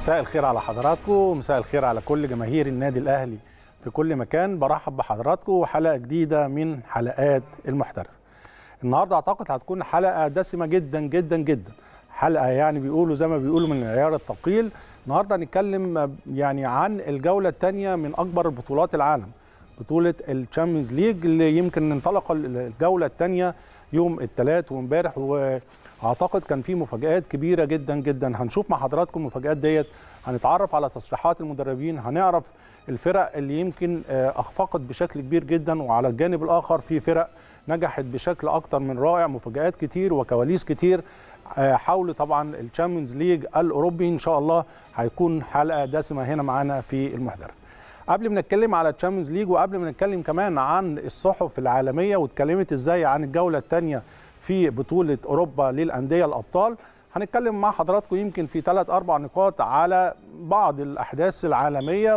مساء الخير على حضراتكم مساء الخير على كل جماهير النادي الاهلي في كل مكان برحب بحضراتكم وحلقه جديده من حلقات المحترف النهارده اعتقد هتكون حلقه دسمه جدا جدا جدا حلقه يعني بيقولوا زي ما بيقولوا من العيار الثقيل النهارده هنتكلم يعني عن الجوله الثانيه من اكبر بطولات العالم بطوله الشامبيونز ليج اللي يمكن انطلق الجوله الثانيه يوم الثلاث وامبارح واعتقد كان في مفاجات كبيره جدا جدا هنشوف مع حضراتكم المفاجات ديت هنتعرف على تصريحات المدربين هنعرف الفرق اللي يمكن اخفقت بشكل كبير جدا وعلى الجانب الاخر في فرق نجحت بشكل اكتر من رائع مفاجات كتير وكواليس كتير حول طبعا الشامبيونز ليج الاوروبي ان شاء الله هيكون حلقه دسمه هنا معانا في المحترف قبل ما نتكلم على الشامبيونز ليج وقبل ما نتكلم كمان عن الصحف العالميه واتكلمت ازاي عن الجوله الثانيه في بطوله اوروبا للانديه الابطال هنتكلم مع حضراتكم يمكن في ثلاث اربع نقاط على بعض الاحداث العالميه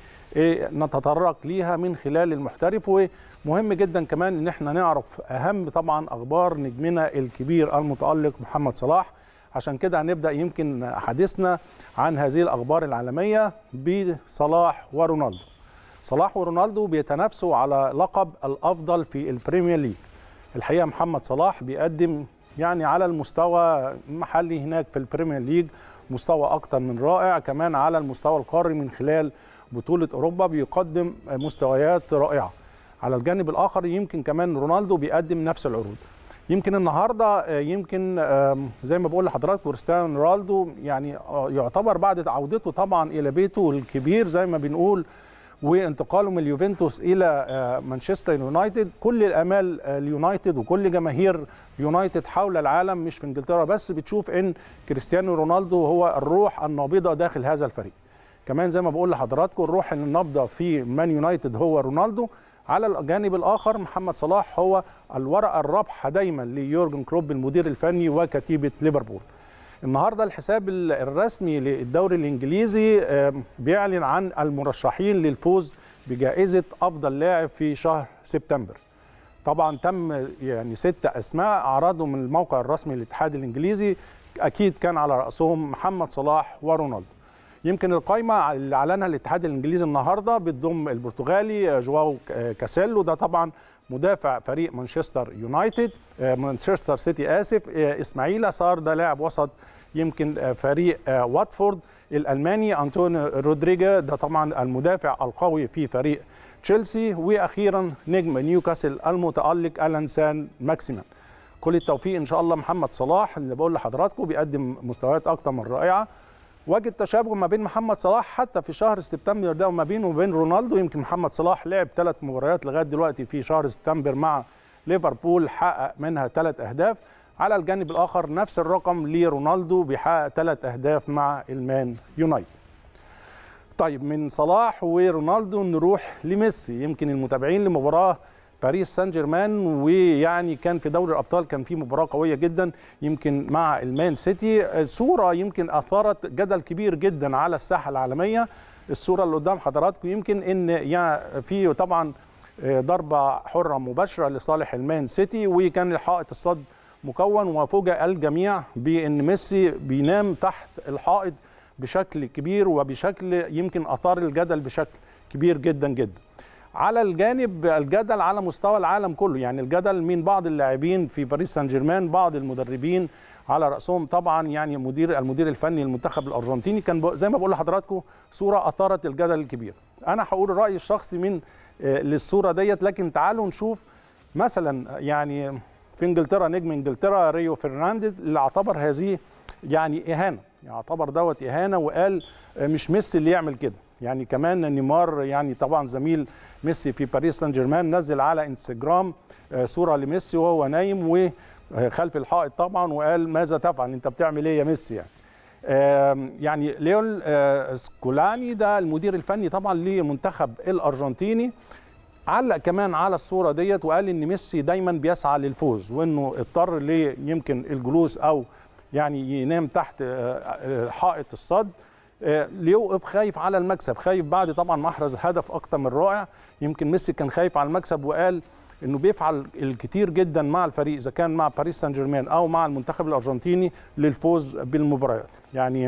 ونتطرق ليها من خلال المحترف ومهم جدا كمان ان احنا نعرف اهم طبعا اخبار نجمنا الكبير المتالق محمد صلاح عشان كده هنبدا يمكن حديثنا عن هذه الاخبار العالميه بصلاح ورونالدو صلاح ورونالدو بيتنافسوا على لقب الافضل في البريمير ليج الحقيقه محمد صلاح بيقدم يعني على المستوى المحلي هناك في البريمير ليج مستوى اكتر من رائع كمان على المستوى القاري من خلال بطوله اوروبا بيقدم مستويات رائعه على الجانب الاخر يمكن كمان رونالدو بيقدم نفس العروض يمكن النهارده يمكن زي ما بقول لحضراتكم كريستيانو رونالدو يعني يعتبر بعد عودته طبعا الى بيته الكبير زي ما بنقول وانتقاله من اليوفنتوس الى مانشستر يونايتد كل الامال اليونايتد وكل جماهير يونايتد حول العالم مش في انجلترا بس بتشوف ان كريستيانو رونالدو هو الروح النابضه داخل هذا الفريق كمان زي ما بقول لحضراتكم الروح النابضه في مان يونايتد هو رونالدو على الجانب الاخر محمد صلاح هو الورقه الرابحه دايما ليورجن كلوب المدير الفني وكتيبه ليفربول النهارده الحساب الرسمي للدوري الانجليزي بيعلن عن المرشحين للفوز بجائزه افضل لاعب في شهر سبتمبر طبعا تم يعني ست اسماء اعرضوا من الموقع الرسمي للاتحاد الانجليزي اكيد كان على راسهم محمد صلاح ورونالدو يمكن القائمه اللي اعلنها الاتحاد الانجليزي النهارده بتضم البرتغالي جواو كاسيلو ده طبعا مدافع فريق مانشستر يونايتد مانشستر سيتي اسف اسماعيل صار ده لاعب وسط يمكن فريق واتفورد الالماني انطونيو رودريجا ده طبعا المدافع القوي في فريق تشيلسي واخيرا نجم نيوكاسل المتالق الان سان ماكسيمان كل التوفيق ان شاء الله محمد صلاح اللي بقول لحضراتكم بيقدم مستويات اكتر من رائعه وجد تشابه ما بين محمد صلاح حتى في شهر سبتمبر ده وما بينه وبين رونالدو يمكن محمد صلاح لعب ثلاث مباريات لغايه دلوقتي في شهر سبتمبر مع ليفربول حقق منها ثلاث اهداف على الجانب الاخر نفس الرقم لرونالدو بيحقق ثلاث اهداف مع المان يونايتد طيب من صلاح ورونالدو نروح لميسي يمكن المتابعين لمباراه باريس سان جيرمان ويعني كان في دوري الابطال كان في مباراه قويه جدا يمكن مع المان سيتي صوره يمكن اثارت جدل كبير جدا على الساحه العالميه الصوره اللي قدام حضراتكم يمكن ان يعني في طبعا ضربه حره مباشره لصالح المان سيتي وكان الحائط الصد مكون وفوجئ الجميع بان ميسي بينام تحت الحائط بشكل كبير وبشكل يمكن اثار الجدل بشكل كبير جدا جدا على الجانب الجدل على مستوى العالم كله يعني الجدل من بعض اللاعبين في باريس سان جيرمان بعض المدربين على راسهم طبعا يعني مدير المدير الفني للمنتخب الارجنتيني كان زي ما بقول لحضراتكم صوره اثارت الجدل الكبير انا هقول الراي الشخصي من للصوره ديت لكن تعالوا نشوف مثلا يعني في انجلترا نجم انجلترا ريو فرنانديز اللي اعتبر هذه يعني اهانه يعتبر دوت اهانه وقال مش ميسي اللي يعمل كده يعني كمان نيمار يعني طبعا زميل ميسي في باريس سان جيرمان نزل على انستجرام صوره لميسي وهو نايم وخلف الحائط طبعا وقال ماذا تفعل انت بتعمل ايه يا ميسي يعني يعني ليول سكولاني ده المدير الفني طبعا للمنتخب الارجنتيني علق كمان على الصوره ديت وقال ان ميسي دايما بيسعى للفوز وانه اضطر ليه يمكن الجلوس او يعني ينام تحت حائط الصد ليوقف خايف على المكسب خايف بعد طبعا ما احرز هدف اكتر من رائع يمكن ميسي كان خايف على المكسب وقال انه بيفعل الكثير جدا مع الفريق اذا كان مع باريس سان جيرمان او مع المنتخب الارجنتيني للفوز بالمباريات يعني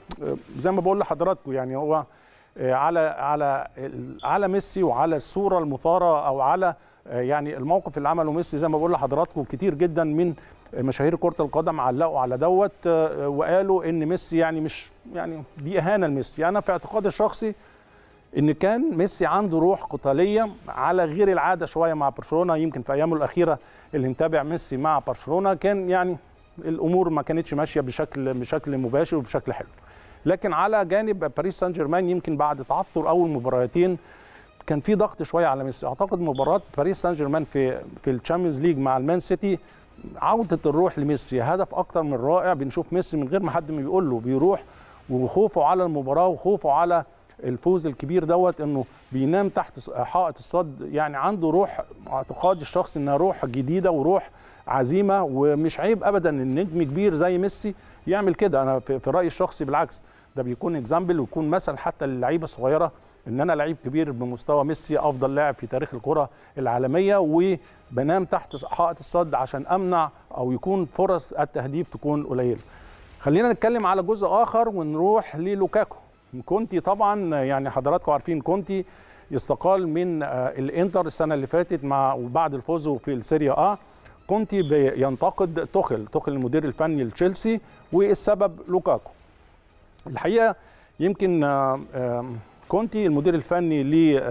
زي ما بقول لحضراتكم يعني هو على على على ميسي وعلى الصوره المثاره او على يعني الموقف اللي عمله ميسي زي ما بقول لحضراتكم كتير جدا من مشاهير كره القدم علقوا على دوت وقالوا ان ميسي يعني مش يعني دي اهانه لميسي انا في اعتقادي الشخصي ان كان ميسي عنده روح قتاليه على غير العاده شويه مع برشلونه يمكن في ايامه الاخيره اللي متابع ميسي مع برشلونه كان يعني الامور ما كانتش ماشيه بشكل بشكل مباشر وبشكل حلو لكن على جانب باريس سان جيرمان يمكن بعد تعثر اول مباراتين كان في ضغط شويه على ميسي اعتقد مباراه باريس سان جيرمان في في الشامبيونز ليج مع المان سيتي عوده الروح لميسي هدف اكتر من رائع بنشوف ميسي من غير ما حد ما بيقول له بيروح وخوفه على المباراه وخوفه على الفوز الكبير دوت انه بينام تحت حائط الصد يعني عنده روح اعتقادي الشخصي انها روح جديده وروح عزيمه ومش عيب ابدا ان نجم كبير زي ميسي يعمل كده انا في رايي الشخصي بالعكس ده بيكون اكزامبل ويكون مثل حتى للعيبه الصغيره ان انا لعيب كبير بمستوى ميسي افضل لاعب في تاريخ الكره العالميه وبنام تحت حائط الصد عشان امنع او يكون فرص التهديف تكون قليله. خلينا نتكلم على جزء اخر ونروح للوكاكو. كونتي طبعا يعني حضراتكم عارفين كونتي يستقال من الانتر السنه اللي فاتت مع وبعد الفوز في السيريا اه كونتي بينتقد توخل توخل المدير الفني لتشيلسي والسبب لوكاكو الحقيقه يمكن كونتي المدير الفني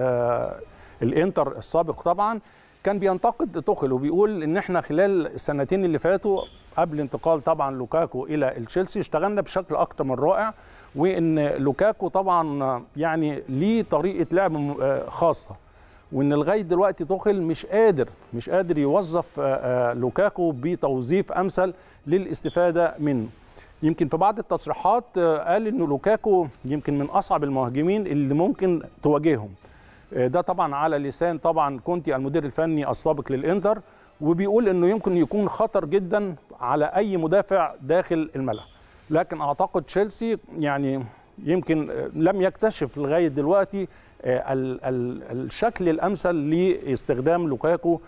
للانتر السابق طبعا كان بينتقد توخل وبيقول ان احنا خلال السنتين اللي فاتوا قبل انتقال طبعا لوكاكو الى تشيلسي اشتغلنا بشكل اكتر من رائع وان لوكاكو طبعا يعني ليه طريقه لعب خاصه وان لغايه دلوقتي توخل مش قادر مش قادر يوظف لوكاكو بتوظيف امثل للاستفاده منه يمكن في بعض التصريحات قال انه لوكاكو يمكن من اصعب المهاجمين اللي ممكن تواجههم ده طبعا على لسان طبعا كونتي المدير الفني السابق للانتر وبيقول انه يمكن يكون خطر جدا على اي مدافع داخل الملعب لكن اعتقد تشيلسي يعني يمكن لم يكتشف لغايه دلوقتي ال ال الشكل الامثل لاستخدام لوكاكو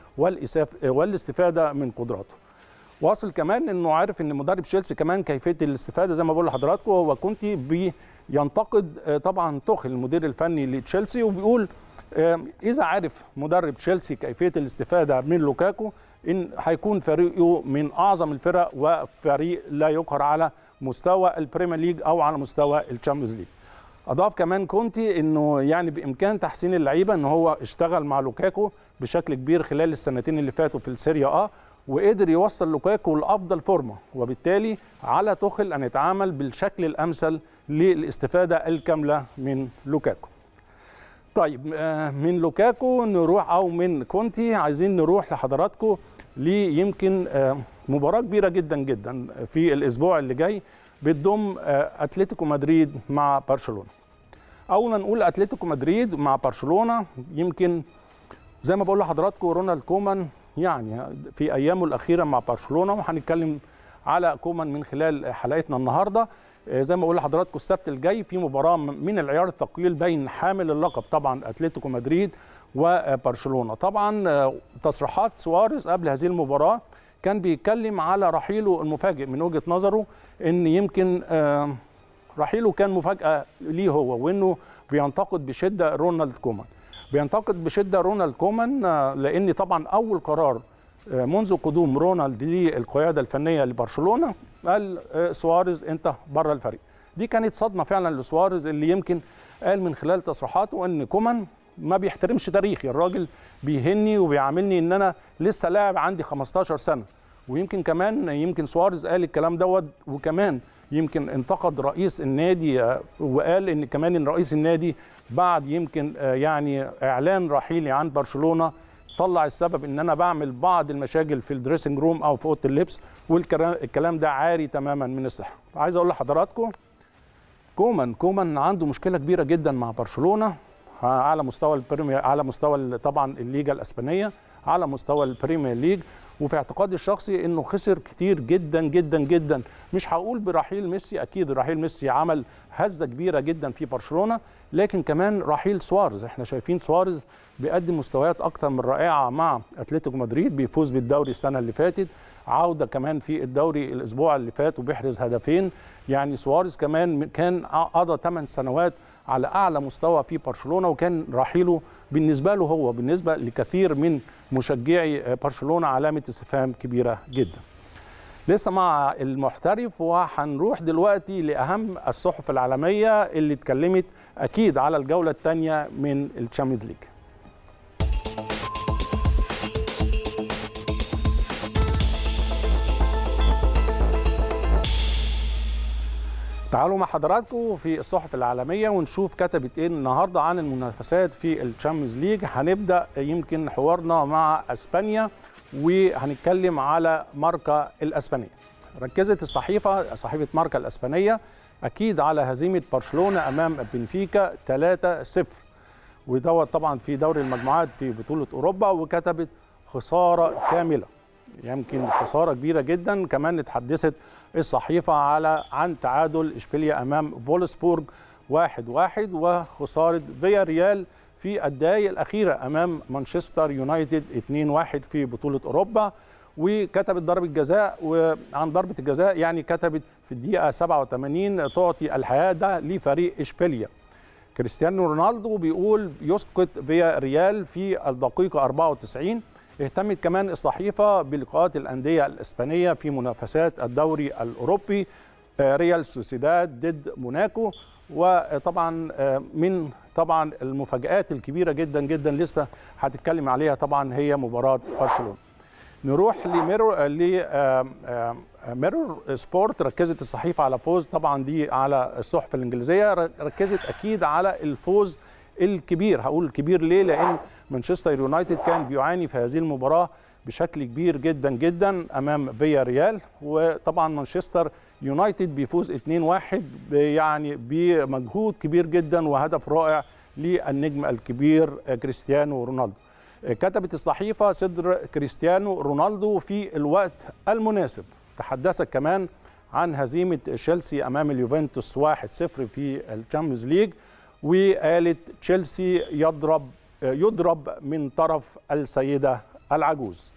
والاستفاده من قدراته واصل كمان انه عارف ان مدرب تشيلسي كمان كيفيه الاستفاده زي ما بقول لحضراتكم هو كونتي بينتقد طبعا توخل المدير الفني لتشيلسي وبيقول اذا عرف مدرب تشيلسي كيفيه الاستفاده من لوكاكو ان هيكون فريقه من اعظم الفرق وفريق لا يقهر على مستوى البريمير ليج او على مستوى الشامبيونز ليج اضاف كمان كونتي انه يعني بامكان تحسين اللعيبه ان هو اشتغل مع لوكاكو بشكل كبير خلال السنتين اللي فاتوا في السيريا اه وقدر يوصل لوكاكو لافضل فورمه وبالتالي على توخل ان يتعامل بالشكل الامثل للاستفاده الكامله من لوكاكو طيب من لوكاكو نروح او من كونتي عايزين نروح لحضراتكم ليمكن مباراه كبيره جدا جدا في الاسبوع اللي جاي بتضم اتلتيكو مدريد مع برشلونه اولا نقول اتلتيكو مدريد مع برشلونه يمكن زي ما بقول لحضراتكم رونالد كومان يعني في ايامه الاخيره مع برشلونه وهنتكلم على كومان من خلال حلقتنا النهارده زي ما بقول لحضراتكم السبت الجاي في مباراه من العيار الثقيل بين حامل اللقب طبعا اتلتيكو مدريد وبرشلونه طبعا تصريحات سواريز قبل هذه المباراه كان بيتكلم على رحيله المفاجئ من وجهه نظره ان يمكن رحيله كان مفاجاه ليه هو وانه بينتقد بشده رونالد كومان بينتقد بشده رونالد كومان لان طبعا اول قرار منذ قدوم رونالد للقياده الفنيه لبرشلونه قال سواريز انت بره الفريق دي كانت صدمه فعلا لسواريز اللي يمكن قال من خلال تصريحاته ان كومان ما بيحترمش تاريخي الراجل بيهني وبيعاملني ان انا لسه لاعب عندي 15 سنه ويمكن كمان يمكن سواريز قال الكلام دوت وكمان يمكن انتقد رئيس النادي وقال ان كمان ان رئيس النادي بعد يمكن يعني اعلان رحيلي عن برشلونه طلع السبب ان انا بعمل بعض المشاكل في الدريسنج روم او في اوضه اللبس والكلام ده عاري تماما من الصحه عايز اقول لحضراتكم كومان كومان عنده مشكله كبيره جدا مع برشلونه على مستوى البريمير على مستوى طبعا الليجا الاسبانيه على مستوى البريمير ليج وفي اعتقادي الشخصي انه خسر كتير جدا جدا جدا مش هقول برحيل ميسي اكيد رحيل ميسي عمل هزه كبيره جدا في برشلونه لكن كمان رحيل سوارز احنا شايفين سوارز بيقدم مستويات اكتر من رائعه مع اتلتيكو مدريد بيفوز بالدوري السنه اللي فاتت عوده كمان في الدوري الاسبوع اللي فات وبيحرز هدفين يعني سواريز كمان كان قضى 8 سنوات على اعلى مستوى في برشلونه وكان رحيله بالنسبه له هو بالنسبه لكثير من مشجعي برشلونه علامه استفهام كبيره جدا. لسه مع المحترف وهنروح دلوقتي لاهم الصحف العالميه اللي اتكلمت اكيد على الجوله الثانيه من الشامبيونز ليج. تعالوا مع حضراتكم في الصحف العالميه ونشوف كتبت ايه النهارده عن المنافسات في الشامبيونز ليج هنبدا يمكن حوارنا مع اسبانيا وهنتكلم على ماركا الاسبانيه ركزت الصحيفه صحيفه ماركا الاسبانيه اكيد على هزيمه برشلونه امام بنفيكا 3-0 ودوت طبعا في دوري المجموعات في بطوله اوروبا وكتبت خساره كامله يمكن خساره كبيره جدا كمان اتحدثت الصحيفه على عن تعادل اشبيليا امام فولسبورج 1 1 وخساره فيا ريال في الدقائق الاخيره امام مانشستر يونايتد 2 1 في بطوله اوروبا وكتبت ضربه جزاء وعن ضربه الجزاء يعني كتبت في الدقيقه 87 تعطي الحياه ده لفريق اشبيليا كريستيانو رونالدو بيقول يسقط فيا ريال في الدقيقه 94 اهتمت كمان الصحيفة بلقاءات الأندية الإسبانية في منافسات الدوري الأوروبي ريال سوسيداد ضد موناكو وطبعا من طبعا المفاجآت الكبيرة جدا جدا لسه هتتكلم عليها طبعا هي مباراة برشلونة نروح لميرور ميرور سبورت ركزت الصحيفة على فوز طبعا دي على الصحف الإنجليزية ركزت أكيد على الفوز الكبير هقول الكبير ليه لان مانشستر يونايتد كان بيعاني في هذه المباراه بشكل كبير جدا جدا امام فيا ريال وطبعا مانشستر يونايتد بيفوز 2-1 يعني بمجهود كبير جدا وهدف رائع للنجم الكبير كريستيانو رونالدو كتبت الصحيفه صدر كريستيانو رونالدو في الوقت المناسب تحدثت كمان عن هزيمه تشيلسي امام اليوفنتوس 1-0 في الشامبيونز ليج وقالت تشيلسي يضرب يضرب من طرف السيده العجوز.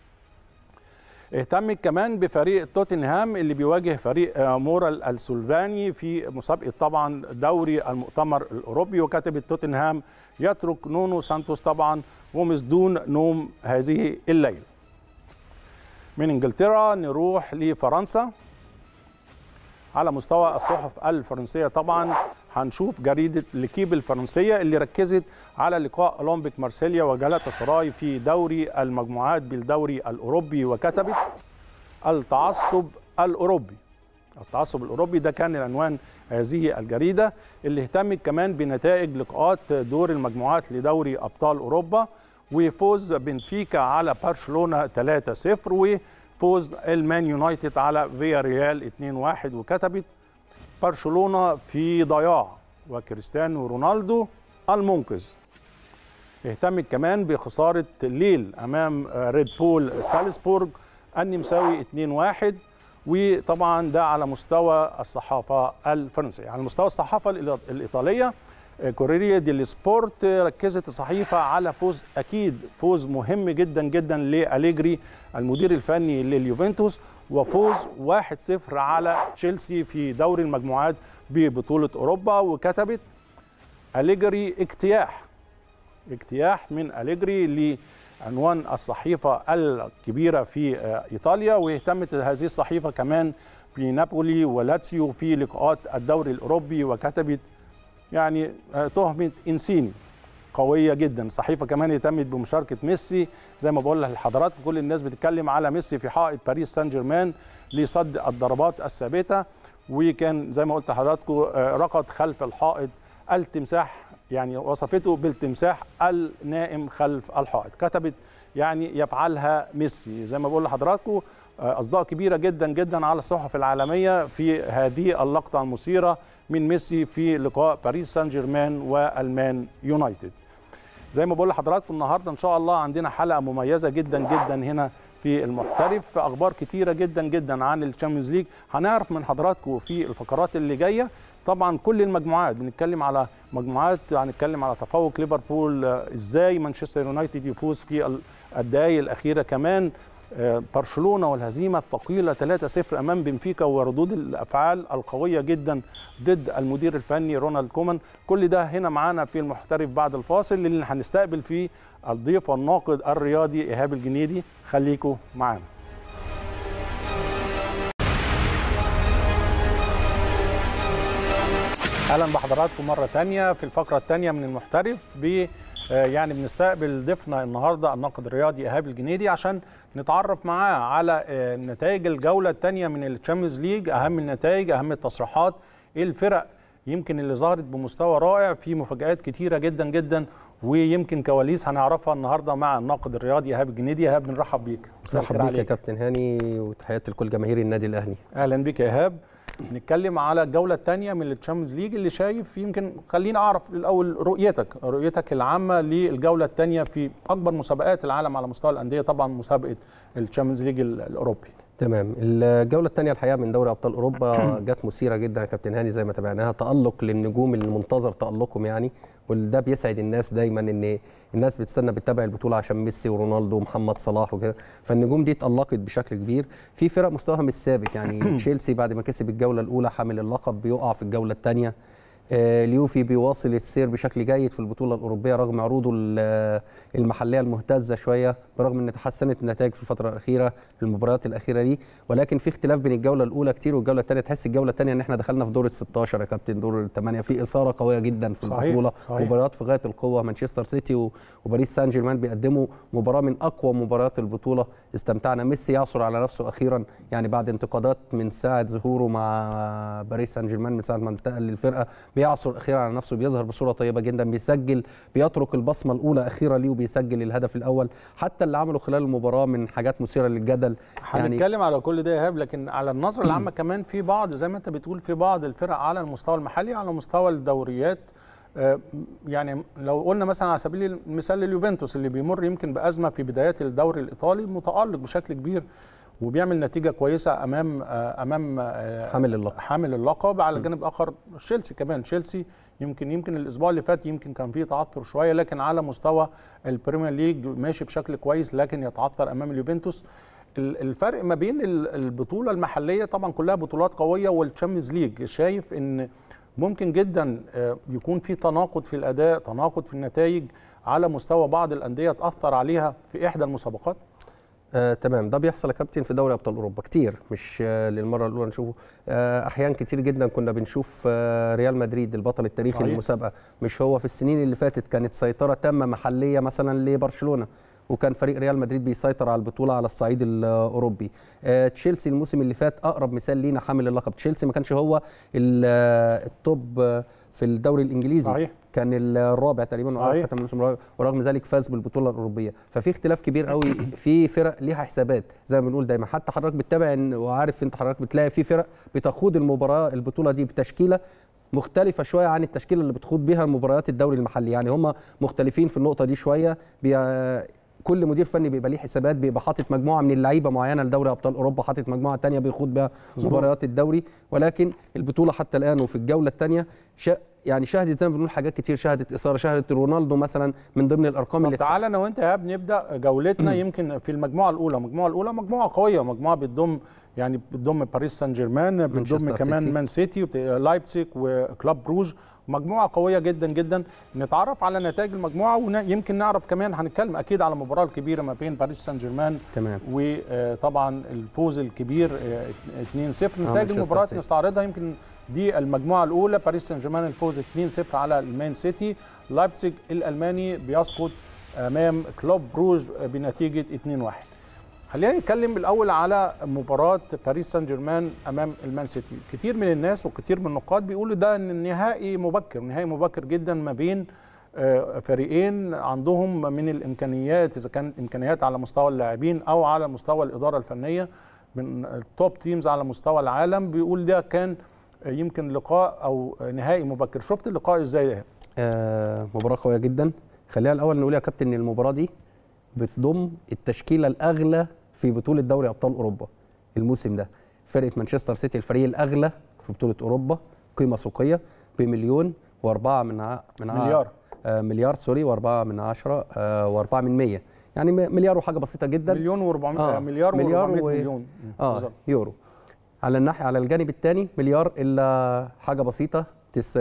اهتمت كمان بفريق توتنهام اللي بيواجه فريق مورال السلفاني في مسابقه طبعا دوري المؤتمر الاوروبي وكتبت توتنهام يترك نونو سانتوس طبعا ومسدون نوم هذه الليله. من انجلترا نروح لفرنسا على مستوى الصحف الفرنسيه طبعا هنشوف جريده لكيب الفرنسيه اللي ركزت على لقاء اولمبيك مارسيليا وجلاتا سراي في دوري المجموعات بالدوري الاوروبي وكتبت التعصب الاوروبي التعصب الاوروبي ده كان العنوان هذه الجريده اللي اهتمت كمان بنتائج لقاءات دور المجموعات لدوري ابطال اوروبا وفوز بنفيكا على برشلونه 3-0 وفوز المان يونايتد على فيا ريال 2-1 وكتبت برشلونه في ضياع وكريستيانو رونالدو المنقذ اهتمت كمان بخساره ليل امام ريد بول سالزبورج النمساوي 2-1 وطبعا ده على مستوى الصحافه الفرنسيه على مستوى الصحافه الايطاليه كوريريا دي سبورت ركزت الصحيفه على فوز اكيد فوز مهم جدا جدا لاليجري المدير الفني لليوفنتوس وفوز 1-0 على تشيلسي في دوري المجموعات ببطوله اوروبا وكتبت اليجري اجتياح اجتياح من اليجري لعنوان الصحيفه الكبيره في ايطاليا واهتمت هذه الصحيفه كمان بنابولي ولاتسيو في لقاءات الدوري الاوروبي وكتبت يعني تهمه انسيني قويه جدا الصحيفه كمان اهتمت بمشاركه ميسي زي ما بقول لحضراتكم كل الناس بتتكلم على ميسي في حائط باريس سان جيرمان لصد الضربات الثابته وكان زي ما قلت لحضراتكم رقد خلف الحائط التمساح يعني وصفته بالتمساح النائم خلف الحائط كتبت يعني يفعلها ميسي زي ما بقول لحضراتكم اصداء كبيره جدا جدا على الصحف العالميه في هذه اللقطه المثيره من ميسي في لقاء باريس سان جيرمان والمان يونايتد زي ما بقول لحضراتكم النهارده ان شاء الله عندنا حلقه مميزه جدا جدا هنا في المحترف اخبار كتيره جدا جدا عن الشامبيونز ليج هنعرف من حضراتكم في الفقرات اللي جايه طبعا كل المجموعات بنتكلم على مجموعات هنتكلم على تفوق ليفربول ازاي مانشستر يونايتد يفوز في الدقائق الاخيره كمان آه، برشلونه والهزيمه الثقيله 3-0 امام بنفيكا وردود الافعال القويه جدا ضد المدير الفني رونالد كومان كل ده هنا معانا في المحترف بعد الفاصل اللي هنستقبل فيه الضيف والناقد الرياضي ايهاب الجنيدي خليكم معانا اهلا بحضراتكم مره تانية في الفقره الثانيه من المحترف ب آه، يعني بنستقبل ضيفنا النهارده الناقد الرياضي ايهاب الجنيدي عشان نتعرف معاه على آه، نتائج الجوله الثانيه من الشامبيونز ليج اهم النتائج اهم التصريحات ايه الفرق يمكن اللي ظهرت بمستوى رائع في مفاجآت كتيره جدا جدا ويمكن كواليس هنعرفها النهارده مع الناقد الرياضي ايهاب الجنيدي ايهاب بنرحب بيك مساء الخير مرحبا بيك يا عليك كابتن هاني وتحياتي لكل جماهير النادي الاهلي اهلا بك يا ايهاب نتكلم على الجوله الثانيه من الشامبيونز ليج اللي شايف يمكن خلينا اعرف الاول رؤيتك رؤيتك العامه للجوله الثانيه في اكبر مسابقات العالم على مستوى الانديه طبعا مسابقه الشامبيونز ليج ال- الاوروبي تمام الجوله الثانيه الحقيقه من دوري ابطال اوروبا جت مثيره جدا يا كابتن هاني زي ما تابعناها تالق للنجوم اللي منتظر تالقهم يعني وده بيسعد الناس دايما ان الناس بتستنى بتتابع البطوله عشان ميسي ورونالدو ومحمد صلاح وكده فالنجوم دي اتالقت بشكل كبير في فرق مستواها مش ثابت يعني تشيلسي بعد ما كسب الجوله الاولى حامل اللقب بيقع في الجوله الثانيه آه، اليوفي بيواصل السير بشكل جيد في البطوله الاوروبيه رغم عروضه ال- المحليه المهتزه شويه برغم ان تحسنت النتائج في الفتره الاخيره في المباريات الاخيره دي ولكن في اختلاف بين الجوله الاولى كتير والجوله الثانيه تحس الجوله الثانيه ان احنا دخلنا في دور ال 16 يا كابتن دور الثمانيه في اثاره قويه جدا في صحيح، البطوله صحيح. مباريات في غايه القوه مانشستر سيتي و- وباريس سان جيرمان بيقدموا مباراه من اقوى مباريات البطوله استمتعنا ميسي يعثر على نفسه اخيرا يعني بعد انتقادات من ساعه ظهوره مع باريس سان جيرمان من ساعه ما انتقل للفرقه بيعثر اخيرا على نفسه بيظهر بصوره طيبه جدا بيسجل بيترك البصمه الاولى اخيرا ليه وبيسجل الهدف الاول حتى اللي عمله خلال المباراه من حاجات مثيره للجدل هنتكلم على كل ده يا ايهاب لكن على النظره العامه كمان في بعض زي ما انت بتقول في بعض الفرق على المستوى المحلي على مستوى الدوريات آه، يعني لو قلنا مثلا على سبيل المثال اليوفنتوس اللي بيمر يمكن بازمه في بدايات الدوري الايطالي متالق بشكل كبير وبيعمل نتيجه كويسه امام آه، امام آه، حامل اللقب. حامل اللقب على الجانب الاخر تشيلسي كمان تشيلسي يمكن يمكن الاسبوع اللي فات يمكن كان فيه تعثر شويه لكن على مستوى البريمير ليج ماشي بشكل كويس لكن يتعثر امام اليوفنتوس ال- الفرق ما بين ال- البطوله المحليه طبعا كلها بطولات قويه والتشامبيونز ليج شايف ان ممكن جدا آه، يكون في تناقض في الاداء تناقض في النتائج على مستوى بعض الانديه تاثر عليها في احدى المسابقات آه، تمام ده بيحصل يا كابتن في دوري ابطال اوروبا كتير مش آه، للمره الاولى نشوفه آه، احيان كتير جدا كنا بنشوف آه، ريال مدريد البطل التاريخي صحيح. للمسابقه مش هو في السنين اللي فاتت كانت سيطره تامه محليه مثلا لبرشلونه وكان فريق ريال مدريد بيسيطر على البطوله على الصعيد الاوروبي آه، تشيلسي الموسم اللي فات اقرب مثال لينا حامل اللقب تشيلسي ما كانش هو ال- آه، التوب آه، في الدوري الانجليزي صحيح. كان الرابع تقريبا صحيح. أو ختم الموسم الرابع ورغم ذلك فاز بالبطوله الاوروبيه ففي اختلاف كبير قوي في فرق ليها حسابات زي ما بنقول دايما حتى حضرتك بتتابع إن- وعارف انت حضرتك بتلاقي في فرق بتخوض المباراه البطوله دي بتشكيله مختلفة شوية عن التشكيلة اللي بتخوض بيها مباريات الدوري المحلي يعني هم مختلفين في النقطة دي شوية بي... كل مدير فني بيبقى ليه حسابات بيبقى حاطط مجموعة من اللعيبة معينة لدوري أبطال أوروبا حاطط مجموعة تانية بيخوض بيها مباريات الدوري ولكن البطولة حتى الآن وفي الجولة الثانية ش... يعني شهدت زي ما بنقول حاجات كتير شهدت إثارة شهدت رونالدو مثلا من ضمن الأرقام طب اللي تعالى انا وانت يا ايهاب نبدا جولتنا يمكن في المجموعه الاولى المجموعه الاولى مجموعه قويه مجموعه بتضم يعني بتضم باريس سان جيرمان بتضم مانشستر كمان سيتي. مان سيتي وبت- لايبزيج وكلاب بروج مجموعه قويه جدا جدا نتعرف على نتائج المجموعه ويمكن نعرف كمان هنتكلم اكيد على المباراه الكبيره ما بين باريس سان جيرمان تمام وطبعا الفوز الكبير آه، 2-0 نتائج مانشستر المباراه سيتي. نستعرضها يمكن دي المجموعه الاولى باريس سان جيرمان الفوز 2-0 على المان سيتي لايبزيج الالماني بيسقط امام كلوب بروج بنتيجه 2-1 خلينا نتكلم الاول على مباراه باريس سان جيرمان امام المان سيتي كتير من الناس وكتير من النقاد بيقولوا ده ان النهائي مبكر نهائي مبكر جدا ما بين آه، فريقين عندهم من الامكانيات اذا كانت امكانيات على مستوى اللاعبين او على مستوى الاداره الفنيه من التوب تيمز على مستوى العالم بيقول ده كان آه، يمكن لقاء او نهائي مبكر شفت اللقاء ازاي ده آه مباراة قوية جدا خلينا الأول نقول يا كابتن إن المباراة دي بتضم التشكيلة الأغلى في بطولة دوري أبطال أوروبا الموسم ده فرقة مانشستر سيتي الفريق الأغلى في بطولة أوروبا قيمة سوقية بمليون وأربعة من ع... من ع... مليار. آه مليار سوري وأربعة من عشرة آه وأربعة من مية يعني م- مليار وحاجه بسيطه جدا مليون و400 آه، مليار مليار و400 و- مليون اه بالظبط. يورو على الناحيه على الجانب الثاني مليار الا حاجه بسيطه تس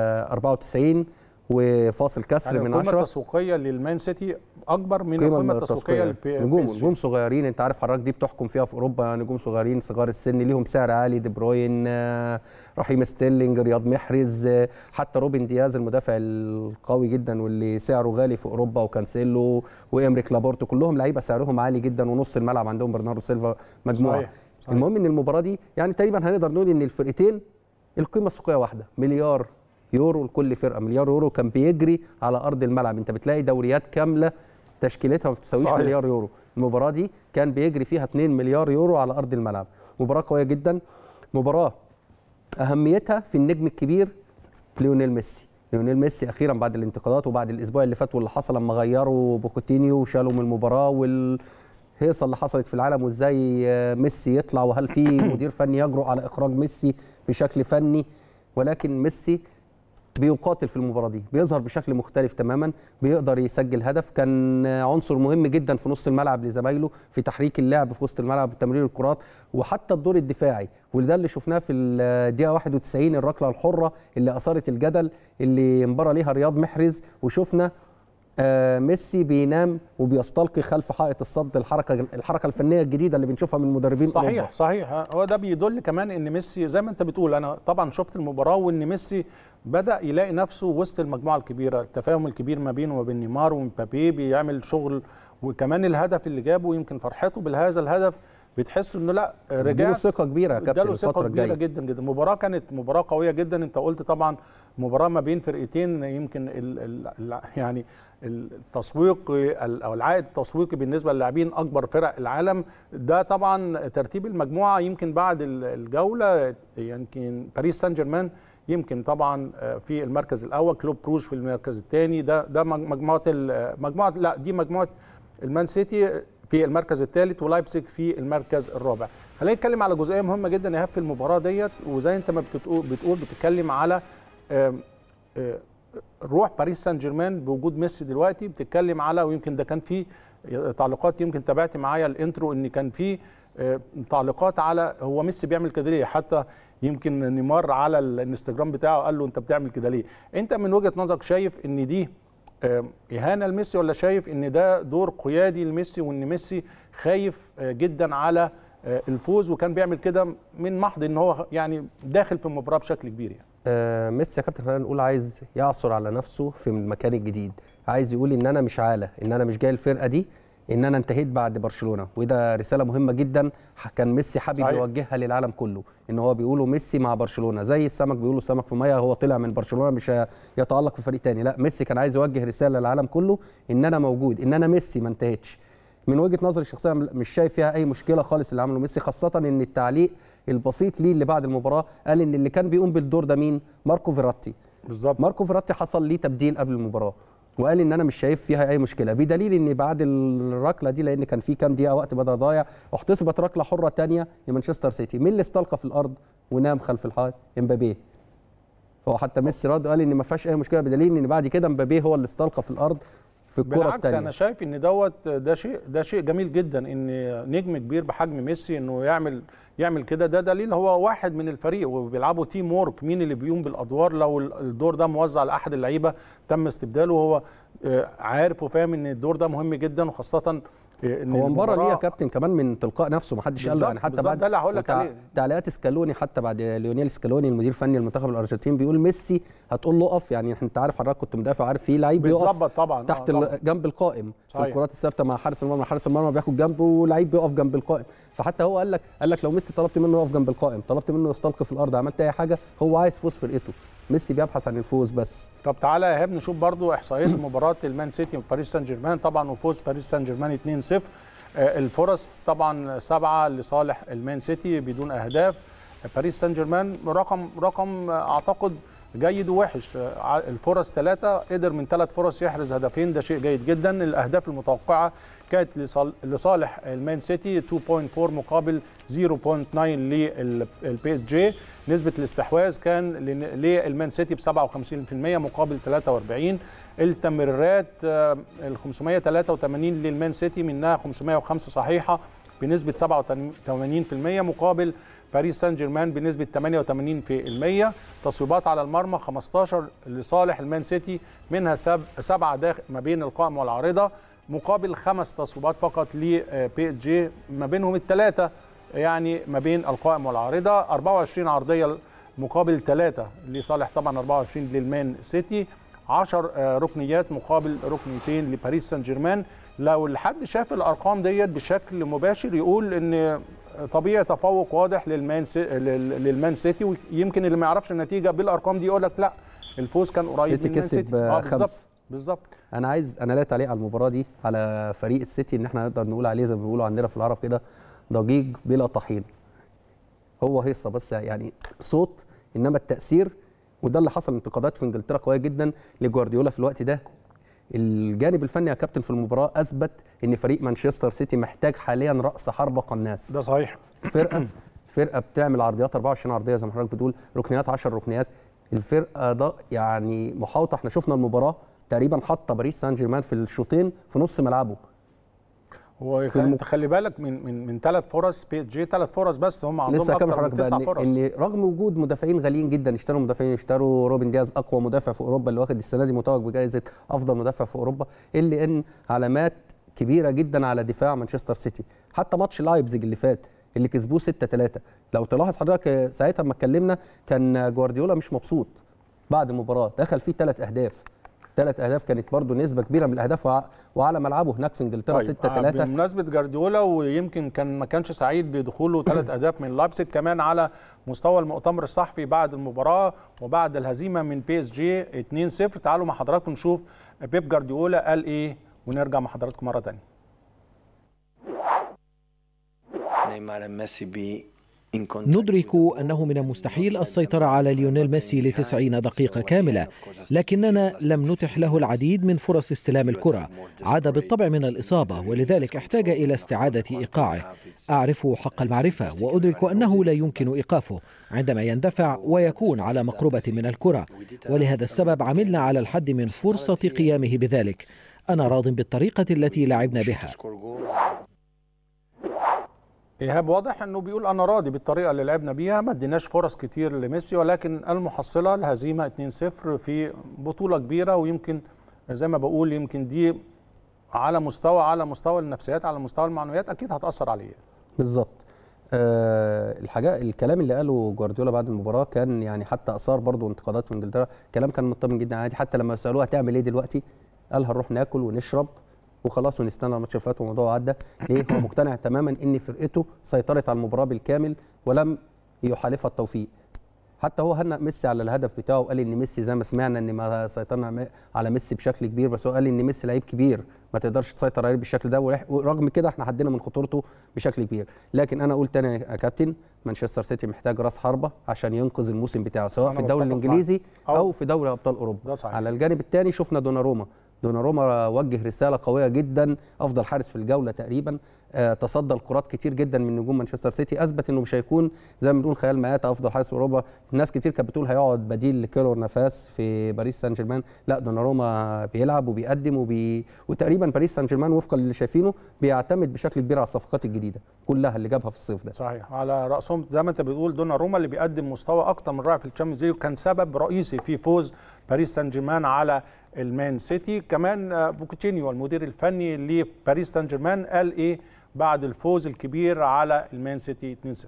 94 وفاصل كسر يعني من القيمه 10 التسويقيه للمان سيتي اكبر من القيمه القيمه التسويقيه التسويقيه للبي نجوم بي إس جي. نجوم صغيرين انت عارف حضرتك دي بتحكم فيها في اوروبا نجوم صغيرين صغار السن ليهم سعر عالي دي بروين آه، رحيم ستيرلينج رياض محرز آه، حتى روبن دياز المدافع القوي جدا واللي سعره غالي في اوروبا وكانسيلو وامريك لابورتو كلهم لعيبه سعرهم عالي جدا ونص الملعب عندهم برناردو سيلفا مجموعه صحيح، صحيح. المهم ان المباراه دي يعني تقريبا هنقدر نقول ان الفرقتين القيمه السوقيه واحده مليار يورو لكل فرقه مليار يورو كان بيجري على ارض الملعب انت بتلاقي دوريات كامله تشكيلتها ما بتساويش صحيح. مليار يورو المباراه دي كان بيجري فيها 2 مليار يورو على ارض الملعب مباراه قويه جدا مباراه اهميتها في النجم الكبير ليونيل ميسي ليونيل ميسي اخيرا بعد الانتقادات وبعد الاسبوع اللي فات واللي حصل لما غيروا بوكوتينيو وشالوا من المباراه والهيصه اللي حصلت في العالم وازاي آه، ميسي يطلع وهل في مدير فني يجرؤ على اخراج ميسي بشكل فني ولكن ميسي بيقاتل في المباراه دي بيظهر بشكل مختلف تماما بيقدر يسجل هدف كان عنصر مهم جدا في نص الملعب لزمايله في تحريك اللعب في وسط الملعب وتمرير الكرات وحتى الدور الدفاعي وده اللي شفناه في الدقيقه 91 الركله الحره اللي اثارت الجدل اللي انبرى ليها رياض محرز وشفنا آه، ميسي بينام وبيستلقي خلف حائط الصد الحركه الحركه الفنيه الجديده اللي بنشوفها من مدربين صحيح أوروبا. صحيح هو ده بيدل كمان ان ميسي زي ما انت بتقول انا طبعا شفت المباراه وان ميسي بدا يلاقي نفسه وسط المجموعه الكبيره التفاهم الكبير ما بينه وما بين نيمار ومبابي بيعمل شغل وكمان الهدف اللي جابه يمكن فرحته بهذا الهدف بتحس انه لا اديله رجع ثقه كبيره يا كابتن اداله ثقه الفتره كبيره الجايه جدا جدا المباراه كانت مباراه قويه جدا انت قلت طبعا مباراه ما بين فرقتين يمكن ال ال ال يعني التسويق ال- او العائد التسويقي بالنسبه للاعبين اكبر فرق العالم ده طبعا ترتيب المجموعه يمكن بعد ال- الجوله يمكن باريس سان جيرمان يمكن طبعا في المركز الاول كلوب بروج في المركز الثاني ده ده مج- مجموعه ال- مجموعه لا دي مجموعه المان سيتي في المركز الثالث ولايبسك في المركز الرابع خلينا نتكلم على جزئيه مهمه جدا يا إيهاب في المباراه ديت وزي انت ما بتقول بتقول بتتكلم على آم، آه، روح باريس سان جيرمان بوجود ميسي دلوقتي بتتكلم على ويمكن ده كان في تعليقات يمكن تابعت معايا الانترو ان كان في آه، تعليقات على هو ميسي بيعمل كده ليه حتى يمكن نيمار على الانستجرام بتاعه قال له انت بتعمل كده ليه انت من وجهه نظرك شايف ان دي آه، اهانه لميسي ولا شايف ان ده دور قيادي لميسي وان ميسي خايف آه، جدا على آه، الفوز وكان بيعمل كده من محض ان هو يعني داخل في المباراه بشكل كبير يعني آه، ميسي يا كابتن خلينا نقول عايز يعثر على نفسه في المكان الجديد عايز يقول ان انا مش عاله ان انا مش جاي الفرقه دي ان انا انتهيت بعد برشلونه وده رساله مهمه جدا ح- كان ميسي حابب صحيح. يوجهها للعالم كله ان هو بيقولوا ميسي مع برشلونه زي السمك بيقولوا السمك في ميه هو طلع من برشلونه مش ه- يتالق في فريق تاني لا ميسي كان عايز يوجه رساله للعالم كله ان انا موجود ان انا ميسي ما انتهتش من وجهه نظري الشخصيه مش شايف فيها اي مشكله خالص اللي عمله ميسي خاصه ان التعليق البسيط ليه اللي بعد المباراه قال ان اللي كان بيقوم بالدور ده مين ماركو فيراتي بالظبط ماركو فيراتي حصل ليه تبديل قبل المباراه وقال ان انا مش شايف فيها اي مشكله بدليل ان بعد الركله دي لان كان في كام دقيقه وقت بدا ضايع احتسبت ركله حره تانية لمانشستر سيتي مين اللي استلقى في الارض ونام خلف الحائط امبابي هو حتى ميسي رد قال ان ما فيهاش اي مشكله بدليل ان بعد كده امبابي هو اللي استلقى في الارض في الكره بالعكس الثانيه انا شايف ان دوت ده شيء ده شيء جميل جدا ان نجم كبير بحجم ميسي انه يعمل يعمل كده ده دليل هو واحد من الفريق وبيلعبوا تيم وورك مين اللي بيقوم بالادوار لو الدور ده موزع لاحد اللعيبه تم استبداله وهو آه، عارف وفاهم ان الدور ده مهم جدا وخاصه آه، ان هو مباراه ليه يا المباراة- كابتن كمان من تلقاء نفسه ما حدش قال له بالظبط، يعني حتى بالظبط، بعد ده اللي هقول لك وتع- عليه. تعليقات سكالوني حتى بعد ليونيل سكالوني المدير الفني لمنتخب الارجنتين بيقول ميسي هتقول له اقف يعني انت عارف حضرتك كنت مدافع عارف في لعيب بيقف بيتظبط طبعا تحت آه، ال- طبعاً. جنب القائم في صحيح. الكرات الثابته مع حارس المرمى حارس المرمى بياخد جنبه ولعيب بيقف جنب القائم فحتى هو قال لك قال لك لو ميسي طلبت منه يقف جنب القائم طلبت منه يستلقي في الارض عملت اي حاجه هو عايز فوز فرقته ميسي بيبحث عن الفوز بس طب تعالى يا ايهاب نشوف برضو احصائيات مباراه المان سيتي وباريس سان جيرمان طبعا وفوز باريس سان جيرمان 2-0 آه، الفرص طبعا سبعه لصالح المان سيتي بدون اهداف باريس سان جيرمان رقم رقم آه، اعتقد جيد ووحش آه، ع- الفرص ثلاثه قدر من ثلاث فرص يحرز هدفين ده شيء جيد جدا الاهداف المتوقعه كانت لصال- لصالح المان سيتي 2.4 مقابل 0.9 للبي اس جي نسبه الاستحواذ كان لن- للمان سيتي ب 57% مقابل 43 التمريرات آه، ال 583 للمان سيتي منها 505 صحيحه بنسبه 87% مقابل باريس سان جيرمان بنسبه 88% تصويبات على المرمى 15 لصالح المان سيتي منها سب سبعه داخل ما بين القائم والعارضه مقابل خمس تصويبات فقط لبي جي ما بينهم الثلاثه يعني ما بين القائم والعارضه 24 عرضيه مقابل ثلاثه لصالح طبعا 24 للمان سيتي 10 آه، ركنيات مقابل ركنيتين لباريس سان جيرمان لو الحد شاف الارقام ديت بشكل مباشر يقول ان طبيعي تفوق واضح للمان سي... لل- للمان سيتي ويمكن اللي ما يعرفش النتيجه بالارقام دي يقول لك لا الفوز كان قريب السيتي من مان كسب، سيتي آه، بالظبط خمسة. بالظبط انا عايز انا لا تعليق على المباراه دي على فريق السيتي ان احنا نقدر نقول عليه زي ما بيقولوا عندنا في العرب كده ضجيج بلا طحين هو هيصه بس يعني صوت انما التاثير وده اللي حصل انتقادات في انجلترا قويه جدا لجوارديولا في الوقت ده الجانب الفني يا كابتن في المباراه اثبت ان فريق مانشستر سيتي محتاج حاليا راس حربه قناص ده صحيح فرقه فرقه بتعمل عرضيات 24 عرضيه زي ما حضرتك بتقول ركنيات 10 ركنيات الفرقه ده يعني محاوطه احنا شفنا المباراه تقريبا حاطه باريس سان جيرمان في الشوطين في نص ملعبه هو في الم- انت خلي بالك من من من ثلاث فرص بي جي ثلاث فرص بس هم عندهم لسه اكتر كمان من حضرتك بقى تسع إن, فرص ان رغم وجود مدافعين غاليين جدا اشتروا مدافعين اشتروا روبن دياز اقوى مدافع في اوروبا اللي واخد السنه دي متوج بجائزه افضل مدافع في اوروبا الا ان علامات كبيره جدا على دفاع مانشستر سيتي حتى ماتش لايبزيج اللي فات اللي كسبوه 6 3 لو تلاحظ حضرتك آه، ساعتها لما اتكلمنا كان جوارديولا مش مبسوط بعد المباراه دخل فيه ثلاث اهداف ثلاث اهداف كانت برضو نسبه كبيره من الاهداف وع- وعلى ملعبه هناك في انجلترا طيب، 6 آه، 3 بمناسبه جارديولا ويمكن كان ما كانش سعيد بدخوله ثلاث اهداف من لايبزيج كمان على مستوى المؤتمر الصحفي بعد المباراه وبعد الهزيمه من بي اس جي 2-0 تعالوا مع حضراتكم نشوف بيب جارديولا قال ايه ونرجع مع حضراتكم مره ثانيه نيمار ميسي بي in contact ندرك with the ball. أنه من المستحيل السيطرة على ليونيل ميسي لتسعين دقيقة كاملة لكننا لم نتح له العديد من فرص استلام الكرة عاد بالطبع من الإصابة ولذلك احتاج إلى استعادة إيقاعه أعرف حق المعرفة وأدرك أنه لا يمكن إيقافه عندما يندفع ويكون على مقربة من الكرة ولهذا السبب عملنا على الحد من فرصة قيامه بذلك أنا راض بالطريقة التي لعبنا بها score goals. ايهاب واضح انه بيقول انا راضي بالطريقه اللي لعبنا بيها ما اديناش فرص كتير لميسي ولكن المحصله الهزيمه 2-0 في بطوله كبيره ويمكن زي ما بقول يمكن دي على مستوى على مستوى النفسيات على مستوى المعنويات اكيد هتاثر عليه بالظبط أه الحاجه الكلام اللي قاله جوارديولا بعد المباراه كان يعني حتى اثار برضه انتقادات في انجلترا كلام كان مطمن جدا عادي حتى لما سالوه هتعمل ايه دلوقتي قال هنروح ناكل ونشرب وخلاص ونستنى الماتش اللي فات والموضوع عدى ليه هو مقتنع تماما ان فرقته سيطرت على المباراه بالكامل ولم يحالفها التوفيق حتى هو هنأ ميسي على الهدف بتاعه وقال ان ميسي زي ما سمعنا ان ما سيطرنا على ميسي بشكل كبير بس هو قال ان ميسي لعيب كبير ما تقدرش تسيطر عليه بالشكل ده ورح- ورغم كده احنا حدينا من خطورته بشكل كبير لكن انا اقول تاني يا كابتن مانشستر سيتي محتاج راس حربه عشان ينقذ الموسم بتاعه سواء أنا في الدوري متفق معاك. الانجليزي أو- او في دوري ابطال اوروبا ده صحيح. على الجانب الثاني شفنا دوناروما دوناروما وجه رساله قويه جدا افضل حارس في الجوله تقريبا آه، تصدى الكرات كتير جدا من نجوم مانشستر سيتي اثبت انه مش هيكون زي ما بنقول خيال مآتة افضل حارس في اوروبا ناس كتير كانت بتقول هيقعد بديل لكيلور نفاس في باريس سان جيرمان لا دوناروما بيلعب وبيقدم وبي... وتقريبا باريس سان جيرمان وفقا للي شايفينه بيعتمد بشكل كبير على الصفقات الجديده كلها اللي جابها في الصيف ده صحيح على راسهم زي ما انت بتقول دونا روما اللي بيقدم مستوى اكتر من رائع في الشامبيونز ليج وكان سبب رئيسي في فوز باريس سان جيرمان على المان سيتي كمان آه، بوكيتينيو المدير الفني لباريس سان جيرمان قال ايه بعد الفوز الكبير على المان سيتي 2-0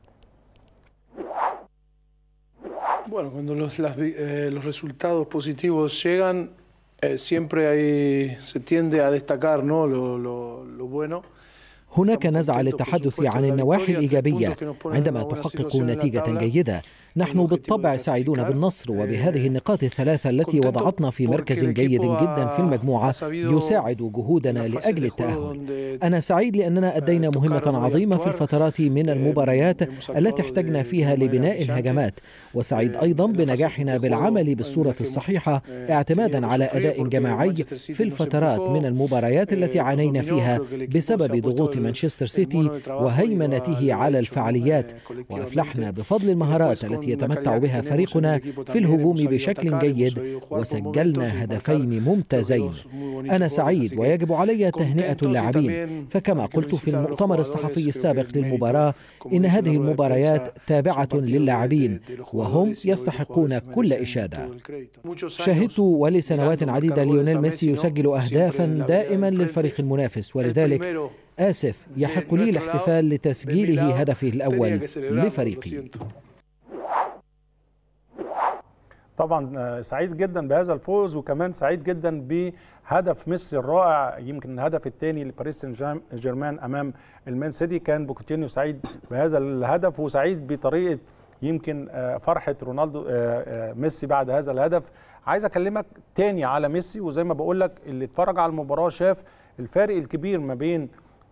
Bueno, cuando los, las vi- eh, los resultados positivos llegan, eh, siempre hay, se tiende a destacar ¿no? lo, lo- lo bueno. هناك نزعة للتحدث عن النواحي الإيجابية عندما تحقق نتيجة جيدة نحن بالطبع سعيدون بالنصر وبهذه النقاط الثلاثة التي وضعتنا في مركز جيد جدا في المجموعة يساعد جهودنا لأجل التأهل أنا سعيد لأننا أدينا مهمة عظيمة في الفترات من المباريات التي احتجنا فيها لبناء الهجمات وسعيد أيضا بنجاحنا بالعمل بالصورة الصحيحة اعتمادا على أداء جماعي في الفترات من المباريات التي عانينا فيها بسبب ضغوط مانشستر سيتي وهيمنته على الفعاليات وأفلحنا بفضل المهارات التي يتمتع بها فريقنا في الهجوم بشكل جيد وسجلنا هدفين ممتازين أنا سعيد ويجب علي تهنئة اللاعبين فكما قلت في المؤتمر الصحفي السابق للمباراة إن هذه المباريات تابعة للاعبين وهم يستحقون كل إشادة شاهدت ولسنوات عديدة ليونيل ميسي يسجل أهدافا دائما للفريق المنافس ولذلك آسف يحق لي الاحتفال لتسجيله هدفه الأول لفريقي طبعا سعيد جدا بهذا الفوز وكمان سعيد جدا بهدف ميسي الرائع يمكن الهدف الثاني لباريس سان جيرمان امام المان سيتي كان بوكوتينيو سعيد بهذا الهدف وسعيد بطريقه يمكن فرحه رونالدو ميسي بعد هذا الهدف عايز اكلمك تاني على ميسي وزي ما بقول لك اللي اتفرج على المباراه شاف الفارق الكبير ما بين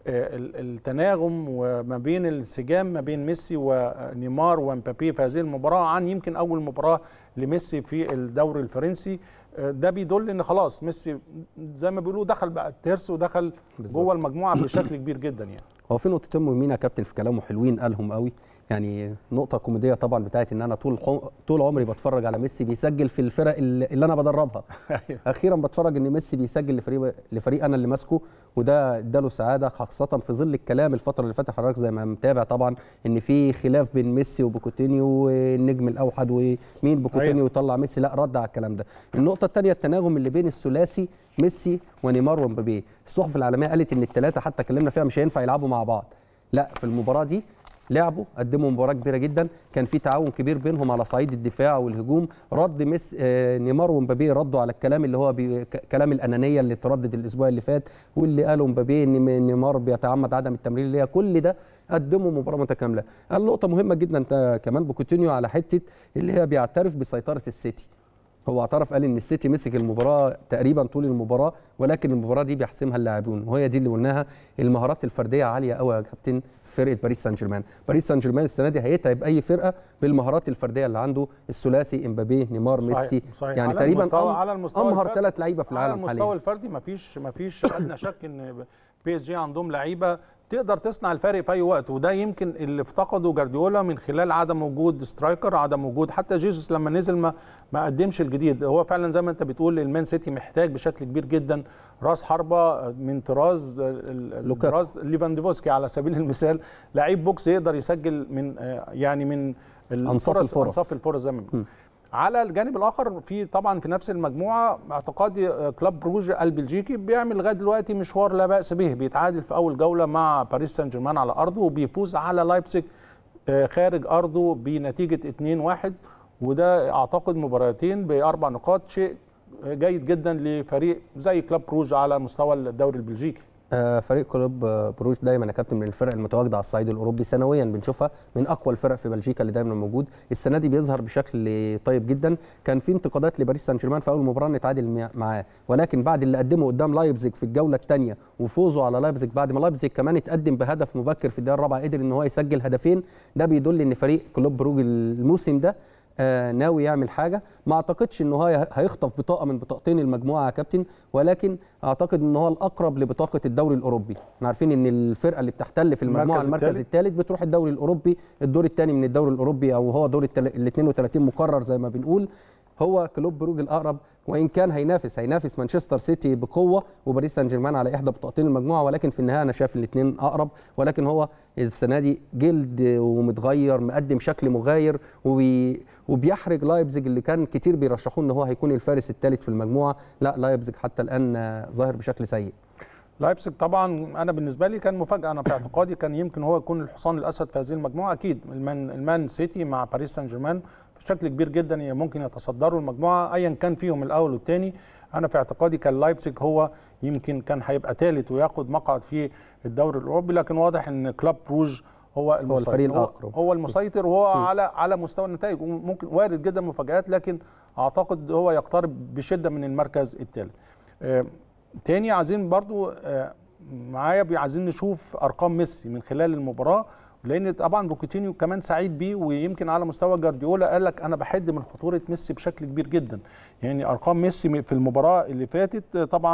التناغم وما بين الانسجام ما بين ميسي ونيمار ومبابي في هذه المباراه عن يمكن اول مباراه لميسي في الدوري الفرنسي ده بيدل ان خلاص ميسي زي ما بيقولوا دخل بقى الترس ودخل جوه المجموعه بشكل كبير جدا يعني هو في نقطتين مهمين يا كابتن في كلامه حلوين قالهم قوي يعني نقطة كوميدية طبعا بتاعت ان انا طول حو... طول عمري بتفرج على ميسي بيسجل في الفرق اللي انا بدربها. اخيرا بتفرج ان ميسي بيسجل لفريق لفريق انا اللي ماسكه وده اداله سعادة خاصة في ظل الكلام الفترة اللي فاتت حضرتك زي ما متابع طبعا ان في خلاف بين ميسي وبوكوتينيو والنجم الاوحد ومين بوكوتينيو يطلع ميسي لا رد على الكلام ده. النقطة الثانية التناغم اللي بين الثلاثي ميسي ونيمار ومبابي. الصحف العالمية قالت ان الثلاثة حتى اتكلمنا فيها مش هينفع يلعبوا مع بعض. لا في المباراة دي لعبوا قدموا مباراه كبيره جدا كان في تعاون كبير بينهم على صعيد الدفاع والهجوم رد مس آه نيمار ومبابي ردوا على الكلام اللي هو بي كلام الانانيه اللي اتردد الاسبوع اللي فات واللي قاله مبابي ان نيمار بيتعمد عدم التمرير اللي هي كل ده قدموا مباراه متكامله قال نقطه مهمه جدا انت كمان بوكوتينيو على حته اللي هي بيعترف بسيطره السيتي هو اعترف قال ان السيتي مسك المباراه تقريبا طول المباراه ولكن المباراه دي بيحسمها اللاعبون وهي دي اللي قلناها المهارات الفرديه عاليه قوي يا كابتن فرقه باريس سان جيرمان باريس سان جيرمان السنه دي هيتعب اي فرقه بالمهارات الفرديه اللي عنده الثلاثي امبابي نيمار صحيح ميسي صحيح. يعني على تقريبا المستوى أم على المستوى امهر الفردي- ثلاث لعيبه في على العالم المستوى حاليا الفردي مفيش مفيش ادنى شك ان بي اس جي عندهم لعيبه تقدر تصنع الفرق في اي وقت وده يمكن اللي افتقده جارديولا من خلال عدم وجود سترايكر عدم وجود حتى جيسوس لما نزل ما ما قدمش الجديد هو فعلا زي ما انت بتقول المان سيتي محتاج بشكل كبير جدا راس حربه من طراز ال- ال- لوكاكو. طراز ليفاندوفسكي على سبيل المثال لعيب بوكس يقدر يسجل من آه، يعني من أنصاف الفرص الفرص. انصاف الفرص زي ما بنقول. على الجانب الاخر في طبعا في نفس المجموعه اعتقادي آه، كلاب بروج البلجيكي بيعمل لغايه دلوقتي مشوار لا باس به بيتعادل في اول جوله مع باريس سان جيرمان على ارضه وبيفوز على لايبزيج آه، خارج ارضه بنتيجه 2-1 وده اعتقد مباراتين باربع نقاط شيء آه، جيد جدا لفريق زي كلاب بروج على مستوى الدوري البلجيكي آه، فريق كلوب آه، بروج دايما يا كابتن من الفرق المتواجده على الصعيد الاوروبي سنويا بنشوفها من اقوى الفرق في بلجيكا اللي دايما موجود السنه دي بيظهر بشكل طيب جدا كان في انتقادات لباريس سان جيرمان في اول مباراه نتعادل مع- معاه ولكن بعد اللي قدمه قدام لايبزيج في الجوله الثانيه وفوزه على لايبزيج بعد ما لايبزيج كمان اتقدم بهدف مبكر في الدقيقه الرابعه قدر ان هو يسجل هدفين ده بيدل ان فريق كلوب بروج الموسم ده آه، ناوي يعمل حاجه ما اعتقدش ان هو ه- هيخطف بطاقه من بطاقتين المجموعه يا كابتن ولكن اعتقد ان هو الاقرب لبطاقه الدوري الاوروبي احنا عارفين ان الفرقه اللي بتحتل في المجموعه المركز المركز الثالث. الثالث بتروح الدوري الاوروبي الدور الثاني من الدوري الاوروبي او هو دور ال 32 مقرر زي ما بنقول هو كلوب بروج الاقرب وان كان هينافس هينافس مانشستر سيتي بقوه وباريس سان جيرمان على احدى بطاقتين المجموعه ولكن في النهايه انا شايف الاثنين اقرب ولكن هو السنه دي جلد ومتغير مقدم شكل مغاير وبي وبيحرج لايبزيج اللي كان كتير بيرشحوه ان هو هيكون الفارس الثالث في المجموعه لا لايبزيج حتى الان آه، ظاهر بشكل سيء لايبزيج طبعا انا بالنسبه لي كان مفاجاه انا في اعتقادي كان يمكن هو يكون الحصان الاسد في هذه المجموعه اكيد المان المان سيتي مع باريس سان جيرمان بشكل كبير جدا ممكن يتصدروا المجموعه ايا كان فيهم الاول والثاني انا في اعتقادي كان لايبزيج هو يمكن كان هيبقى ثالث وياخد مقعد في الدوري الاوروبي لكن واضح ان كلاب بروج هو المسيطر الفريق هو, الأقرب. هو المسيطر وهو على على مستوى النتائج وممكن وارد جدا مفاجات لكن اعتقد هو يقترب بشده من المركز الثالث آه، تاني عايزين برضو آه، معايا بي- عايزين نشوف ارقام ميسي من خلال المباراه لان طبعا بوكيتينيو كمان سعيد بيه ويمكن على مستوى جارديولا قال لك انا بحد من خطوره ميسي بشكل كبير جدا يعني ارقام ميسي في المباراه اللي فاتت آه، طبعا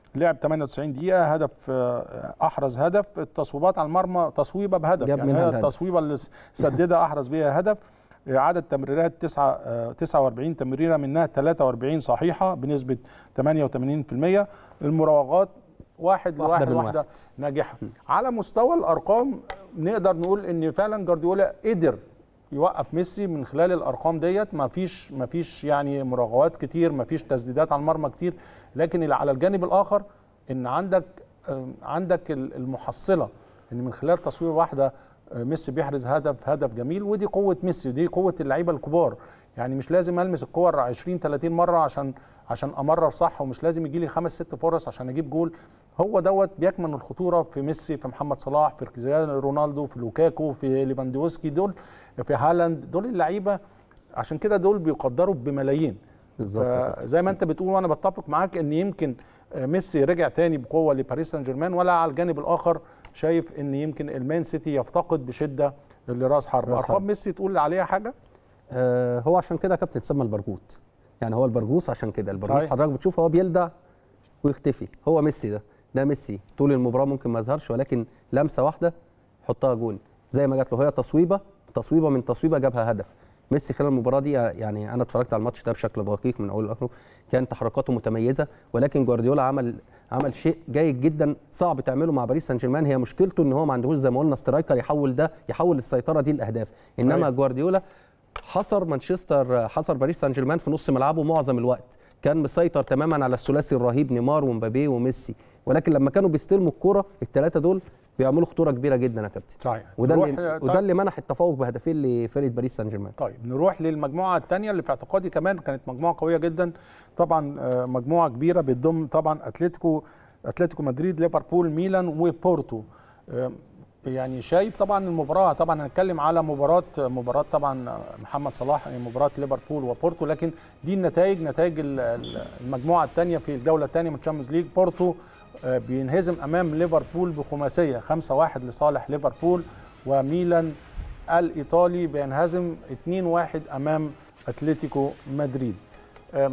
لعب 98 دقيقه هدف آه، احرز هدف التصويبات على المرمى تصويبه بهدف جاب يعني منها هي الهدف. التصويبه اللي سددها احرز بيها هدف آه، عدد تمريرات 9 آه، 49 تمريره منها 43 صحيحه بنسبه 88% المراوغات واحد واحدة لواحد من واحده واحد. ناجحه على مستوى الارقام نقدر نقول ان فعلا جارديولا قدر يوقف ميسي من خلال الارقام ديت ما فيش ما فيش يعني مراوغات كتير ما فيش تسديدات على المرمى كتير لكن اللي على الجانب الاخر ان عندك آه، عندك ال- المحصله ان من خلال تصوير واحده آه، ميسي بيحرز هدف هدف جميل ودي قوه ميسي ودي قوه اللعيبه الكبار يعني مش لازم المس الكور 20 30 مره عشان عشان امرر صح ومش لازم يجي لي خمس ست فرص عشان اجيب جول هو دوت بيكمن الخطوره في ميسي في محمد صلاح في كريستيانو رونالدو في لوكاكو في ليفاندوسكي دول في هالاند دول اللعيبه عشان كده دول بيقدروا بملايين بالظبط يا كابتن. زي ما انت بتقول وانا بتفق معاك ان يمكن آه، ميسي رجع تاني بقوه لباريس سان جيرمان ولا على الجانب الاخر شايف ان يمكن المان سيتي يفتقد بشده لراس حرب راس ارقام حرب. ميسي تقول عليها حاجه آه هو عشان كده يا كابتن اتسمى البرغوث يعني هو البرغوث عشان كده البرغوث صحيح. حضرتك بتشوف هو بيلدع ويختفي هو ميسي ده ده ميسي طول المباراه ممكن ما يظهرش ولكن لمسه واحده حطها جون زي ما جات له هي تصويبه تصويبه من تصويبه جابها هدف ميسي خلال المباراه دي يعني انا اتفرجت على الماتش ده بشكل دقيق من اول لاخره كان تحركاته متميزه ولكن جوارديولا عمل عمل شيء جيد جدا صعب تعمله مع باريس سان جيرمان هي مشكلته ان هو ما عندهوش زي ما قلنا سترايكر يحول ده يحول السيطره دي لاهداف انما صحيح. جوارديولا حصر مانشستر حصر باريس سان جيرمان في نص ملعبه معظم الوقت كان مسيطر تماما على الثلاثي الرهيب نيمار ومبابي وميسي ولكن لما كانوا بيستلموا الكرة الثلاثه دول بيعملوا خطوره كبيره جدا يا كابتن صحيح وده نروح- اللي طيب. وده اللي منح التفوق بهدفين لفرقه باريس سان جيرمان طيب نروح للمجموعه الثانيه اللي في اعتقادي كمان كانت مجموعه قويه جدا طبعا آه، مجموعه كبيره بتضم طبعا اتلتيكو اتلتيكو مدريد ليفربول ميلان وبورتو آه، يعني شايف طبعا المباراه طبعا هنتكلم على مباراه مباراه طبعا محمد صلاح يعني مباراه ليفربول وبورتو لكن دي النتائج نتائج ال- ال- المجموعه الثانيه في الجوله الثانيه من تشامبيونز ليج بورتو آه، بينهزم امام ليفربول بخماسيه 5-1 لصالح ليفربول وميلان الايطالي بينهزم 2-1 امام اتلتيكو مدريد أم،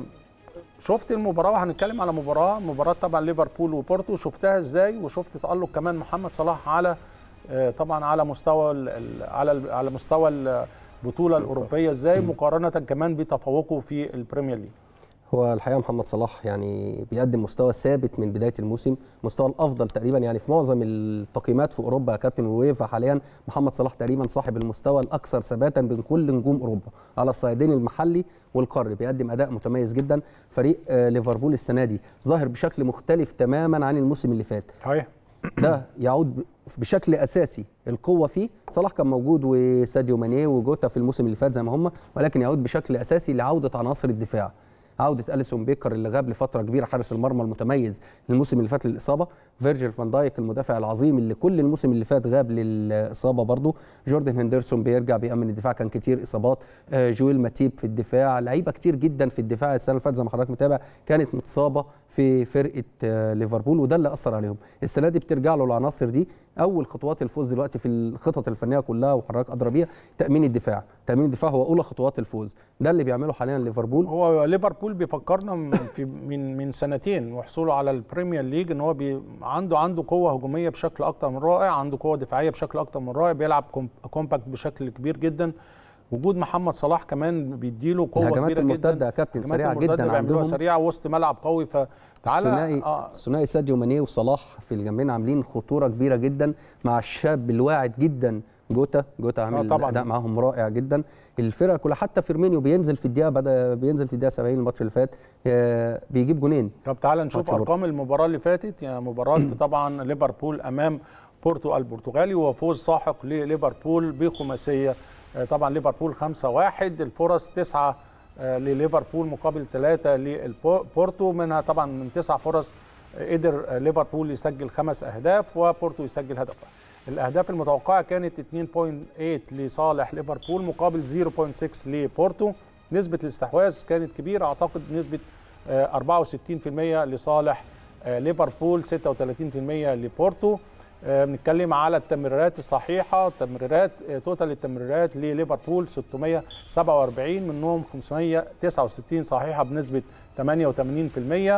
شفت المباراه وهنتكلم على مباراه مباراه طبعا ليفربول وبورتو شفتها ازاي وشفت تالق كمان محمد صلاح على آه، طبعا على مستوى ال- ال- على ال- على مستوى البطوله الاوروبيه ازاي مقارنه كمان بتفوقه في البريمير ليج هو الحقيقه محمد صلاح يعني بيقدم مستوى ثابت من بدايه الموسم مستوى الافضل تقريبا يعني في معظم التقييمات في اوروبا يا كابتن ويفا حاليا محمد صلاح تقريبا صاحب المستوى الاكثر ثباتا بين كل نجوم اوروبا على الصعيدين المحلي والقاري بيقدم اداء متميز جدا فريق آه، ليفربول السنه دي ظاهر بشكل مختلف تماما عن الموسم اللي فات صحيح ده يعود ب- بشكل اساسي القوه فيه صلاح كان موجود وساديو ماني وجوتا في الموسم اللي فات زي ما هم ولكن يعود بشكل اساسي لعوده عناصر الدفاع عوده اليسون بيكر اللي غاب لفتره كبيره حارس المرمى المتميز الموسم اللي فات للاصابه فيرجيل فان دايك المدافع العظيم اللي كل الموسم اللي فات غاب للاصابه برضه جوردن هندرسون بيرجع بيامن الدفاع كان كتير اصابات آه، جويل ماتيب في الدفاع لعيبه كتير جدا في الدفاع السنه اللي فاتت زي ما حضرتك متابع كانت متصابه في فرقه آه، ليفربول وده اللي اثر عليهم السنه دي بترجع له العناصر دي اول خطوات الفوز دلوقتي في الخطط الفنيه كلها وحضرتك ادرى بيها تامين الدفاع تامين الدفاع هو اولى خطوات الفوز ده اللي بيعمله حاليا ليفربول هو ليفربول بيفكرنا من- في من من سنتين وحصوله على البريمير ليج ان هو بي عنده عنده قوه هجوميه بشكل اكتر من رائع عنده قوه دفاعيه بشكل اكتر من رائع بيلعب كوم- كومباكت بشكل كبير جدا وجود محمد صلاح كمان بيديله قوه الهجمات كبيره جدا المرتدة يا كابتن الهجمات سريعة المرتدة جدا بيعملوها عندهم. سريعه وسط ملعب قوي فتعالى الثنائي آه الثنائي ساديو ماني وصلاح في الجنبين عاملين خطوره كبيره جدا مع الشاب الواعد جدا جوتا جوتا عامل طبعاً. اداء معاهم رائع جدا الفرقه كلها حتى فيرمينيو بينزل في الدقيقه بدا بينزل في الدقيقه 70 الماتش اللي فات آه، بيجيب جونين طب تعالى نشوف ماتش بورتو. ارقام المباراه اللي فاتت يعني مباراه طبعا ليفربول امام بورتو البرتغالي وفوز ساحق لليفربول بخماسيه آه، طبعا ليفربول 5-1 الفرص 9 لليفربول مقابل 3 للبورتو منها طبعا من تسع فرص آه، قدر آه، ليفربول يسجل خمس اهداف وبورتو يسجل هدف واحد. الاهداف المتوقعه كانت 2.8 لصالح ليفربول مقابل 0.6 لبورتو نسبه الاستحواذ كانت كبيره اعتقد نسبه آه، 64% لصالح آه، ليفربول 36% لبورتو آه، بنتكلم على التمريرات الصحيحه تمريرات آه، توتال التمريرات لليفربول 647 منهم 569 صحيحه بنسبه 88%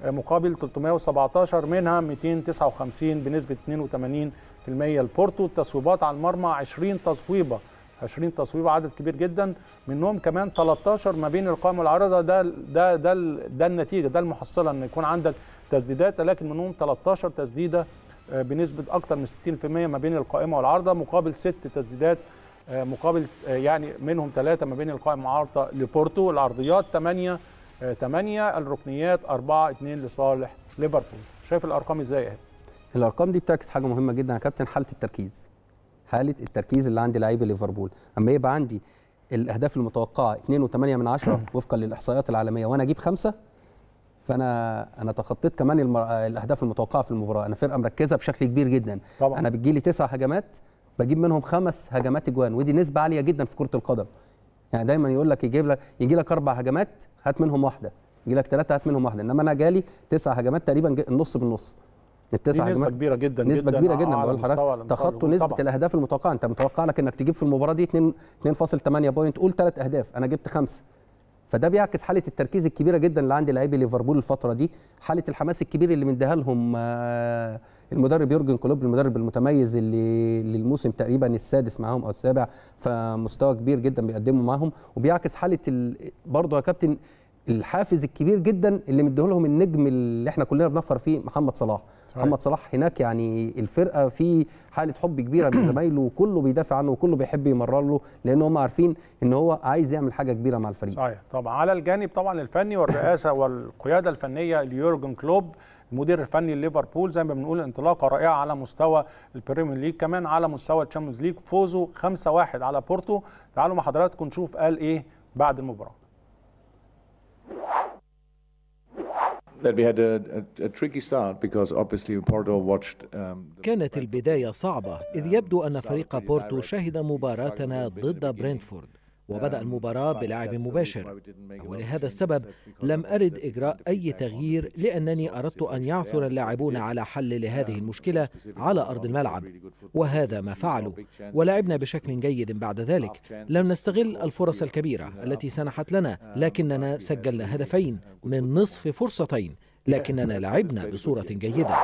مقابل 317 منها 259 بنسبه 82% البورتو التصويبات على المرمى 20 تصويبه 20 تصويبه عدد كبير جدا منهم كمان 13 ما بين القائم والعارضه ده ده ده ده النتيجه ده المحصله ان يكون عندك تسديدات لكن منهم 13 تسديده بنسبه اكثر من 60% ما بين القائمه والعارضه مقابل ست تسديدات مقابل يعني منهم ثلاثه ما بين القائمه والعارضه لبورتو العرضيات 8 8 الركنيات 4 2 لصالح ليفربول شايف الارقام ازاي اهي الارقام دي بتعكس حاجه مهمه جدا يا كابتن حاله التركيز حاله التركيز اللي عند لعيبه ليفربول اما يبقى عندي الاهداف المتوقعه 2.8 من عشرة وفقا للاحصائيات العالميه وانا اجيب خمسه فانا انا تخطيت كمان المر... الاهداف المتوقعه في المباراه انا فرقه مركزه بشكل كبير جدا طبعا. انا بتجي لي تسع هجمات بجيب منهم خمس هجمات اجوان ودي نسبه عاليه جدا في كره القدم يعني دايما يقول لك يجيب لك يجي لك اربع هجمات هات منهم واحده يجي لك ثلاثه هات منهم واحده انما انا جالي تسع هجمات تقريبا النص بالنص التسع نسبة كبيرة جدا نسبة جداً كبيرة جدا بقول لحضرتك تخطوا نسبة طبعا. الأهداف المتوقعة أنت متوقع لك إنك تجيب في المباراة دي 2 2.8 بوينت قول ثلاث أهداف أنا جبت خمسة فده بيعكس حالة التركيز الكبيرة جدا اللي عند لاعبي ليفربول الفترة دي حالة الحماس الكبير اللي مديها لهم المدرب يورجن كلوب المدرب المتميز اللي للموسم تقريبا السادس معاهم او السابع فمستوى كبير جدا بيقدموا معاهم وبيعكس حاله ال... برضه يا كابتن الحافز الكبير جدا اللي مديه لهم النجم اللي احنا كلنا بنفخر فيه محمد صلاح صحيح. محمد صلاح هناك يعني الفرقه في حاله حب كبيره من زمايله وكله بيدافع عنه وكله بيحب يمرر له لان هم عارفين ان هو عايز يعمل حاجه كبيره مع الفريق صحيح طبعا على الجانب طبعا الفني والرئاسه والقياده الفنيه ليورجن كلوب المدير الفني لليفربول زي ما بنقول انطلاقه رائعه على مستوى البريمير ليج كمان على مستوى الشامبيونز ليج فوزه 5-1 على بورتو تعالوا مع حضراتكم نشوف قال ايه بعد المباراه that we had a, a, a tricky start because obviously Porto watched um, كانت البداية صعبة إذ يبدو أن فريق بورتو شهد مباراتنا ضد برينفورد وبدأ المباراة بلعب مباشر ولهذا السبب لم أرد إجراء أي تغيير لأنني أردت أن يعثر اللاعبون على حل لهذه المشكلة على أرض الملعب وهذا ما فعلوا ولعبنا بشكل جيد بعد ذلك لم نستغل الفرص الكبيرة التي سنحت لنا لكننا سجلنا هدفين من نصف فرصتين لكننا لعبنا بصورة جيدة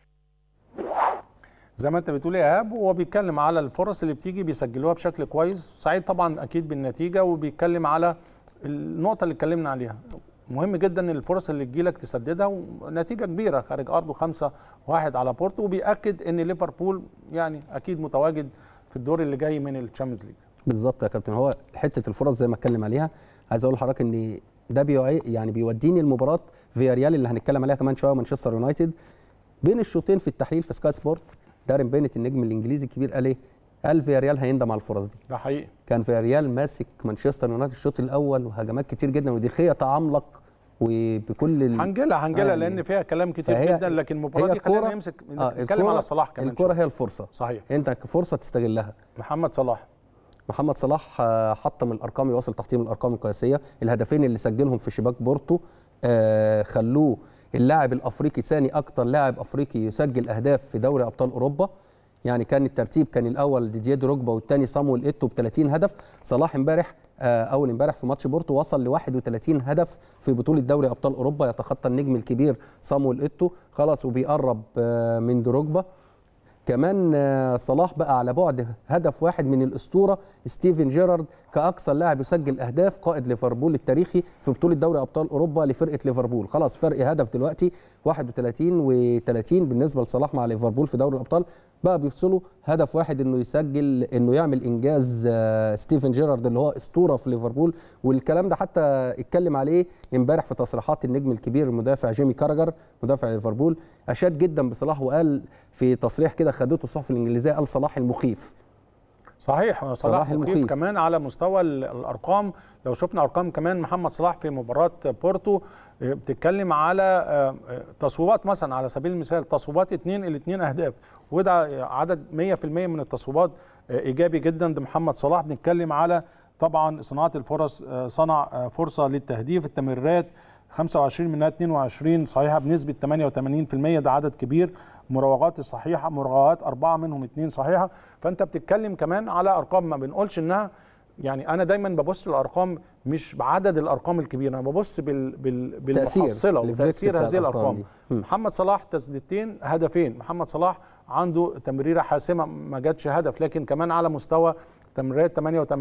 زي ما انت بتقول يا ايهاب وهو بيتكلم على الفرص اللي بتيجي بيسجلوها بشكل كويس سعيد طبعا اكيد بالنتيجه وبيتكلم على النقطه اللي اتكلمنا عليها مهم جدا الفرص اللي تجيلك تسددها ونتيجه كبيره خارج ارضه خمسة واحد على بورتو وبياكد ان ليفربول يعني اكيد متواجد في الدور اللي جاي من الشامبيونز ليج بالظبط يا كابتن هو حته الفرص زي ما اتكلم عليها عايز اقول لحضرتك ان ده بيوعي يعني بيوديني المباراه فيا ريال اللي هنتكلم عليها كمان شويه مانشستر يونايتد بين الشوطين في التحليل في سكاي سبورت دارين بينت النجم الانجليزي الكبير قال ايه؟ قال فيا ريال هيندم على الفرص دي ده حقيقي كان فيا ريال ماسك مانشستر يونايتد الشوط الاول وهجمات كتير جدا ودي تعملق وبكل ال... هنجلها هنجلها آه لان فيها كلام كتير جدا لكن المباراه دي خلينا نمسك نتكلم على صلاح كمان الكره هي الفرصه صحيح انت فرصه تستغلها محمد صلاح محمد صلاح حطم الارقام يواصل تحطيم الارقام القياسيه الهدفين اللي سجلهم في شباك بورتو آه خلوه اللاعب الافريقي ثاني اكثر لاعب افريقي يسجل اهداف في دوري ابطال اوروبا يعني كان الترتيب كان الاول ديدييه دروجبا والثاني صامويل ايتو ب 30 هدف صلاح امبارح اول امبارح في ماتش بورتو وصل ل 31 هدف في بطوله دوري ابطال اوروبا يتخطى النجم الكبير صامويل ايتو خلاص وبيقرب من دروجبا كمان صلاح بقى على بعد هدف واحد من الاسطوره ستيفن جيرارد كاكثر لاعب يسجل اهداف قائد ليفربول التاريخي في بطوله دوري ابطال اوروبا لفرقه ليفربول خلاص فرق هدف دلوقتي 31 و30 بالنسبه لصلاح مع ليفربول في دوري الابطال بقى بيفصلوا هدف واحد انه يسجل انه يعمل انجاز ستيفن جيرارد اللي هو اسطوره في ليفربول والكلام ده حتى اتكلم عليه امبارح في تصريحات النجم الكبير المدافع جيمي كاراجر مدافع ليفربول اشاد جدا بصلاح وقال في تصريح كده خدته الصحف الانجليزيه قال صلاح المخيف صحيح صلاح, صلاح المخيف كمان على مستوى الارقام لو شفنا ارقام كمان محمد صلاح في مباراه بورتو بتتكلم على تصويبات مثلا على سبيل المثال تصويبات اثنين الاثنين اهداف وده عدد 100% من التصويبات ايجابي جدا ده محمد صلاح بنتكلم على طبعا صناعه الفرص صنع فرصه للتهديف التمريرات 25 منها 22 صحيحه بنسبه 88% ده عدد كبير مراوغات الصحيحه مراوغات اربعه منهم اثنين صحيحه فانت بتتكلم كمان على ارقام ما بنقولش انها يعني انا دايما ببص للارقام مش بعدد الارقام الكبيره انا ببص بال بال تأثير، بالمحصله الإفكت وتاثير بتاع هذه الأرقام الارقام دي. مم. محمد صلاح تسديدتين هدفين محمد صلاح عنده تمريره حاسمه ما جاتش هدف لكن كمان على مستوى تمريرات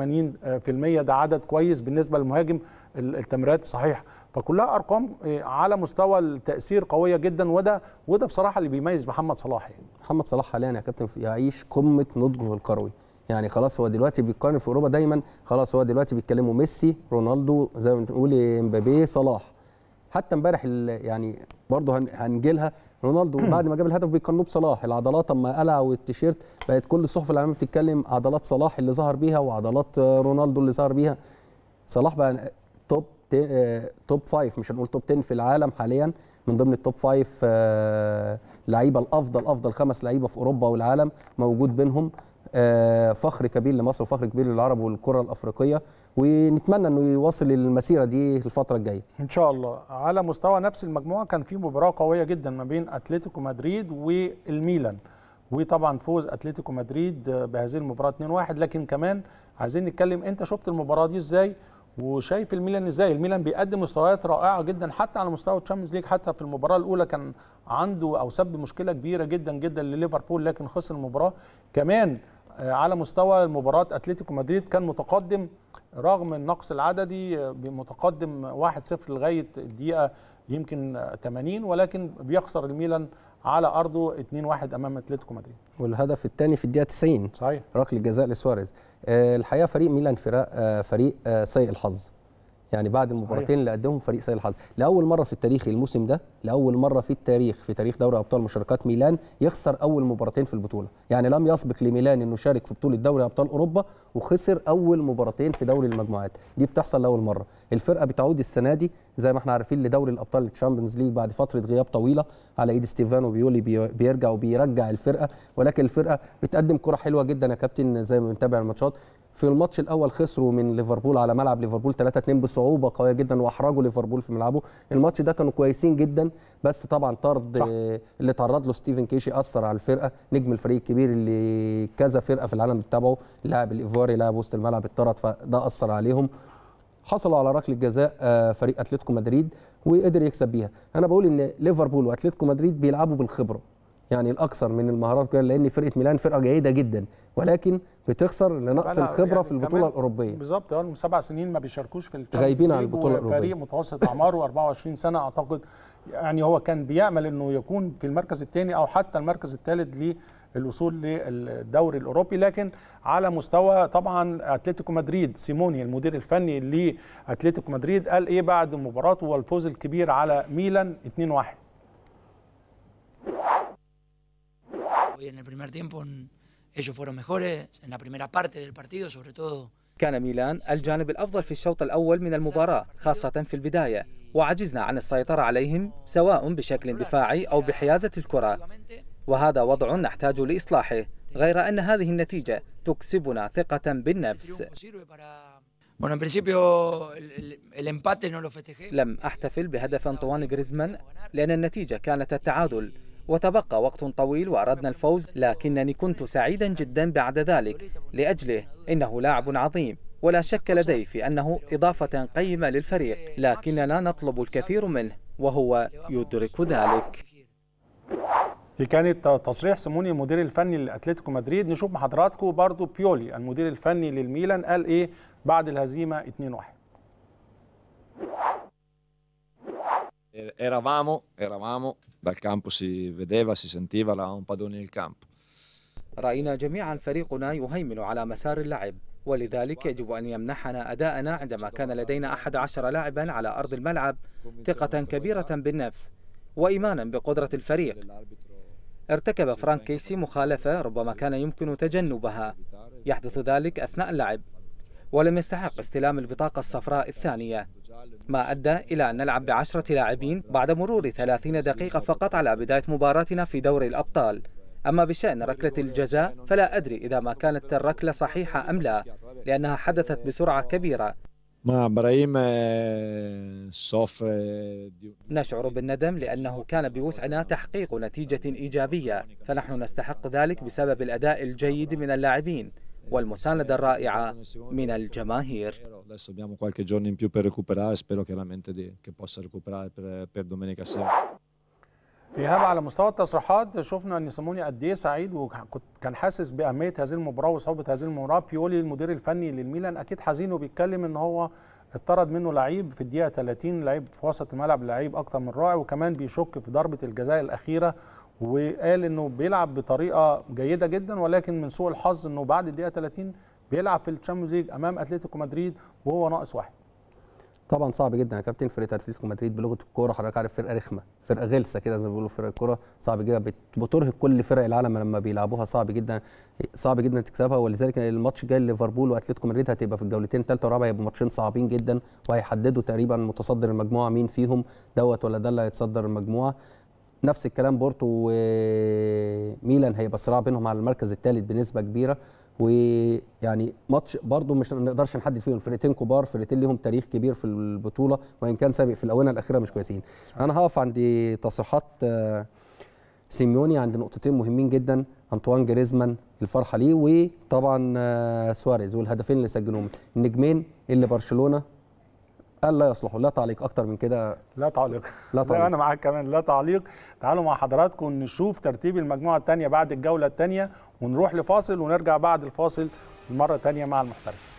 88% ده عدد كويس بالنسبه للمهاجم ال- التمريرات الصحيحه فكلها ارقام آه، على مستوى التاثير قويه جدا وده وده بصراحه اللي بيميز محمد صلاح يعني محمد صلاح حاليا يا كابتن يعيش قمه نضجه الكروي يعني خلاص هو دلوقتي بيتقارن في اوروبا دايما خلاص هو دلوقتي بيتكلموا ميسي رونالدو زي ما بنقول امبابي صلاح حتى امبارح ال- يعني برضه هن- هنجيلها رونالدو بعد ما جاب الهدف بيقارنوه بصلاح العضلات اما قلع والتيشيرت بقت كل الصحف العالميه بتتكلم عضلات صلاح اللي ظهر بيها وعضلات آه، رونالدو اللي ظهر بيها صلاح بقى توب تي- آه، توب فايف مش هنقول توب 10 في العالم حاليا من ضمن التوب فايف آه، لعيبه الافضل افضل خمس لعيبه في اوروبا والعالم موجود بينهم آه، فخر كبير لمصر وفخر كبير للعرب والكره الافريقيه ونتمنى انه يواصل المسيره دي الفتره الجايه ان شاء الله على مستوى نفس المجموعه كان في مباراه قويه جدا ما بين اتلتيكو مدريد والميلان وطبعا فوز اتلتيكو مدريد بهذه المباراه 2-1 لكن كمان عايزين نتكلم انت شفت المباراه دي ازاي وشايف الميلان ازاي الميلان بيقدم مستويات رائعه جدا حتى على مستوى الشامبيونز ليج حتى في المباراه الاولى كان عنده او سبب مشكله كبيره جدا جدا لليفربول لكن خسر المباراه كمان آه، على مستوى مباراه اتلتيكو مدريد كان متقدم رغم النقص العددي آه، متقدم 1-0 لغايه الدقيقه يمكن آه، 80 ولكن بيخسر الميلان على ارضه 2-1 امام اتلتيكو مدريد والهدف الثاني في الدقيقه 90 صحيح ركله جزاء لسواريز آه، الحقيقه فريق ميلان فريق آه، فريق آه، سيء الحظ يعني بعد المباراتين اللي قدمهم فريق سيء الحظ لاول مره في التاريخ الموسم ده لاول مره في التاريخ في تاريخ دوري ابطال مشاركات ميلان يخسر اول مباراتين في البطوله يعني لم يسبق لميلان انه شارك في بطوله دوري ابطال اوروبا وخسر اول مباراتين في دوري المجموعات دي بتحصل لاول مره الفرقه بتعود السنه دي زي ما احنا عارفين لدوري الابطال الشامبيونز ليج بعد فتره غياب طويله على ايد ستيفانو بيولي بي- بيرجع وبيرجع الفرقه ولكن الفرقه بتقدم كره حلوه جدا يا كابتن زي ما بنتابع الماتشات في الماتش الاول خسروا من ليفربول على ملعب ليفربول 3 2 بصعوبه قويه جدا واحرجوا ليفربول في ملعبه الماتش ده كانوا كويسين جدا بس طبعا طرد صح. آه، اللي تعرض له ستيفن كيشي اثر على الفرقه نجم الفريق الكبير اللي كذا فرقه في العالم بتتابعه اللاعب الايفواري لاعب وسط الملعب اتطرد فده اثر عليهم حصلوا على ركله جزاء آه، فريق اتلتيكو مدريد وقدر يكسب بيها انا بقول ان ليفربول واتلتيكو مدريد بيلعبوا بالخبره يعني الاكثر من المهارات كده لان فرقه ميلان فرقه جيده جدا ولكن بتخسر لنقص أنا الخبره يعني في البطوله كمان الاوروبيه بالظبط اه سبع سنين ما بيشاركوش في الشامبيونز غايبين عن ليج البطولة الأوروبية. وفريق متوسط اعماره 24 سنه اعتقد يعني هو كان بيامل انه يكون في المركز الثاني او حتى المركز الثالث للوصول للدوري الاوروبي لكن على مستوى طبعا اتلتيكو مدريد سيموني المدير الفني لاتلتيكو مدريد قال ايه بعد مباراته والفوز الكبير على ميلان 2-1 Hoy en el primer tiempo en- ellos fueron mejores, en la primera parte del partido sobre todo. كان ميلان الجانب الأفضل في الشوط الأول من المباراة خاصة في البداية وعجزنا عن السيطرة عليهم سواء بشكل دفاعي أو بحيازة الكرة وهذا وضع نحتاج لإصلاحه غير أن هذه النتيجة تكسبنا ثقة بالنفس Triunfo sirve para... Bueno, en principio el, el- el empate no lo festejé. لم أحتفل بهدف أنطوان غريزمان لأن النتيجة كانت التعادل وتبقى وقت طويل وأردنا الفوز لكنني كنت سعيدا جدا بعد ذلك لأجله إنه لاعب عظيم ولا شك لدي في أنه إضافة قيمة للفريق لكننا نطلب الكثير منه وهو يدرك ذلك دي كانت تصريح سيموني المدير الفني لاتلتيكو مدريد نشوف مع حضراتكم برضو بيولي المدير الفني للميلان قال ايه بعد الهزيمه 2-1 Eravamo, eravamo, dal campo si vedeva, si sentiva, eravamo un padroni del campo. رأينا جميعا فريقنا يهيمن على مسار اللعب ولذلك يجب أن يمنحنا أداءنا عندما كان لدينا أحد عشر لاعبا على أرض الملعب ثقة كبيرة بالنفس وإيمانا بقدرة الفريق ارتكب فرانك كيسي مخالفة ربما كان يمكن تجنبها يحدث ذلك أثناء اللعب ولم يستحق استلام البطاقة الصفراء الثانية ما أدى إلى أن نلعب بعشرة لاعبين بعد مرور ثلاثين دقيقة فقط على بداية مباراتنا في دوري الأبطال أما بشأن ركلة الجزاء فلا أدري إذا ما كانت الركلة صحيحة أم لا لأنها حدثت بسرعة كبيرة Ma Brahim eh, soffre di نشعر بالندم لأنه كان بوسعنا تحقيق نتيجة إيجابية فنحن نستحق ذلك بسبب الأداء الجيد من اللاعبين والمساندة الرائعة من الجماهير Adesso abbiamo qualche giorno in più per recuperare, spero chiaramente di, che possa recuperare per, per domenica sera. ايهاب على مستوى التصريحات شفنا ان سيموني قد ايه سعيد وكان حاسس باهميه هذه المباراه وصعوبه هذه المباراه بيولي المدير الفني للميلان اكيد حزين وبيتكلم ان هو اتطرد منه لعيب في الدقيقه 30 لعيب في وسط الملعب لعيب اكتر من رائع وكمان بيشك في ضربه الجزاء الاخيره وقال انه بيلعب بطريقه جيده جدا ولكن من سوء الحظ انه بعد الدقيقه 30 بيلعب في الشامبيونز ليج امام اتلتيكو مدريد وهو ناقص واحد طبعا صعب جدا يا كابتن فرقه اتلتيكو مدريد بلغه الكوره حضرتك عارف فرقه رخمه فرقه غلسه كده زي ما بيقولوا فرقه الكوره صعب جدا بت- بترهق كل فرق العالم لما بيلعبوها صعب جدا صعب جدا تكسبها ولذلك الماتش الجاي ليفربول واتلتيكو مدريد هتبقى في الجولتين الثالثه والرابعه هيبقوا ماتشين صعبين جدا وهيحددوا تقريبا متصدر المجموعه مين فيهم دوت ولا ده اللي هيتصدر المجموعه نفس الكلام بورتو وميلان هيبقى صراع بينهم على المركز الثالث بنسبه كبيره ويعني ماتش برضه مش نقدرش نحدد فيهم فرقتين كبار فرقتين ليهم تاريخ كبير في البطوله وان كان سابق في الاونه الاخيره مش كويسين انا هقف عند تصريحات آه، سيميوني عند نقطتين مهمين جدا انطوان جريزمان الفرحه ليه وطبعا آه، سواريز والهدفين اللي سجلوهم النجمين اللي برشلونه قال لا يصلحوا لا تعليق اكتر من كده لا تعليق لا تعليق. انا معاك كمان لا تعليق تعالوا مع حضراتكم نشوف ترتيب المجموعه الثانيه بعد الجوله الثانيه ونروح لفاصل ونرجع بعد الفاصل مره ثانيه مع المحترف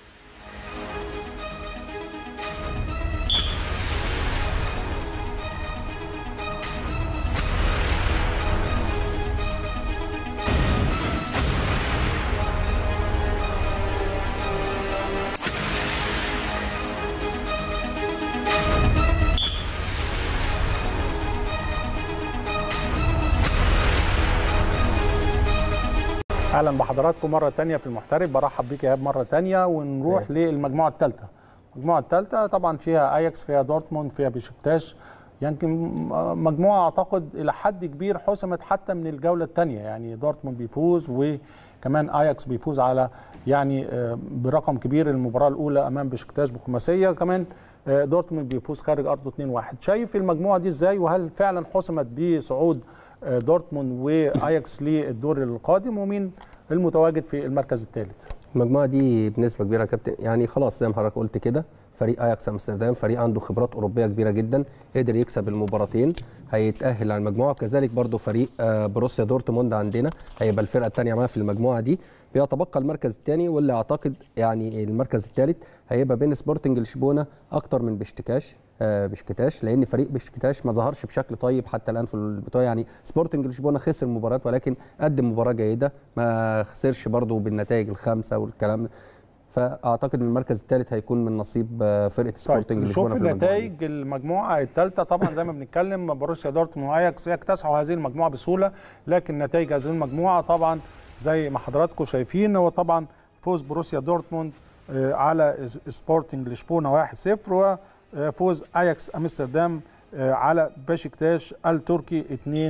اهلا بحضراتكم مره تانية في المحترف برحب بيك يا ايهاب مره تانية ونروح للمجموعه الثالثه المجموعه الثالثه طبعا فيها اياكس فيها دورتموند فيها بشكتاش يمكن مجموعه اعتقد الى حد كبير حسمت حتى من الجوله الثانيه يعني دورتموند بيفوز وكمان اياكس بيفوز على يعني آه، برقم كبير المباراه الاولى امام بشكتاش بخماسيه كمان آه، دورتموند بيفوز خارج ارضه 2-1 شايف المجموعه دي ازاي وهل فعلا حسمت بصعود آه، دورتموند واياكس للدور القادم ومين المتواجد في المركز الثالث المجموعه دي بنسبه كبيره يا كابتن يعني خلاص زي ما حضرتك قلت كده فريق اياكس امستردام فريق عنده خبرات اوروبيه كبيره جدا قدر يكسب المباراتين هيتاهل على المجموعه وكذلك برضو فريق آه، بروسيا دورتموند عندنا هيبقى الفرقه الثانيه معاه في المجموعه دي بيتبقى المركز الثاني واللي اعتقد يعني المركز الثالث هيبقى بين سبورتنج لشبونه اكتر من بشكتاش آه، بشكتاش لان فريق بشكتاش ما ظهرش بشكل طيب حتى الان في البطوله يعني سبورتنج لشبونه خسر مباراه ولكن قدم مباراه جيده ما خسرش برضو بالنتائج الخمسه والكلام ده. فاعتقد ان المركز الثالث هيكون من نصيب آه، فرقه سبورتنج نشوف لشبونه في المجموعه دي. النتائج المجموعه الثالثه طبعا زي ما بنتكلم بروسيا دورتموند واياكس يكتسحوا هذه المجموعه بسهوله لكن نتائج هذه المجموعه طبعا زي ما حضراتكم شايفين هو طبعا فوز بروسيا دورتموند آه، على سبورتنج لشبونه 1-0 وفوز اياكس امستردام آه، على باشكتاش التركي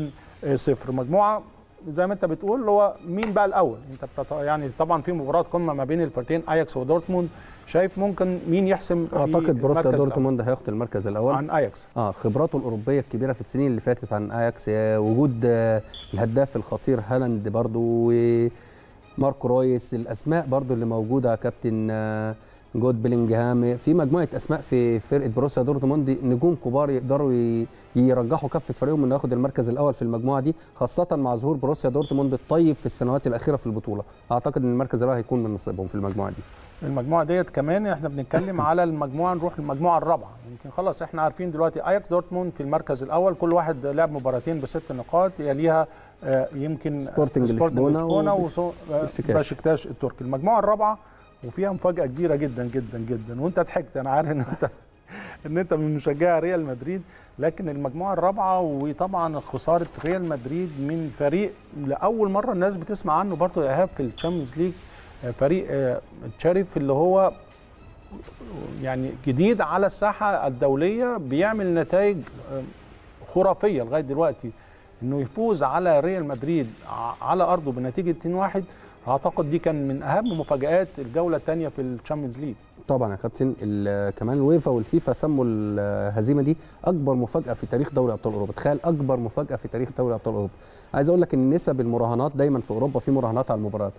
2-0 مجموعه زي ما انت بتقول اللي هو مين بقى الاول انت بتط... يعني طبعا في مباراه قمه ما بين الفريقين اياكس ودورتموند شايف ممكن مين يحسم في اعتقد بروسيا المركز الأول؟ دورتموند هياخد المركز الاول عن اياكس اه خبراته الاوروبيه الكبيره في السنين اللي فاتت عن اياكس آه، وجود آه، الهداف الخطير هالاند برضو وماركو رويس الاسماء برضو اللي موجوده يا كابتن آه، جود بيلينجهام في مجموعه اسماء في فرقه بروسيا دورتموند نجوم كبار يقدروا ي- يرجحوا كفه فريقهم انه ياخد المركز الاول في المجموعه دي خاصه مع ظهور بروسيا دورتموند الطيب في السنوات الاخيره في البطوله اعتقد ان المركز الاول هيكون من نصيبهم في المجموعه دي المجموعه ديت كمان احنا بنتكلم على المجموعه نروح للمجموعه الرابعه يمكن خلاص احنا عارفين دلوقتي اياكس دورتموند في المركز الاول كل واحد لعب مباراتين بست نقاط يليها آه، يمكن سبورتنج سبورتنج لشبونة لشبونه وبش- وصو- آه، بشكتاش. بشكتاش التركي المجموعه الرابعه وفيها مفاجاه كبيره جدا جدا جدا وانت ضحكت انا عارف ان انت ان انت من مشجعي ريال مدريد لكن المجموعه الرابعه وطبعا خساره ريال مدريد من فريق لاول مره الناس بتسمع عنه برضه يا ايهاب في الشامبيونز ليج آه، فريق آه، تشاريف اللي هو يعني جديد على الساحه الدوليه بيعمل نتائج آه، خرافيه لغايه دلوقتي انه يفوز على ريال مدريد ع- على ارضه بنتيجه 2-1 اعتقد دي كان من اهم مفاجات الجوله الثانيه في الشامبيونز ليج طبعا يا كابتن ال- كمان الويفا والفيفا سموا الهزيمه دي اكبر مفاجاه في تاريخ دوري ابطال اوروبا تخيل اكبر مفاجاه في تاريخ دوري ابطال اوروبا عايز اقول لك ان نسب المراهنات دايما في اوروبا في مراهنات على المباريات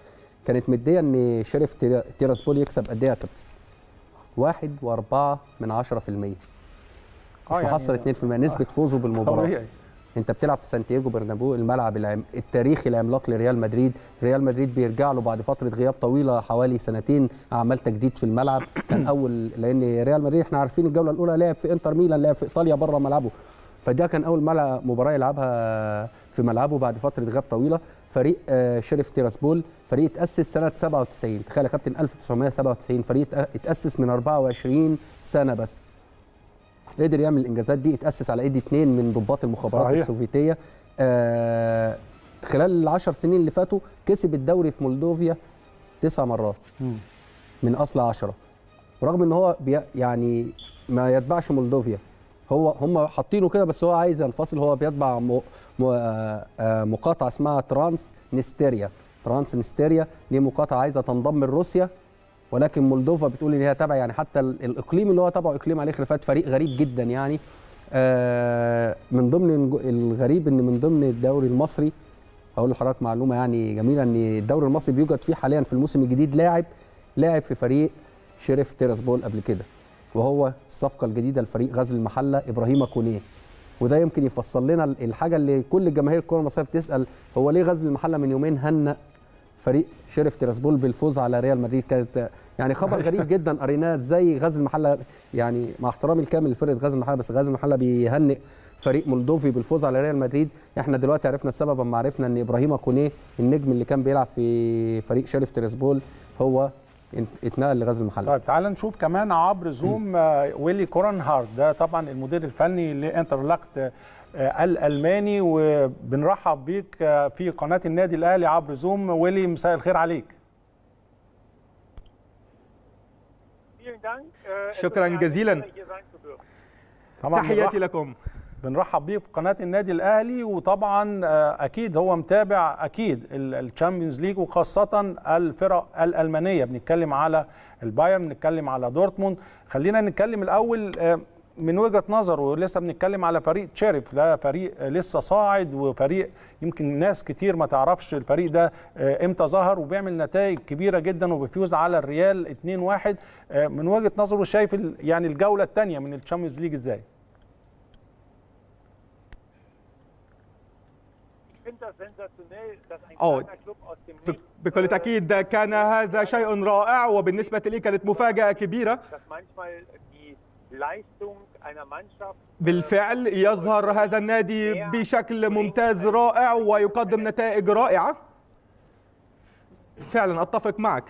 كانت مديه ان شريف تيرا- تيراسبول يكسب قد ايه يا كابتن؟ واحد وأربعة من عشرة في المية مش آه يعني- محصل 2% نسبة فوزه بالمباراة طبيعي انت بتلعب في سانتياغو برنابيو الملعب العم... التاريخي العملاق لريال مدريد ريال مدريد بيرجع له بعد فتره غياب طويله حوالي سنتين اعمال تجديد في الملعب كان اول لان ريال مدريد احنا عارفين الجوله الاولى لعب في انتر ميلان لعب في ايطاليا بره ملعبه فده كان اول ملعب مباراه يلعبها في ملعبه بعد فتره غياب طويله فريق آه، شريف تيراسبول فريق اتاسس سنه 97 تخيل يا كابتن 1997 فريق اتاسس من 24 سنه بس قدر يعمل الانجازات دي اتاسس على ايدي اثنين من ضباط المخابرات صحيح. السوفيتيه آه خلال العشر سنين اللي فاتوا كسب الدوري في مولدوفيا تسع مرات مم. من اصل عشرة ورغم ان هو بي يعني ما يتبعش مولدوفيا هو هم حاطينه كده بس هو عايز ينفصل هو بيتبع م... م... آه، آه، مقاطعه اسمها ترانس نستيريا ترانس نستيريا دي مقاطعه عايزه تنضم لروسيا ولكن مولدوفا بتقول ان هي تابع يعني حتى ال- الاقليم اللي هو تبعه اقليم عليه خلافات فريق غريب جدا يعني آه، من ضمن الج- الغريب ان من ضمن الدوري المصري اقول لحضرتك معلومه يعني جميله ان الدوري المصري بيوجد فيه حاليا في الموسم الجديد لاعب لاعب في فريق شريف تيراسبول قبل كده وهو الصفقه الجديده لفريق غزل المحله ابراهيم كونيه وده يمكن يفسر لنا الحاجه اللي كل جماهير الكره المصريه بتسال هو ليه غزل المحله من يومين هنأ فريق شريف تيراسبول بالفوز على ريال مدريد كانت يعني خبر غريب جدا قريناه ازاي غزل المحله يعني مع احترامي الكامل لفرقه غزل المحله بس غزل المحله بيهنئ فريق مولدوفي بالفوز على ريال مدريد احنا دلوقتي عرفنا السبب اما عرفنا ان ابراهيم كونيه النجم اللي كان بيلعب في فريق شريف تيراسبول هو اتنقل لغزل المحله طيب تعال نشوف كمان عبر زوم آه، ويلي كورنهارد ده طبعا المدير الفني لانترلاكت آه، الالماني وبنرحب بيك آه، في قناه النادي الاهلي عبر زوم ويلي مساء الخير عليك شكرا جزيلا طبعا تحياتي بنرحب- لكم بنرحب بيه في قناه النادي الاهلي وطبعا آه، اكيد هو متابع اكيد الشامبيونز ليج وخاصه الفرق الالمانيه بنتكلم على البايرن بنتكلم على دورتموند خلينا نتكلم الاول آه، من وجهه نظره لسه بنتكلم على فريق تشيرف ده فريق آه، لسه صاعد وفريق يمكن ناس كتير ما تعرفش الفريق ده آه، امتى ظهر وبيعمل نتائج كبيره جدا وبيفوز على الريال 2-1 آه، من وجهه نظره شايف ال- يعني الجوله الثانيه من الشامبيونز ليج ازاي؟ أوه. ب- بكل تأكيد كان هذا شيء رائع وبالنسبة لي كانت مفاجأة كبيرة بالفعل يظهر هذا النادي بشكل ممتاز رائع ويقدم نتائج رائعة فعلا أتفق معك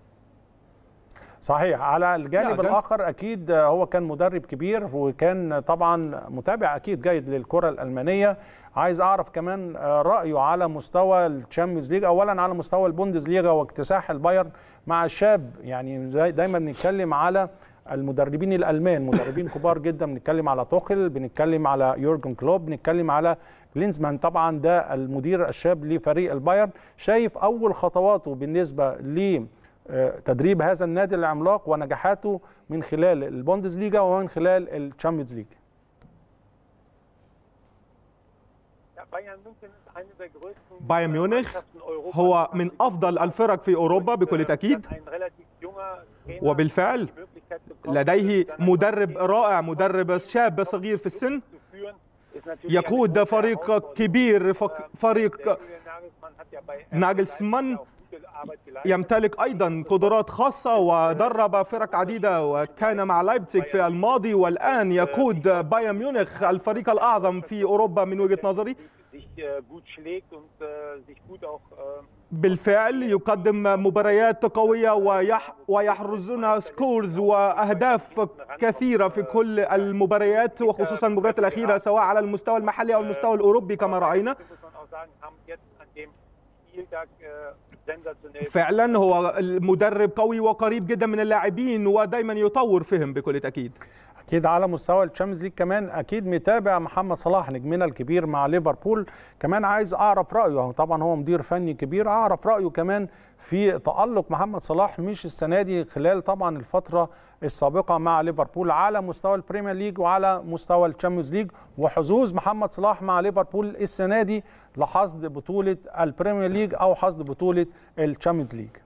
صحيح على الجانب لا، ده- الاخر اكيد هو كان مدرب كبير وكان طبعا متابع اكيد جيد للكره الالمانيه عايز اعرف كمان رايه على مستوى الشامبيونز ليج اولا على مستوى البوندز ليغا واكتساح البايرن مع الشاب يعني زي دايما بنتكلم على المدربين الالمان مدربين كبار جدا بنتكلم على توخل بنتكلم على يورجن كلوب بنتكلم على كلينزمان طبعا ده المدير الشاب لفريق البايرن شايف اول خطواته بالنسبه ل آه، تدريب هذا النادي العملاق ونجاحاته من خلال البوندز ليجا ومن خلال الشامبيونز ليج بايرن ميونخ هو من أفضل الفرق في أوروبا بكل تأكيد وبالفعل لديه مدرب رائع مدرب شاب صغير في السن يقود فريق كبير فك- فريق ناجلسمان يمتلك ايضا قدرات خاصه ودرب فرق عديده وكان مع لايبزيج في الماضي والان يقود بايرن ميونخ الفريق الاعظم في اوروبا من وجهه نظري بالفعل يقدم مباريات قويه ويح ويحرزون سكورز واهداف كثيره في كل المباريات وخصوصا المباريات الاخيره سواء على المستوى المحلي او المستوى الاوروبي كما راينا فعلا هو المدرب قوي وقريب جدا من اللاعبين ودايما يطور فيهم بكل تاكيد اكيد على مستوى الشامبيونز ليج كمان اكيد متابع محمد صلاح نجمنا الكبير مع ليفربول كمان عايز اعرف رايه طبعا هو مدير فني كبير اعرف رايه كمان في تالق محمد صلاح مش السنه دي خلال طبعا الفتره السابقه مع ليفربول على مستوى البريمير ليج وعلى مستوى الشامبيونز ليج وحظوظ محمد صلاح مع ليفربول السنه دي لحصد بطوله البريمير ليج او حصد بطوله الشامبيونز ليج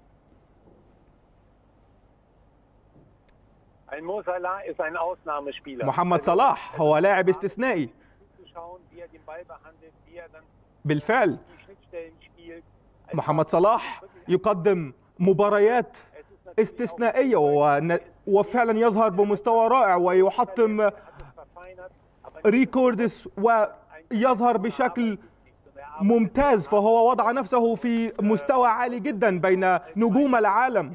محمد صلاح هو لاعب استثنائي بالفعل محمد صلاح يقدم مباريات استثنائية وفعلا يظهر بمستوى رائع ويحطم ريكوردس ويظهر بشكل ممتاز فهو وضع نفسه في مستوى عالي جدا بين نجوم العالم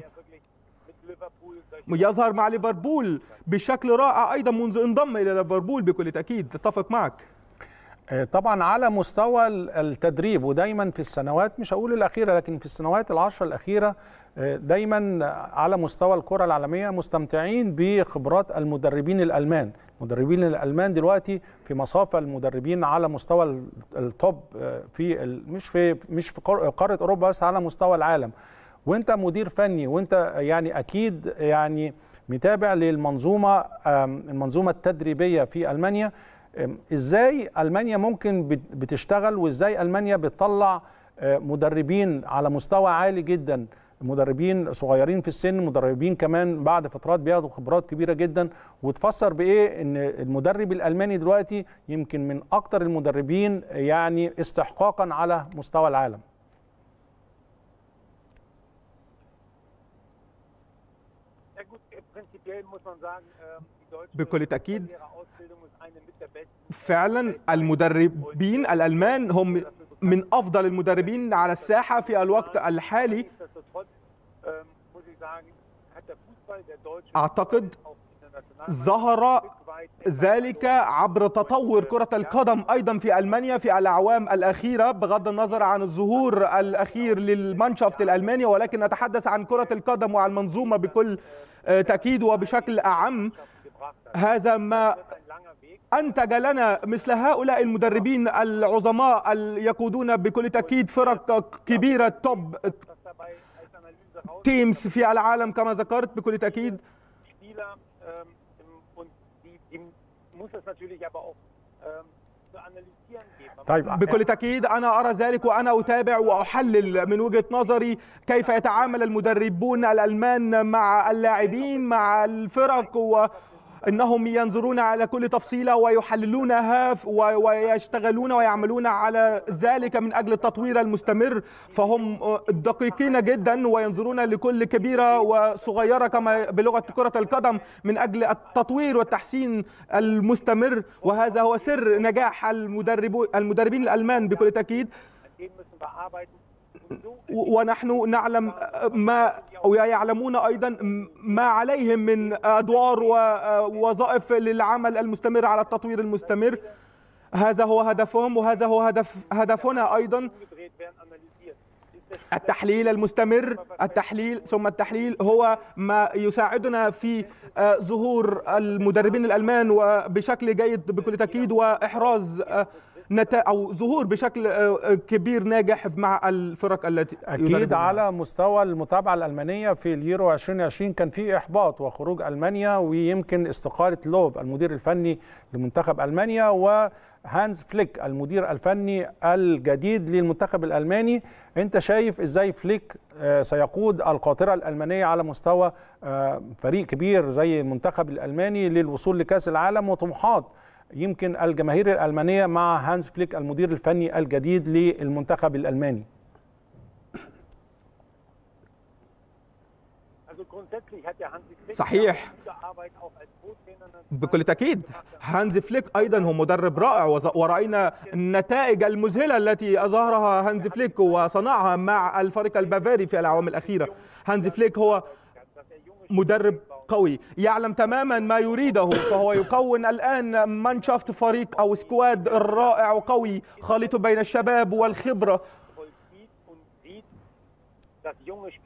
يظهر مع ليفربول بشكل رائع ايضا منذ انضم الى ليفربول بكل تاكيد اتفق معك طبعا على مستوى التدريب ودايما في السنوات مش هقول الاخيره لكن في السنوات العشر الاخيره دايما على مستوى الكره العالميه مستمتعين بخبرات المدربين الالمان المدربين الالمان دلوقتي في مصاف المدربين على مستوى التوب في مش في مش في قاره اوروبا بس على مستوى العالم وانت مدير فني وانت يعني اكيد يعني متابع للمنظومه المنظومه التدريبيه في المانيا ازاي المانيا ممكن بتشتغل وازاي المانيا بتطلع مدربين على مستوى عالي جدا مدربين صغيرين في السن مدربين كمان بعد فترات بياخدوا خبرات كبيره جدا وتفسر بايه ان المدرب الالماني دلوقتي يمكن من اكتر المدربين يعني استحقاقا على مستوى العالم بكل تأكيد فعلا المدربين الألمان هم من أفضل المدربين على الساحة في الوقت الحالي أعتقد ظهر ذلك عبر تطور كرة القدم أيضا في ألمانيا في الأعوام الأخيرة بغض النظر عن الظهور الأخير للمانشافت الألماني ولكن نتحدث عن كرة القدم وعن المنظومة بكل تأكيد وبشكل أعم هذا ما أنتج لنا مثل هؤلاء المدربين العظماء يقودون بكل تأكيد فرق كبيرة توب تيمز في العالم كما ذكرت بكل تأكيد طيب بكل تأكيد أنا أرى ذلك وأنا أتابع وأحلل من وجهة نظري كيف يتعامل المدربون الألمان مع اللاعبين مع الفرق و انهم ينظرون على كل تفصيله ويحللونها ويشتغلون ويعملون على ذلك من اجل التطوير المستمر فهم دقيقين جدا وينظرون لكل كبيره وصغيره كما بلغه كره القدم من اجل التطوير والتحسين المستمر وهذا هو سر نجاح المدرب المدربين الالمان بكل تاكيد ونحن نعلم ما ويعلمون ايضا ما عليهم من ادوار ووظائف للعمل المستمر على التطوير المستمر هذا هو هدفهم وهذا هو هدف هدفنا ايضا التحليل المستمر التحليل ثم التحليل هو ما يساعدنا في ظهور المدربين الالمان وبشكل جيد بكل تاكيد واحراز نتائج او ظهور بشكل كبير ناجح مع الفرق التي اكيد على مستوى المتابعه الالمانيه في اليورو 2020 كان في احباط وخروج المانيا ويمكن استقاله لوف المدير الفني لمنتخب المانيا وهانز فليك المدير الفني الجديد للمنتخب الالماني انت شايف ازاي فليك سيقود القاطره الالمانيه على مستوى فريق كبير زي المنتخب الالماني للوصول لكاس العالم وطموحات يمكن الجماهير الألمانية مع هانز فليك المدير الفني الجديد للمنتخب الألماني صحيح بكل تأكيد هانز فليك أيضا هو مدرب رائع ورأينا النتائج المذهلة التي أظهرها هانز فليك وصنعها مع الفريق البافاري في الأعوام الأخيرة هانز فليك هو مدرب قوي يعلم تماما ما يريده فهو يكون الآن مانشافت فريق أو سكواد رائع وقوي خالط بين الشباب والخبرة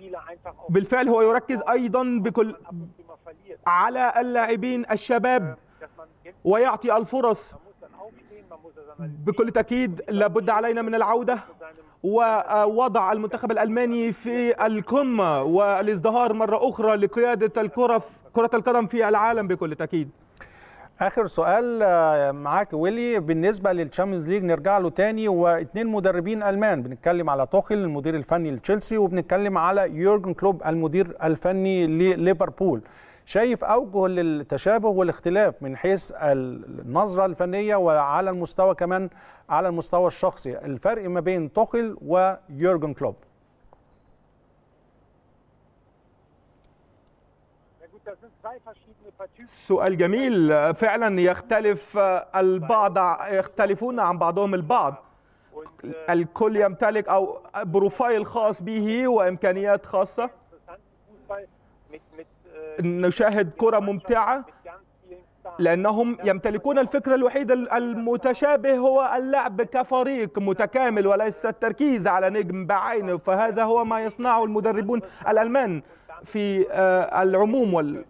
بالفعل هو يركز أيضا بكل على اللاعبين الشباب ويعطي الفرص بكل تأكيد لابد علينا من العودة ووضع المنتخب الألماني في القمة والازدهار مرة أخرى لقيادة الكرة كرة القدم في العالم بكل تأكيد اخر سؤال معاك ويلي بالنسبه للتشامبيونز ليج نرجع له تاني واثنين مدربين المان بنتكلم على توخيل المدير الفني لتشيلسي وبنتكلم على يورجن كلوب المدير الفني لليفربول شايف اوجه للتشابه والاختلاف من حيث النظره الفنيه وعلى المستوى كمان على المستوى الشخصي الفرق ما بين توخيل ويورجن كلوب سؤال جميل فعلا يختلف البعض يختلفون عن بعضهم البعض الكل يمتلك او بروفايل خاص به وامكانيات خاصه نشاهد كره ممتعه لانهم يمتلكون الفكره الوحيده المتشابه هو اللعب كفريق متكامل وليس التركيز على نجم بعينه فهذا هو ما يصنعه المدربون الالمان في العموم وال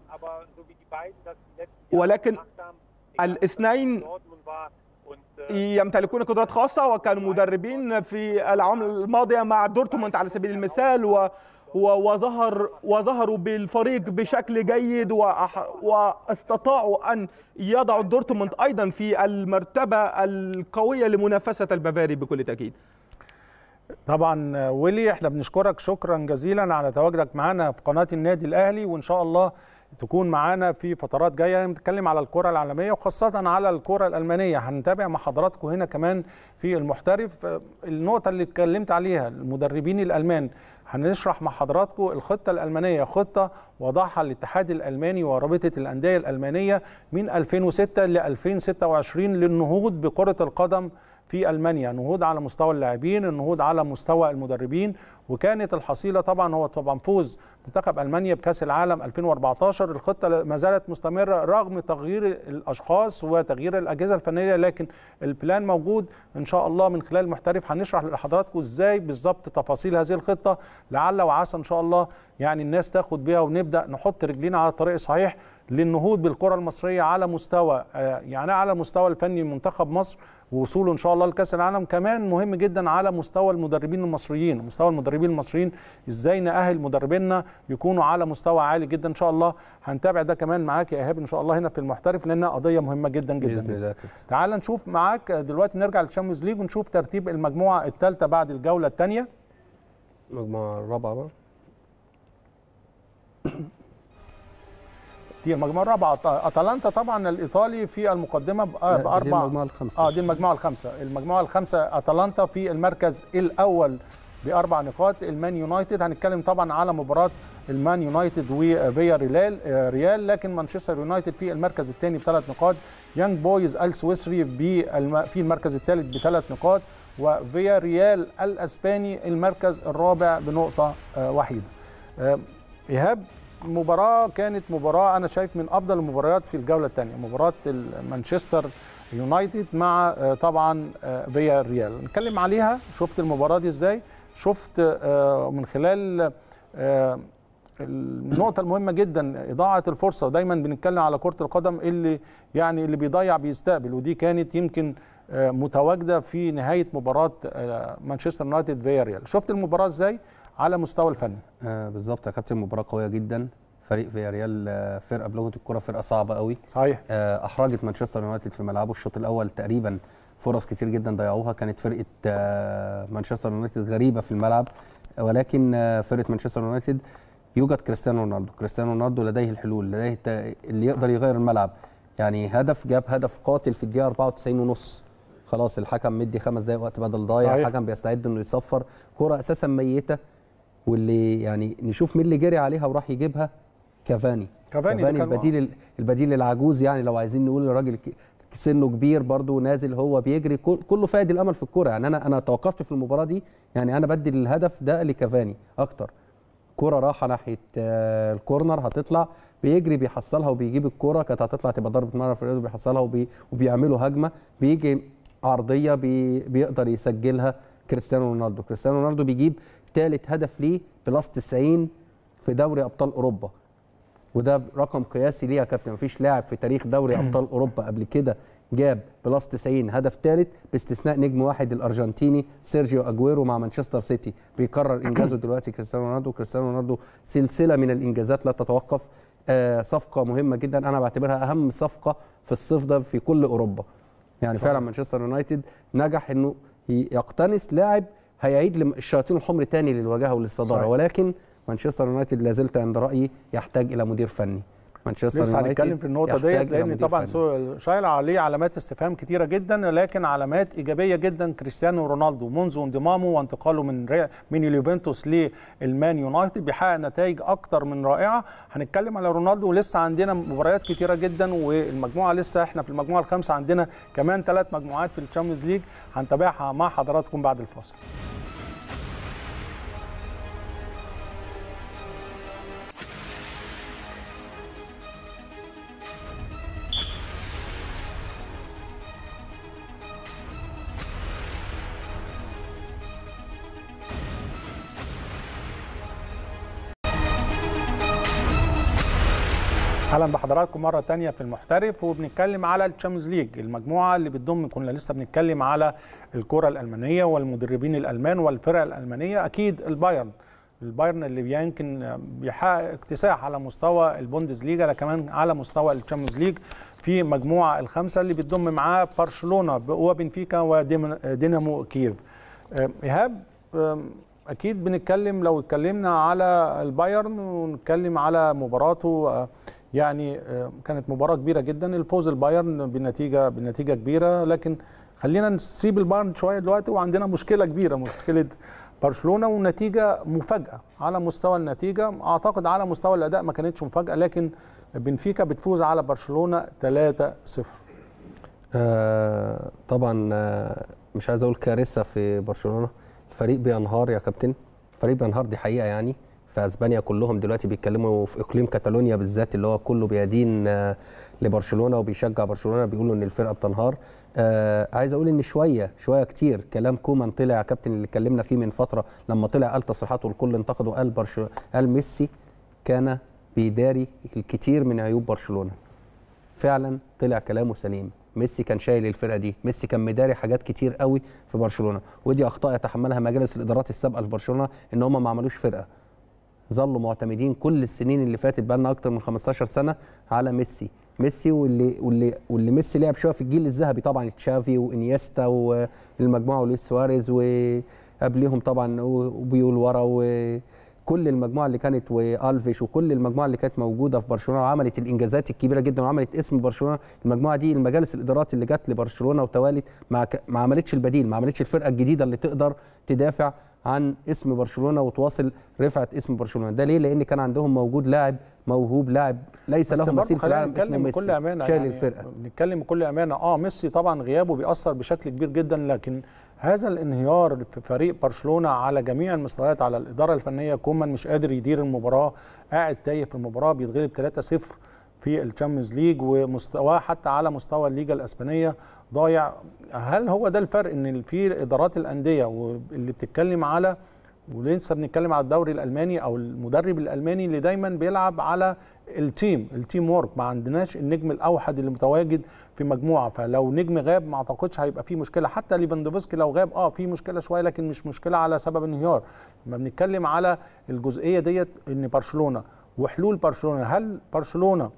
ولكن الاثنين يمتلكون قدرات خاصة وكانوا مدربين في العام الماضية مع دورتموند على سبيل المثال و وظهر وظهروا بالفريق بشكل جيد واستطاعوا ان يضعوا دورتموند ايضا في المرتبه القويه لمنافسه البافاري بكل تاكيد. طبعا ويلي احنا بنشكرك شكرا جزيلا على تواجدك معنا في قناه النادي الاهلي وان شاء الله تكون معانا في فترات جايه بنتكلم على الكره العالميه وخاصه على الكره الالمانيه هنتابع مع حضراتكم هنا كمان في المحترف النقطه اللي اتكلمت عليها المدربين الالمان هنشرح مع حضراتكم الخطه الالمانيه خطه وضعها الاتحاد الالماني ورابطه الانديه الالمانيه من 2006 ل 2026 للنهوض بكره القدم في المانيا نهوض على مستوى اللاعبين النهوض على مستوى المدربين وكانت الحصيله طبعا هو طبعا فوز منتخب المانيا بكاس العالم 2014 الخطه ما زالت مستمره رغم تغيير الاشخاص وتغيير الاجهزه الفنيه لكن البلان موجود ان شاء الله من خلال المحترف هنشرح لحضراتكم ازاي بالظبط تفاصيل هذه الخطه لعل وعسى ان شاء الله يعني الناس تاخد بيها ونبدا نحط رجلينا على الطريق الصحيح للنهوض بالكره المصريه على مستوى يعني على مستوى الفني منتخب مصر ووصوله ان شاء الله لكاس العالم كمان مهم جدا على مستوى المدربين المصريين مستوى المدربين المصريين ازاي نأهل مدربينا يكونوا على مستوى عالي جدا ان شاء الله هنتابع ده كمان معاك يا ايهاب ان شاء الله هنا في المحترف لانها قضيه مهمه جدا جدا باذن الله تعال نشوف معاك دلوقتي نرجع للشامبيونز ليج ونشوف ترتيب المجموعه الثالثه بعد الجوله الثانيه المجموعه الرابعه بقى دي المجموعه الرابعه اتلانتا طبعا الايطالي في المقدمه باربع دي المجموعه الخامسه اه دي المجموعه الخامسه المجموعه الخامسه اتلانتا في المركز الاول باربع نقاط المان يونايتد هنتكلم طبعا على مباراه المان يونايتد وفيا ريال ريال لكن مانشستر يونايتد في المركز الثاني بثلاث نقاط يانج بويز السويسري في المركز الثالث بثلاث نقاط وفيا ريال الاسباني المركز الرابع بنقطه وحيده ايهاب مباراة كانت مباراة أنا شايف من أفضل المباريات في الجولة الثانية مباراة مانشستر يونايتد مع طبعا فيا ريال نتكلم عليها شفت المباراة دي إزاي شفت من خلال النقطة المهمة جدا إضاعة الفرصة ودايما بنتكلم على كرة القدم اللي يعني اللي بيضيع بيستقبل ودي كانت يمكن متواجدة في نهاية مباراة مانشستر يونايتد فيا ريال شفت المباراة إزاي؟ على مستوى الفني آه بالظبط يا كابتن مباراه قويه جدا فريق فيا ريال آه فرقه بلغه الكره فرقه صعبه قوي صحيح آه احرجت مانشستر يونايتد في ملعبه الشوط الاول تقريبا فرص كتير جدا ضيعوها كانت فرقه آه مانشستر يونايتد غريبه في الملعب ولكن آه فرقه مانشستر يونايتد يوجد كريستيانو رونالدو كريستيانو رونالدو لديه الحلول لديه اللي يقدر يغير الملعب يعني هدف جاب هدف قاتل في الدقيقه 94 ونص خلاص الحكم مدي خمس دقائق وقت بدل ضايع الحكم بيستعد انه يصفر كره اساسا ميته واللي يعني نشوف مين اللي جري عليها وراح يجيبها كافاني كافاني, كافاني البديل البديل العجوز يعني لو عايزين نقول الراجل سنه كبير برضه نازل هو بيجري كله فاقد الامل في الكوره يعني انا انا توقفت في المباراه دي يعني انا بدي الهدف ده لكافاني اكتر كرة راحه ناحيه الكورنر هتطلع بيجري بيحصلها وبيجيب الكوره كانت هتطلع تبقى ضربه مرمى في الرياض بيحصلها وبي وبيعملوا هجمه بيجي عرضيه بي بيقدر يسجلها كريستيانو رونالدو كريستيانو رونالدو بيجيب ثالث هدف ليه بلس 90 في دوري ابطال اوروبا وده رقم قياسي ليه يا كابتن مفيش لاعب في تاريخ دوري ابطال اوروبا قبل كده جاب بلس 90 هدف ثالث باستثناء نجم واحد الارجنتيني سيرجيو اجويرو مع مانشستر سيتي بيكرر انجازه دلوقتي كريستيانو رونالدو كريستيانو رونالدو سلسله من الانجازات لا تتوقف آه صفقه مهمه جدا انا بعتبرها اهم صفقه في الصيف ده في كل اوروبا يعني صحيح. فعلا مانشستر يونايتد نجح انه ي- يقتنص لاعب هيعيد لم- الشياطين الحمر تاني للواجهه وللصداره صحيح. ولكن مانشستر يونايتد لا زلت عند رايي يحتاج الى مدير فني مانشستر لسه يونايتد هنتكلم في النقطه يحتاج ديت إلى لان مدير طبعا فني. سو- شايل عليه علامات استفهام كتيره جدا لكن علامات ايجابيه جدا كريستيانو رونالدو منذ انضمامه وانتقاله من ري... من اليوفنتوس للمان يونايتد بيحقق نتائج اكتر من رائعه هنتكلم على رونالدو ولسه عندنا مباريات كتيره جدا والمجموعه لسه احنا في المجموعه الخامسه عندنا كمان ثلاث مجموعات في الشامبيونز ليج هنتابعها مع حضراتكم بعد الفاصل اهلا بحضراتكم مره تانية في المحترف وبنتكلم على الشامبيونز ليج المجموعه اللي بتضم كنا لسه بنتكلم على الكره الالمانيه والمدربين الالمان والفرق الالمانيه اكيد البايرن البايرن اللي يمكن بيحقق اكتساح على مستوى البوندسليجا لا كمان على مستوى الشامبيونز ليج في مجموعه الخمسه اللي بتضم معاه برشلونه وبنفيكا ودينامو كييف آه، ايهاب آم، اكيد بنتكلم لو اتكلمنا على البايرن ونتكلم على مباراته آه، يعني آه، كانت مباراه كبيره جدا الفوز البايرن بنتيجه بنتيجه كبيره لكن خلينا نسيب البايرن شويه دلوقتي وعندنا مشكله كبيره مشكله برشلونه ونتيجه مفاجاه على مستوى النتيجه اعتقد على مستوى الاداء ما كانتش مفاجاه لكن بنفيكا بتفوز على برشلونه 3-0 آه طبعا آه مش عايز اقول كارثه في برشلونه الفريق بينهار يا كابتن الفريق بينهار دي حقيقه يعني في اسبانيا كلهم دلوقتي بيتكلموا في اقليم كاتالونيا بالذات اللي هو كله بيدين آه لبرشلونه وبيشجع برشلونه بيقولوا ان الفرقه بتنهار آه عايز اقول ان شويه شويه كتير كلام كومان طلع يا كابتن اللي اتكلمنا فيه من فتره لما طلع قال تصريحاته والكل انتقده قال برشلونه قال ميسي كان بيداري الكثير من عيوب برشلونه فعلا طلع كلامه سليم ميسي كان شايل الفرقه دي ميسي كان مداري حاجات كتير قوي في برشلونه ودي اخطاء يتحملها مجالس الادارات السابقه في برشلونه ان هم ما عملوش فرقه ظلوا معتمدين كل السنين اللي فاتت بقى لنا اكتر من 15 سنه على ميسي ميسي واللي واللي واللي ميسي لعب شويه في الجيل الذهبي طبعا تشافي وانيستا والمجموعه ولويس سواريز وقبليهم طبعا وبيول ورا وكل المجموعه اللي كانت والفيش وكل المجموعه اللي كانت موجوده في برشلونه وعملت الانجازات الكبيره جدا وعملت اسم برشلونه المجموعه دي المجالس الادارات اللي جت لبرشلونه وتوالت ما, ك... ما عملتش البديل ما عملتش الفرقه الجديده اللي تقدر تدافع عن اسم برشلونه وتواصل رفعه اسم برشلونه ده ليه لان كان عندهم موجود لاعب موهوب لاعب ليس بس له برضه مثيل في خلينا العالم اسمه نتكلم ميسي بكل امانه شايل يعني الفرقه نتكلم بكل امانه اه ميسي طبعا غيابه بيأثر بشكل كبير جدا لكن هذا الانهيار في فريق برشلونه على جميع المستويات على الاداره الفنيه كومان مش قادر يدير المباراه قاعد تايه في المباراه بيتغلب 3-0 في الشامبيونز ليج ومستواه حتى على مستوى الليجا الاسبانيه ضايع هل هو ده الفرق ان في ادارات الانديه واللي بتتكلم على ولسه بنتكلم على الدوري الالماني او المدرب الالماني اللي دايما بيلعب على التيم التيم وورك ما عندناش النجم الاوحد اللي متواجد في مجموعه فلو نجم غاب ما اعتقدش هيبقى فيه مشكله حتى ليفاندوفسكي لو غاب اه في مشكله شويه لكن مش مشكله على سبب انهيار لما بنتكلم على الجزئيه ديت ان برشلونه وحلول برشلونه هل برشلونه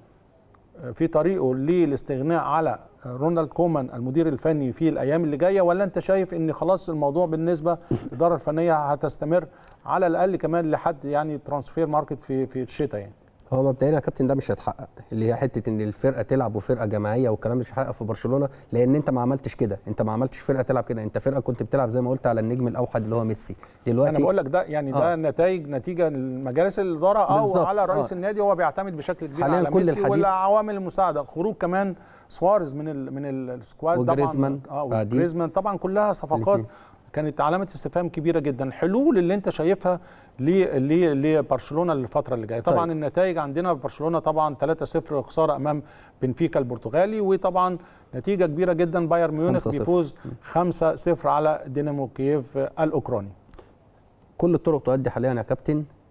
في طريقه للاستغناء على رونالد كومان المدير الفني في الايام اللي جايه ولا انت شايف ان خلاص الموضوع بالنسبه للاداره الفنيه هتستمر على الاقل كمان لحد يعني ترانسفير ماركت في في الشتاء يعني هو مبدئيا يا كابتن ده مش هيتحقق اللي هي حته ان الفرقه تلعب وفرقه جماعيه والكلام مش هيتحقق في برشلونه لان انت ما عملتش كده انت ما عملتش فرقه تلعب كده انت فرقه كنت بتلعب زي ما قلت على النجم الاوحد اللي هو ميسي دلوقتي انا بقول لك ده يعني ده آه. نتائج نتيجه لمجالس الاداره او بالظبط. على رئيس آه. النادي هو بيعتمد بشكل كبير حالياً على كل ميسي الحديث- والعوامل المساعده خروج كمان سواريز من ال من السكواد طبعا وجريزمان اه بعديه. وجريزمان طبعا كلها صفقات الاتنين. كانت علامه استفهام كبيره جدا الحلول اللي انت شايفها ل- ل- لبرشلونه الفتره اللي جايه طبعا طيب. النتائج عندنا برشلونه طبعا 3-0 خساره امام بنفيكا البرتغالي وطبعا نتيجه كبيره جدا بايرن ميونخ 5-0. بيفوز 5-0 على دينامو كييف الاوكراني كل الطرق تؤدي حاليا يا كابتن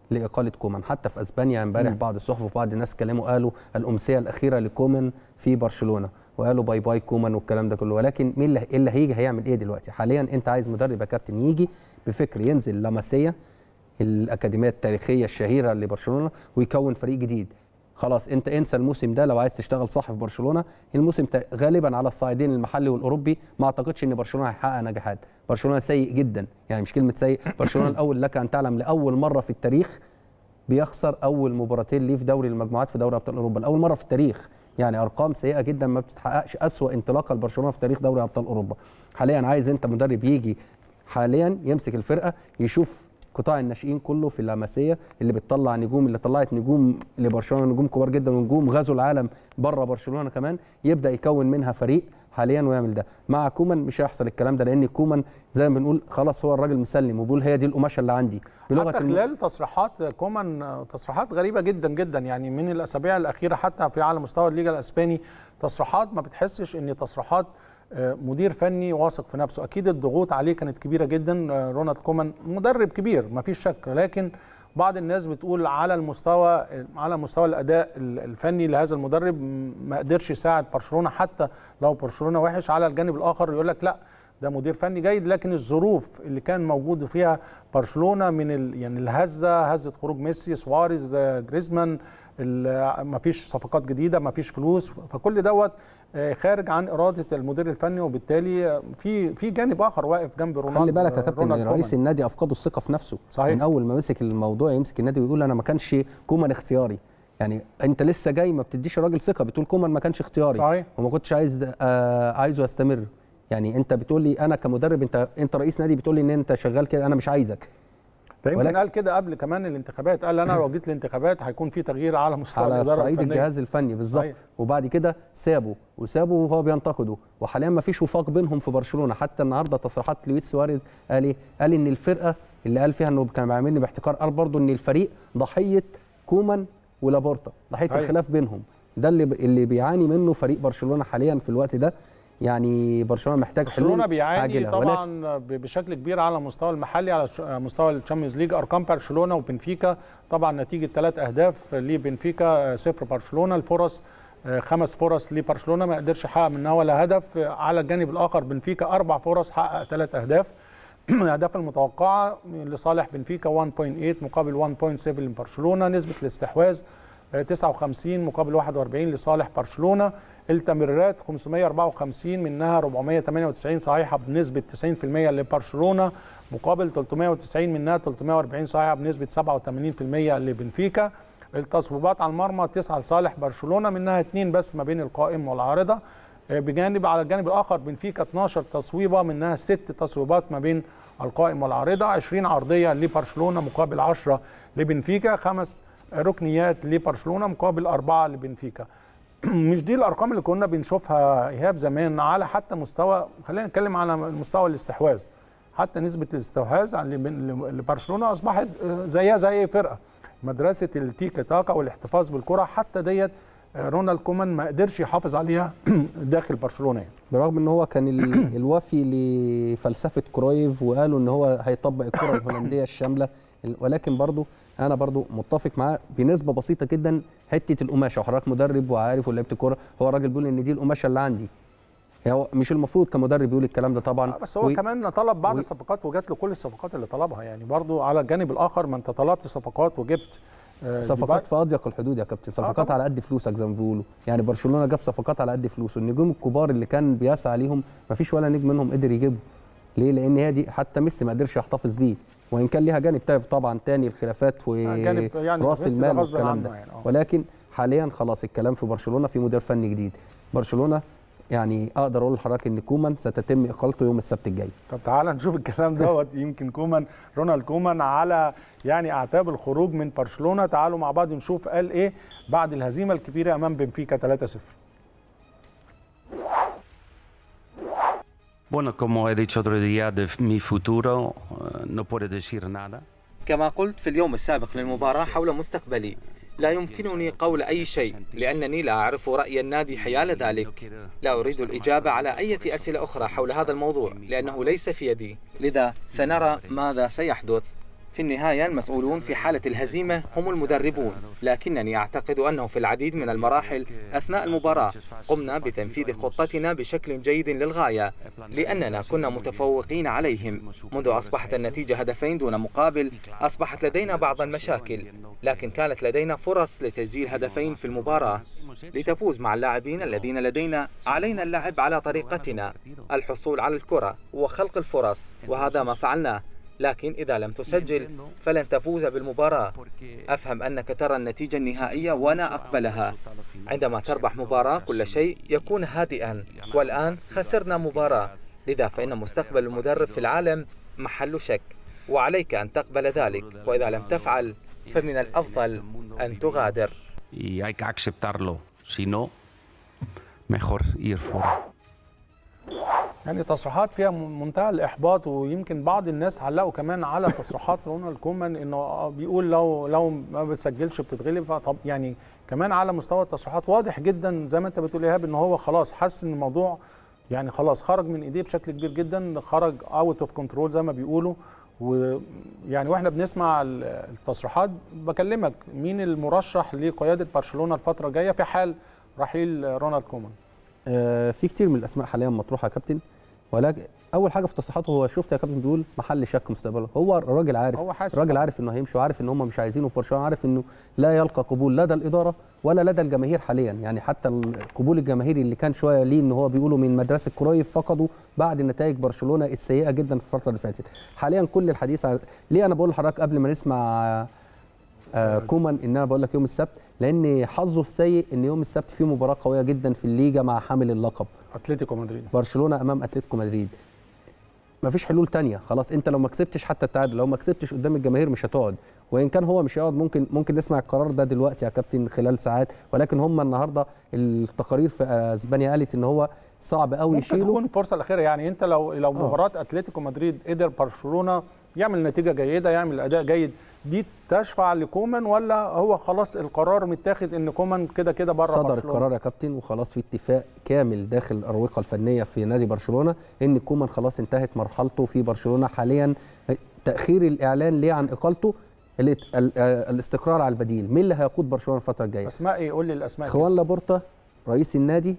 لاقاله كومان حتى في اسبانيا امبارح بعض الصحف وبعض الناس اتكلموا قالوا الامسيه الاخيره لكومان في برشلونه وقالوا باي باي كومان والكلام ده كله ولكن مين اللي, اللي هيجي هيعمل ايه دلوقتي حاليا انت عايز مدرب يا كابتن يجي بفكر ينزل لاماسيا الاكاديميه التاريخيه الشهيره لبرشلونه ويكون فريق جديد خلاص انت انسى الموسم ده لو عايز تشتغل صح في برشلونه الموسم غالبا على الصعيدين المحلي والاوروبي ما اعتقدش ان برشلونه هيحقق نجاحات برشلونه سيء جدا يعني مش كلمه سيء برشلونه الاول لك ان تعلم لاول مره في التاريخ بيخسر اول مباراتين ليه في دوري المجموعات في دوري ابطال اوروبا لاول مره في التاريخ يعني ارقام سيئه جدا ما بتتحققش اسوا انطلاقه لبرشلونه في تاريخ دوري ابطال اوروبا حاليا عايز انت مدرب يجي حاليا يمسك الفرقه يشوف قطاع الناشئين كله في اللاماسيه اللي بتطلع نجوم اللي طلعت نجوم لبرشلونه نجوم كبار جدا ونجوم غزوا العالم بره برشلونه كمان يبدا يكون منها فريق حاليا ويعمل ده مع كومان مش هيحصل الكلام ده لان كومان زي ما بنقول خلاص هو الراجل مسلم وبيقول هي دي القماشه اللي عندي بلغه حتى خلال تصريحات كومان تصريحات غريبه جدا جدا يعني من الاسابيع الاخيره حتى في على مستوى الليجا الاسباني تصريحات ما بتحسش ان تصريحات مدير فني واثق في نفسه اكيد الضغوط عليه كانت كبيره جدا رونالد كومان مدرب كبير ما فيش شك لكن بعض الناس بتقول على المستوى على مستوى الاداء الفني لهذا المدرب ما قدرش يساعد برشلونه حتى لو برشلونه وحش على الجانب الاخر يقول لك لا ده مدير فني جيد لكن الظروف اللي كان موجود فيها برشلونه من ال يعني الهزه هزه خروج ميسي سواريز جريزمان ما فيش صفقات جديده ما فيش فلوس فكل دوت خارج عن اراده المدير الفني وبالتالي في في جانب اخر واقف جنب رونالدو خلي بالك يا كابتن رئيس النادي افقدوا الثقه في نفسه صحيح. من اول ما مسك الموضوع يمسك النادي ويقول انا ما كانش كومان اختياري يعني انت لسه جاي ما بتديش الراجل ثقه بتقول كومان ما كانش اختياري صحيح. وما كنتش عايز آه عايزه يستمر يعني انت بتقول لي انا كمدرب انت انت رئيس نادي بتقول لي ان انت شغال كده انا مش عايزك ده يمكن قال كده قبل كمان الانتخابات قال انا لو جيت الانتخابات هيكون في تغيير على مستوى على الاداره صعيد الفنية. الجهاز الفني بالظبط وبعد كده سابه وسابه وهو بينتقده وحاليا ما فيش وفاق بينهم في برشلونه حتى النهارده تصريحات لويس سواريز قال ايه قال ان الفرقه اللي قال فيها انه كان بيعاملني باحتكار قال برضه ان الفريق ضحيه كومان ولابورتا ضحيه أيوة. الخلاف بينهم ده اللي اللي بيعاني منه فريق برشلونه حاليا في الوقت ده يعني برشلونه محتاج برشلونه حلول بيعاني عاجلة. طبعا ب- بشكل كبير على المستوى المحلي على ش- مستوى الشامبيونز ليج ارقام برشلونه وبنفيكا طبعا نتيجه ثلاث اهداف لبنفيكا آه، صفر برشلونه الفرص آه، خمس فرص لبرشلونه ما قدرش يحقق منها ولا هدف آه، على الجانب الاخر بنفيكا اربع فرص حقق ثلاث اهداف الاهداف المتوقعه لصالح بنفيكا 1.8 مقابل 1.7 لبرشلونه نسبه الاستحواذ آه، 59 مقابل 41 لصالح برشلونه التمريرات 554 منها 498 صحيحه بنسبه 90% لبرشلونه مقابل 390 منها 340 صحيحه بنسبه 87% لبنفيكا التصويبات على المرمى 9 لصالح برشلونه منها اثنين بس ما بين القائم والعارضه آه، بجانب على الجانب الاخر بنفيكا 12 تصويبه منها ست تصويبات ما بين القائم والعارضه 20 عرضيه لبرشلونه مقابل 10 لبنفيكا خمس ركنيات لبرشلونه مقابل اربعه لبنفيكا مش دي الارقام اللي كنا بنشوفها ايهاب زمان على حتى مستوى خلينا نتكلم على مستوى الاستحواذ حتى نسبه الاستحواذ عن لب- لبرشلونه اصبحت آه، زيها زي اي فرقه مدرسه التيكا تاكا والاحتفاظ بالكره حتى ديت آه، رونالد كومان ما قدرش يحافظ عليها داخل برشلونه يعني. برغم ان هو كان ال- الوفي لفلسفه كرويف وقالوا ان هو هيطبق الكره الهولنديه الشامله ولكن برضو انا برضو متفق معاه بنسبه بسيطه جدا حته القماشه وحضرتك مدرب وعارف ولعبت كوره هو الراجل بيقول ان دي القماشه اللي عندي هو مش المفروض كمدرب يقول الكلام ده طبعا بس هو و- كمان طلب بعض و- الصفقات وجات له كل الصفقات اللي طلبها يعني برضو على الجانب الاخر ما انت طلبت صفقات وجبت آه، صفقات في اضيق الحدود يا كابتن صفقات طبعاً. على قد فلوسك زي ما بيقولوا يعني برشلونه جاب صفقات على قد فلوسه النجوم الكبار اللي كان بيسعى ليهم ما فيش ولا نجم منهم قدر يجيبه ليه لان هي دي حتى ميسي ما قدرش يحتفظ بيه وان كان ليها جانب تاني طبعا تاني الخلافات جانب يعني وراس ميسي ده المال غصب والكلام عنه ده يعني، آه. ولكن حاليا خلاص الكلام في برشلونه في مدير فني جديد برشلونه يعني اقدر اقول لحضرتك ان كومان ستتم اقالته يوم السبت الجاي طب تعالى نشوف الكلام دوت يمكن كومان رونالد كومان على يعني اعتاب الخروج من برشلونه تعالوا مع بعض nشوف قال ايه بعد الهزيمه الكبيره امام بنفيكا 3-0 Bueno, como he dicho otro día de mi futuro, eh, no puedo decir nada. كما قلت في اليوم السابق للمباراة حول مستقبلي لا يمكنني قول أي شيء لأنني لا أعرف رأي النادي حيال ذلك لا أريد الإجابة على أي أسئلة أخرى حول هذا الموضوع لأنه ليس في يدي لذا سنرى ماذا سيحدث في النهاية المسؤولون في حالة الهزيمة هم المدربون لكنني أعتقد أنه في العديد من المراحل أثناء المباراة قمنا بتنفيذ خطتنا بشكل جيد للغاية لأننا كنا متفوقين عليهم منذ أصبحت النتيجة هدفين دون مقابل أصبحت لدينا بعض المشاكل لكن كانت لدينا فرص لتسجيل هدفين في المباراة لتفوز مع اللاعبين الذين لدينا علينا اللعب على طريقتنا الحصول على الكرة وخلق الفرص وهذا ما فعلناه لكن إذا لم تسجل فلن تفوز بالمباراة أفهم أنك ترى النتيجة النهائية وأنا أقبلها عندما تربح مباراة كل شيء يكون هادئا والآن خسرنا مباراة لذا فإن مستقبل المدرب في العالم محل شك وعليك أن تقبل ذلك وإذا لم تفعل فمن الأفضل أن تغادر y hay que aceptarlo. Si no, mejor ir fuera. يعني تصريحات فيها منتهى الاحباط ويمكن بعض الناس علقوا كمان على تصريحات رونالد كومان انه بيقول لو لو ما بتسجلش بتتغلب فطب يعني كمان على مستوى التصريحات واضح جدا زي ما انت بتقول ايهاب ان هو خلاص حس ان الموضوع يعني خلاص خرج من ايديه بشكل كبير جدا خرج اوت اوف كنترول زي ما بيقولوا ويعني واحنا بنسمع التصريحات بكلمك مين المرشح لقياده برشلونه الفتره الجايه في حال رحيل رونالد كومان آه في كتير من الاسماء حاليا مطروحه يا كابتن ولكن اول حاجه في تصريحاته هو شفت يا كابتن بيقول محل شك مستقبله هو الراجل عارف هو حاسس الراجل عارف انه هيمشي وعارف ان هم مش عايزينه في برشلونه عارف انه لا يلقى قبول لدى الاداره ولا لدى الجماهير حاليا يعني حتى القبول الجماهيري اللي كان شويه ليه ان هو بيقولوا من مدرسه كرويف فقدوا بعد نتائج برشلونه السيئه جدا في الفتره اللي فاتت حاليا كل الحديث عن ليه انا بقول لحضرتك قبل ما نسمع آه كومان ان انا بقول لك يوم السبت لان حظه السيء ان يوم السبت فيه مباراه قويه جدا في الليجا مع حامل اللقب اتلتيكو مدريد برشلونه امام اتلتيكو مدريد مفيش حلول تانية خلاص انت لو ما كسبتش حتى التعادل لو ما كسبتش قدام الجماهير مش هتقعد وان كان هو مش هيقعد ممكن ممكن نسمع القرار ده دلوقتي يا كابتن خلال ساعات ولكن هم النهارده التقارير في اسبانيا قالت ان هو صعب قوي ممكن يشيله تكون الفرصه الاخيره يعني انت لو لو مباراه اتلتيكو مدريد قدر برشلونه يعمل نتيجه جيده يعمل اداء جيد دي تشفع لكومان ولا هو خلاص القرار متاخد ان كومان كده كده بره صدر برشلونه القرار يا كابتن وخلاص في اتفاق كامل داخل الاروقه الفنيه في نادي برشلونه ان كومان خلاص انتهت مرحلته في برشلونه حاليا تاخير الاعلان ليه عن اقالته الاستقرار على البديل مين اللي هيقود برشلونه الفتره الجايه اسماء ايه قول لي الاسماء خوان لابورتا رئيس النادي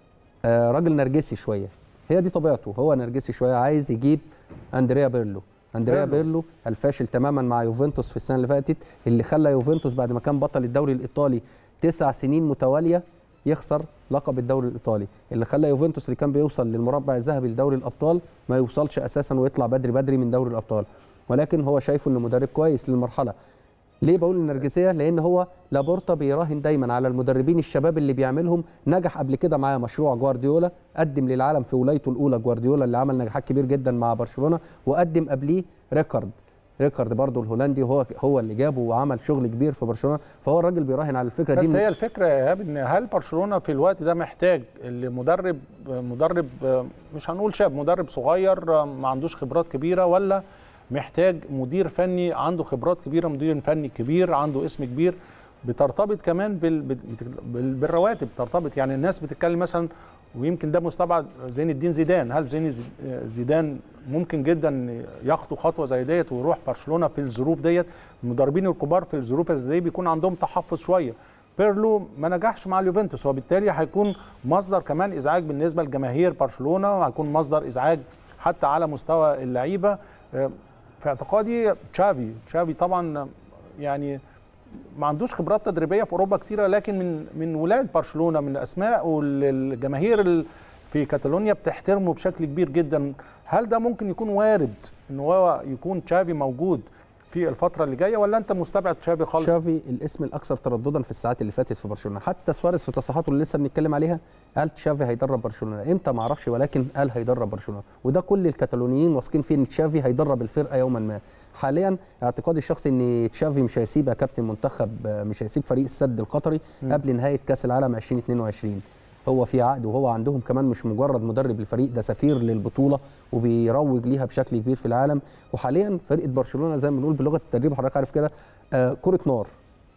راجل نرجسي شويه هي دي طبيعته هو نرجسي شويه عايز يجيب اندريا بيرلو اندريا بيرلو الفاشل تماما مع يوفنتوس في السنه اللي فاتت اللي خلى يوفنتوس بعد ما كان بطل الدوري الايطالي تسع سنين متواليه يخسر لقب الدوري الايطالي اللي خلى يوفنتوس اللي كان بيوصل للمربع الذهبي لدوري الابطال ما يوصلش اساسا ويطلع بدري بدري من دوري الابطال ولكن هو شايفه انه مدرب كويس للمرحله ليه بقول النرجسيه لان هو لابورتا بيراهن دايما على المدربين الشباب اللي بيعملهم نجح قبل كده معاه مشروع جوارديولا قدم للعالم في ولايته الاولى جوارديولا اللي عمل نجاحات كبير جدا مع برشلونه وقدم قبليه ريكارد ريكارد برضه الهولندي هو هو اللي جابه وعمل شغل كبير في برشلونه فهو الراجل بيراهن على الفكره بس دي هي الفكره يا ايهاب ان هل برشلونه في الوقت ده محتاج لمدرب مدرب مش هنقول شاب مدرب صغير ما عندوش خبرات كبيره ولا محتاج مدير فني عنده خبرات كبيره مدير فني كبير عنده اسم كبير بترتبط كمان بال... بال... بالرواتب بترتبط يعني الناس بتتكلم مثلا ويمكن ده مستبعد زين الدين زيدان هل زين زيدان ممكن جدا يخطو خطوه زي ديت ويروح برشلونه في الظروف ديت المدربين الكبار في الظروف زي دي بيكون عندهم تحفظ شويه بيرلو ما نجحش مع اليوفنتوس وبالتالي هيكون مصدر كمان ازعاج بالنسبه لجماهير برشلونه وهيكون مصدر ازعاج حتى على مستوى اللعيبه في اعتقادي تشافي تشافي طبعا يعني ما عندوش خبرات تدريبيه في اوروبا كتيره لكن من من ولاد برشلونه من الاسماء والجماهير في كاتالونيا بتحترمه بشكل كبير جدا هل ده ممكن يكون وارد ان هو يكون تشافي موجود في الفتره اللي جايه ولا انت مستبعد تشافي خالص تشافي الاسم الاكثر ترددا في الساعات اللي فاتت في برشلونه حتى سواريز في تصريحاته اللي لسه بنتكلم عليها قال تشافي هيدرب برشلونه امتى ما اعرفش ولكن قال هيدرب برشلونه وده كل الكتالونيين واثقين فيه ان تشافي هيدرب الفرقه يوما ما حاليا اعتقادي الشخصي ان تشافي مش هيسيب كابتن منتخب مش هيسيب فريق السد القطري م. قبل نهايه كاس العالم 2022 هو في عقد وهو عندهم كمان مش مجرد مدرب للفريق ده سفير للبطوله وبيروج ليها بشكل كبير في العالم وحاليا فرقه برشلونه زي ما بنقول بلغه التدريب حضرتك عارف كده آه كره نار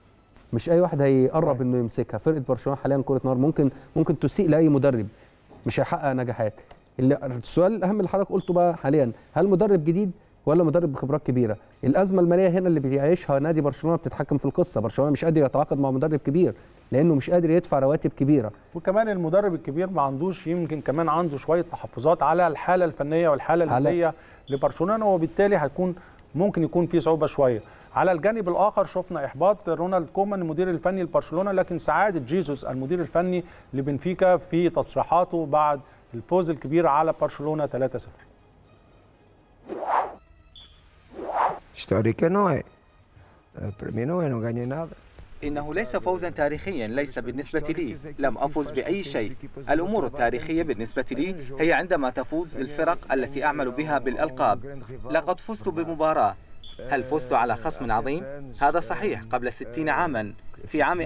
مش اي واحد هيقرب انه يمسكها فرقه برشلونه حاليا كره نار ممكن ممكن تسيء لاي مدرب مش هيحقق نجاحات السؤال الاهم اللي حضرتك قلته بقى حاليا هل مدرب جديد ولا مدرب بخبرات كبيره الازمه الماليه هنا اللي بيعيشها نادي برشلونه بتتحكم في القصه برشلونه مش قادر يتعاقد مع مدرب كبير لانه مش قادر يدفع رواتب كبيره وكمان المدرب الكبير ما عندوش يمكن كمان عنده شويه تحفظات على الحاله الفنيه والحاله على- الماليه لبرشلونه وبالتالي هيكون ممكن يكون في صعوبه شويه على الجانب الاخر شفنا احباط رونالد كومان المدير الفني لبرشلونه لكن سعاده جيسوس المدير الفني لبنفيكا في تصريحاته بعد الفوز الكبير على برشلونه 3-0 Histórica não é. Eh, Para mim não é, não ganhei nada. إنه ليس فوزا تاريخيا ليس بالنسبة لي لم أفز بأي شيء الأمور التاريخية بالنسبة لي هي عندما تفوز الفرق التي أعمل بها بالألقاب لقد فزت بمباراة هل فزت على خصم عظيم؟ هذا صحيح قبل ستين عاما في عام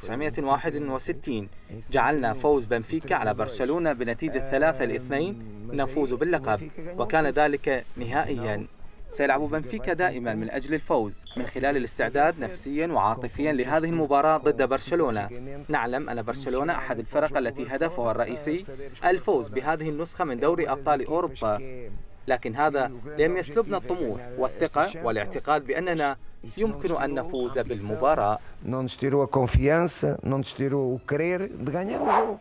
1961 جعلنا فوز بنفيكا على برشلونة بنتيجة ثلاثة لاثنين نفوز باللقب وكان ذلك نهائيا سيلعب بنفيكا دائما من أجل الفوز من خلال الاستعداد نفسيا وعاطفيا لهذه المباراة ضد برشلونة نعلم أن برشلونة أحد الفرق التي هدفها الرئيسي الفوز بهذه النسخة من دوري أبطال أوروبا لكن هذا لم يسلبنا الطموح والثقة والاعتقاد بأننا يمكن أن نفوز بالمباراة Não nos tirou a confiança, não nos tirou o querer de ganhar o jogo.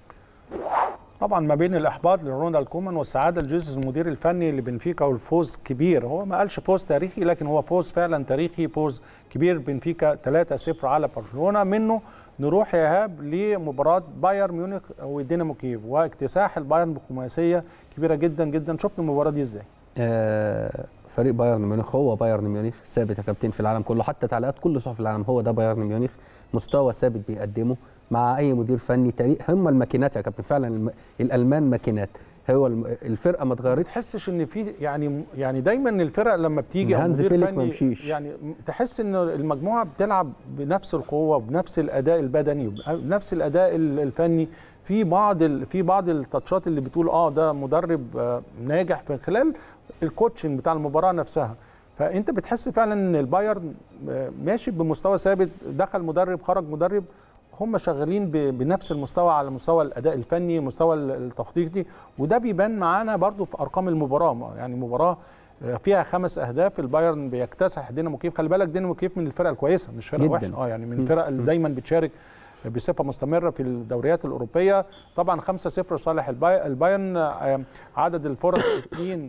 طبعا ما بين الاحباط لرونالد كومان والسعاده لجيسوس المدير الفني لبنفيكا والفوز كبير هو ما قالش فوز تاريخي لكن هو فوز فعلا تاريخي فوز كبير بنفيكا 3-0 على برشلونه منه نروح يا ايهاب لمباراه بايرن ميونخ ودينامو كييف واكتساح البايرن بخماسيه كبيره جدا جدا شفت المباراه دي ازاي؟ آه، فريق بايرن ميونخ هو بايرن ميونخ ثابت يا كابتن في العالم كله حتى تعليقات كل صحف العالم هو ده بايرن ميونخ مستوى ثابت بيقدمه مع اي مدير فني تاريخ هم الماكينات يا كابتن فعلا الم... الالمان ماكينات هو الم... الفرقه ما اتغيرتش تحسش ان في يعني يعني دايما الفرق لما بتيجي هانز مدير فيليك فني ما مشيش. يعني تحس ان المجموعه بتلعب بنفس القوه وبنفس الاداء البدني وبنفس الاداء ال- الفني في بعض ال... في بعض التاتشات اللي بتقول اه ده مدرب آه، ناجح من خلال الكوتشنج بتاع المباراه نفسها فانت بتحس فعلا ان البايرن آه، ماشي بمستوى ثابت دخل مدرب خرج مدرب هم شغالين ب- بنفس المستوى على مستوى الاداء الفني مستوى ال- التخطيطي وده بيبان معانا برضو في ارقام المباراه ما- يعني مباراه آه، فيها خمس اهداف البايرن بيكتسح دينامو كيف خلي بالك دينامو كيف من الفرق الكويسه مش فرقه جداً. وحشه اه يعني من م. الفرق اللي م. دايما بتشارك بصفه مستمره في الدوريات الاوروبيه طبعا 5-0 صالح الباي- البايرن آه، عدد الفرص 2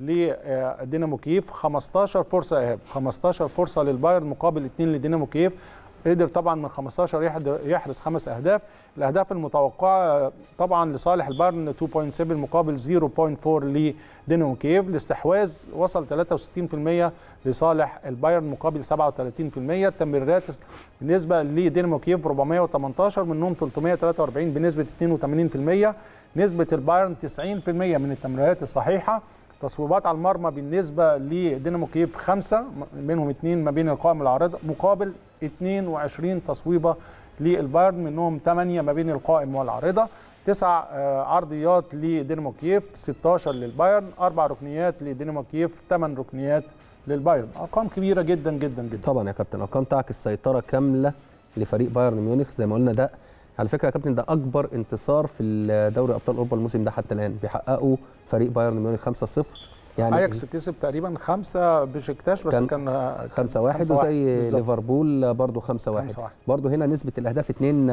لدينامو كييف 15 فرصه ايهاب 15 فرصه للبايرن مقابل 2 لدينامو كييف قدر طبعا من 15 يحد- يحرز خمس اهداف الاهداف المتوقعه طبعا لصالح البايرن 2.7 مقابل 0.4 لدينامو كييف الاستحواذ وصل 63% لصالح البايرن مقابل 37% التمريرات بالنسبه لدينامو كييف 418 منهم 343 بنسبه 82% نسبه البايرن 90% من التمريرات الصحيحه تصويبات على المرمى بالنسبه لدينامو كييف خمسه منهم اثنين ما بين القائم والعارضه مقابل 22 تصويبه للبايرن منهم 8 ما بين القائم والعارضه تسع آه، عرضيات لدينامو كييف 16 للبايرن اربع ركنيات لدينامو كييف ثمان ركنيات للبايرن ارقام كبيره جدا جدا جدا طبعا يا كابتن ارقام تعكس سيطره كامله لفريق بايرن ميونخ زي ما قلنا ده على فكره يا كابتن ده اكبر انتصار في دوري ابطال اوروبا الموسم ده حتى الان بيحققه فريق بايرن ميونخ 5-0 يعني اياكس كسب تقريبا خمسه بشكتاش بس كان كان آه، كان 5 1 خمسة واحد وزي بالظبط. ليفربول برضه 5 1 خمسة واحد. برضه هنا نسبه الاهداف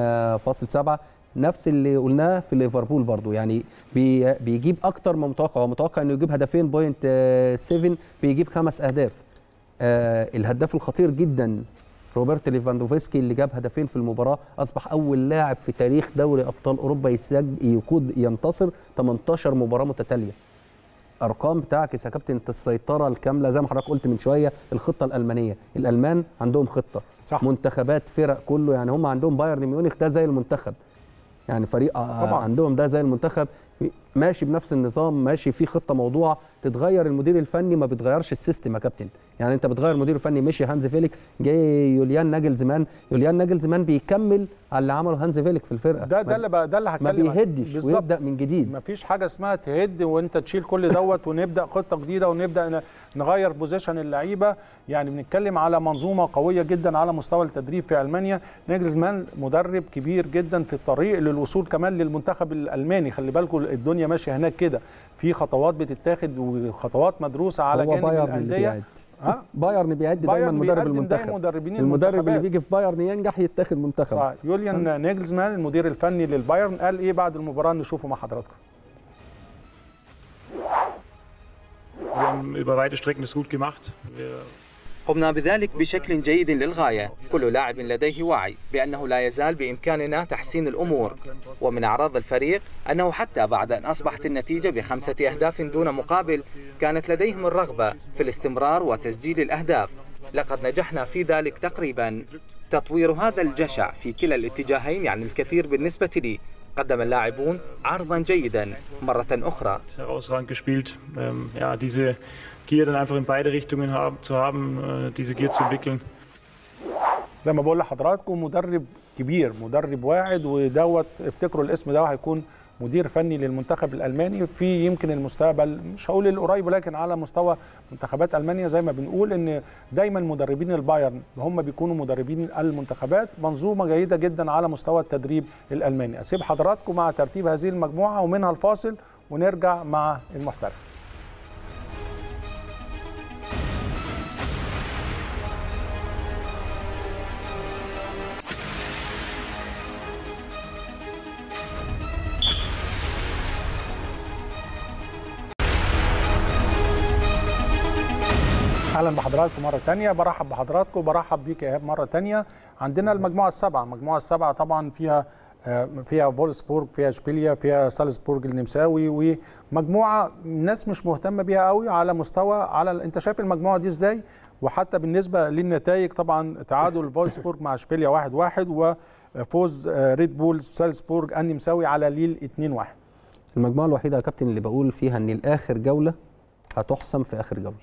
2.7 نفس اللي قلناه في ليفربول برضه يعني بي بيجيب اكتر ما متوقع هو متوقع انه يجيب هدفين بوينت 7 بيجيب خمس اهداف آه الهداف الخطير جدا روبرت ليفاندوفسكي اللي جاب هدفين في المباراه اصبح اول لاعب في تاريخ دوري ابطال اوروبا يسجل يقود ينتصر 18 مباراه متتاليه ارقام بتعكس يا كابتن السيطره الكامله زي ما حضرتك قلت من شويه الخطه الالمانيه الالمان عندهم خطه صح. منتخبات فرق كله يعني هم عندهم بايرن ميونخ ده زي المنتخب يعني فريق طبعاً. طبعا. عندهم ده زي المنتخب ماشي بنفس النظام ماشي في خطه موضوعه تتغير المدير الفني ما بيتغيرش السيستم يا كابتن يعني انت بتغير المدير الفني مشي هانز فيليك جاي يوليان ناجلزمان يوليان ناجلزمان بيكمل على اللي عمله هانز فيليك في الفرقه ده ده اللي بقى ده اللي ما هتكلم عنه. بيهدش بالظبط. ويبدا من جديد ما فيش حاجه اسمها تهد وانت تشيل كل دوت ونبدا خطه جديده ونبدا ن- نغير بوزيشن اللعيبه يعني بنتكلم على منظومه قويه جدا على مستوى التدريب في المانيا ناجلزمان مدرب كبير جدا في الطريق للوصول كمان للمنتخب الالماني خلي بالكم الدنيا المانيا ماشيه هناك كده في خطوات بتتاخد وخطوات مدروسه على هو جانب بايرن اللي الانديه بيعد ها بايرن بيعد دايما بايرن مدرب بيقدم المنتخب دايما مدربين المدرب اللي المنتخبات. بيجي في بايرن ينجح يتاخد منتخب صحيح يوليان نيجلزمان المدير الفني للبايرن قال ايه بعد المباراه نشوفه مع حضراتكم Wir haben über weite Strecken es gut gemacht. Wir قمنا بذلك بشكل جيد للغاية كل لاعب لديه وعي بأنه لا يزال بإمكاننا تحسين الأمور ومن أعراض الفريق أنه حتى بعد أن أصبحت النتيجة بخمسة أهداف دون مقابل كانت لديهم الرغبة في الاستمرار وتسجيل الأهداف لقد نجحنا في ذلك تقريبا تطوير هذا الجشع في كلا الاتجاهين يعني الكثير بالنسبة لي قدم اللاعبون عرضا جيدا مرة أخرى herausragend gespielt. Ähm, ja, diese Gier dann einfach in beide Richtungen haben, zu haben, äh, diese Gier zu entwickeln. زي ما بقول لحضراتكم مدرب كبير مدرب واعد ودوت افتكروا الاسم ده هيكون مدير فني للمنتخب الالماني في يمكن المستقبل مش هقول القريب ولكن على مستوى منتخبات المانيا زي ما بنقول ان دايما مدربين البايرن هم بيكونوا مدربين المنتخبات منظومه جيده جدا على مستوى التدريب الالماني اسيب حضراتكم مع ترتيب هذه المجموعه ومنها الفاصل ونرجع مع المحترف اهلا بحضراتكم مره تانية برحب بحضراتكم برحب بيك يا ايهاب مره تانية عندنا المجموعه السبعه المجموعه السبعه طبعا فيها آه، فيها فولسبورج فيها اشبيليا فيها سالزبورج النمساوي ومجموعه الناس مش مهتمه بيها قوي على مستوى على انت شايف المجموعه دي ازاي وحتى بالنسبه للنتائج طبعا تعادل فولسبورج مع اشبيليا 1 1 وفوز آه، ريد بول سالزبورج النمساوي على ليل 2 1 المجموعه الوحيده يا كابتن اللي بقول فيها ان الاخر جوله هتحسم في اخر جوله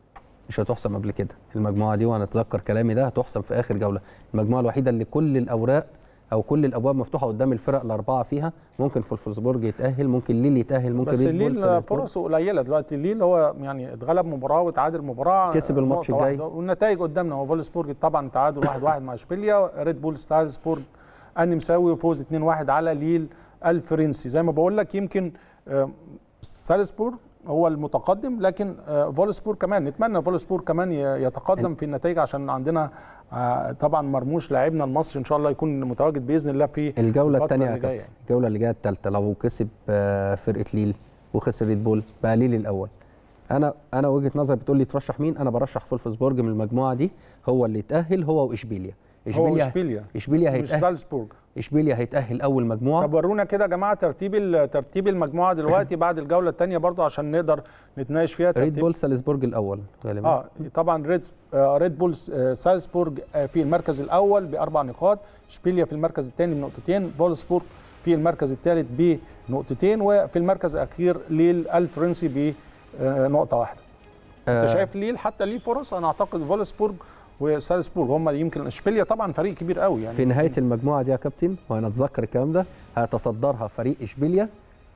مش هتحسم قبل كده المجموعه دي وانا اتذكر كلامي ده هتحسم في اخر جوله المجموعه الوحيده اللي كل الاوراق او كل الابواب مفتوحه قدام الفرق الاربعه فيها ممكن فولفسبورج يتاهل ممكن ليل يتاهل ممكن بس ريد بول الليل سالزبورج. فرصه قليله دلوقتي الليل هو يعني اتغلب مباراه وتعادل مباراه كسب الماتش نقطة الجاي. واحدة. والنتائج قدامنا هو فولسبورج طبعا تعادل 1 1 مع اشبيليا ريد بول ستالزبورج النمساوي وفوز 2 1 على ليل الفرنسي زي ما بقول لك يمكن آه، سالزبورج هو المتقدم لكن آه، فولسبورج كمان نتمنى فولسبورج كمان ي- يتقدم في النتائج عشان عندنا آه، طبعا مرموش لاعبنا المصري ان شاء الله يكون متواجد باذن الله في الجوله الفترة الثانيه يا اللي جاية. كابتن الجوله اللي جايه الثالثه لو كسب آه، فرقه ليل وخسر ريد بول بقى ليل الاول انا انا وجهه نظري بتقول لي ترشح مين انا برشح فولفسبورج من المجموعه دي هو اللي يتاهل هو واشبيليا هو اشبيليا اشبيليا مش هيتاهل سالزبورج اشبيليا هيتاهل اول مجموعه طب ورونا كده يا جماعه ترتيب ال- ترتيب المجموعه دلوقتي بعد الجوله الثانيه برضو عشان نقدر نتناقش فيها ريد ترتيب بول سالزبورج الاول غالبا اه طبعا ريد آه ريد بول آه سالزبورج آه في المركز الاول باربع نقاط اشبيليا في المركز الثاني بنقطتين فولسبورج في المركز الثالث بنقطتين وفي المركز الاخير ليل الفرنسي بنقطه واحده انت آه. شايف ليل حتى ليه فرص انا اعتقد فولسبورج وسالزبورج هم اللي يمكن اشبيليا طبعا فريق كبير قوي يعني في نهايه المجموعه دي يا كابتن وانا اتذكر الكلام ده هيتصدرها فريق اشبيليا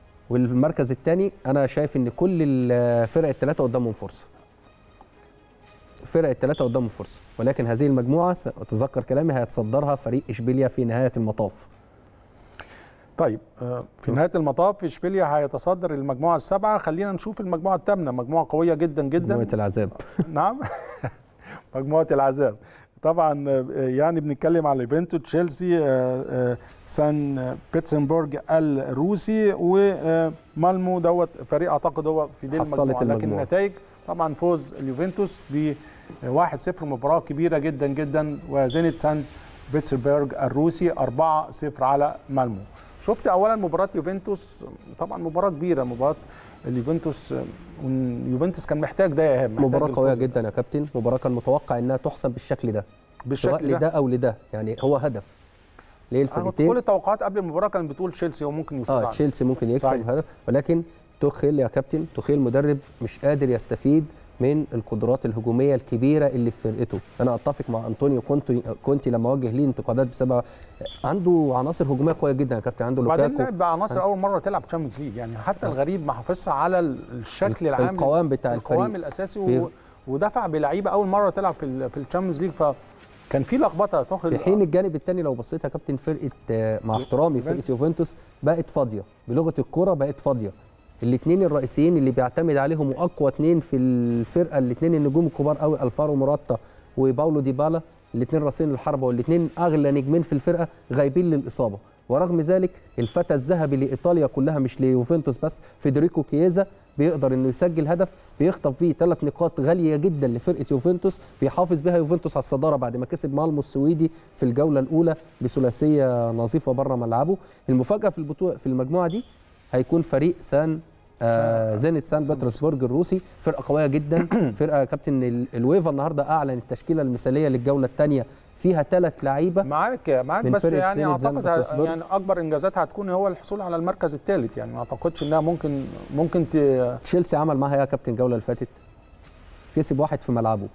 والمركز الثاني انا شايف ان كل الفرق الثلاثه قدامهم فرصه فرق الثلاثه قدامهم فرصه ولكن هذه المجموعه اتذكر كلامي هيتصدرها فريق اشبيليا في نهايه المطاف طيب آه، في نهايه المطاف اشبيليا هيتصدر المجموعه السابعه خلينا نشوف المجموعه الثامنه مجموعه قويه جدا جدا مجموعه العذاب نعم مجموعه العذاب طبعا آه، يعني بنتكلم على يوفنتوس تشيلسي آه، آه، سان بيترسبورج الروسي ومالمو دوت فريق اعتقد هو في دي حصلت المجموعه لكن المجموعة. النتائج طبعا فوز اليوفنتوس ب 1-0 مباراه كبيره جدا جدا وزينت سان بيتسبرج الروسي 4-0 على مالمو شفت اولا مباراه يوفنتوس طبعا مباراه كبيره مباراه اليوفنتوس يوفنتوس كان محتاج ده يا ايهاب محتاج مباراه قويه الفوز ده. جدا يا كابتن مباراه كان متوقع انها تحسم بالشكل ده بالشكل سواء ده. لده او لده يعني هو هدف ليه أنا الفرقتين كل التوقعات قبل المباراه كانت بتقول تشيلسي هو ممكن يفوز اه عنه. تشيلسي ممكن يكسب صحيح. هدف ولكن توخيل يا كابتن توخيل مدرب مش قادر يستفيد من القدرات الهجوميه الكبيره اللي في فرقته انا اتفق مع انطونيو كونتي كونتي لما وجه ليه انتقادات بسبب عنده عناصر هجوميه قويه جدا يا كابتن عنده وبعدين لوكاكو لعب بعناصر اول مره تلعب تشامبيونز ليج يعني حتى الغريب ما حافظش على ال- الشكل العام القوام بتاع القوام الفريق. الاساسي في- و... ودفع بلعيبه اول مره تلعب في ال- في الشامبيونز ليج فكان في لخبطه تاخد في حين الجانب الثاني لو بصيت يا كابتن فرقه آه، مع احترامي فرقه يوفنتوس بقت فاضيه بلغه الكوره بقت فاضيه الاثنين الرئيسيين اللي بيعتمد عليهم واقوى اثنين في الفرقه الاثنين النجوم الكبار قوي الفارو موراتا وباولو ديبالا الاثنين راسين الحربه والاثنين اغلى نجمين في الفرقه غايبين للاصابه ورغم ذلك الفتى الذهبي لايطاليا كلها مش ليوفنتوس بس فيدريكو كييزا بيقدر انه يسجل هدف بيخطف فيه ثلاث نقاط غاليه جدا لفرقه يوفنتوس بيحافظ بها يوفنتوس على الصداره بعد ما كسب مالمو السويدي في الجوله الاولى بثلاثيه نظيفه بره ملعبه المفاجاه في البطوله في المجموعه دي هيكون فريق سان آه زينت سان بطرسبورج الروسي فرقه قويه جدا فرقه كابتن ال- الويفا النهارده اعلن التشكيله المثاليه للجوله الثانيه فيها ثلاث لعيبه معاك معاك من بس فرقة يعني زينت زان اعتقد ه- بطرسبورج. يعني اكبر انجازاتها هتكون هو الحصول على المركز الثالث يعني ما اعتقدش انها ممكن ممكن ت... تشيلسي عمل معاها يا كابتن الجوله اللي فاتت كسب واحد في ملعبه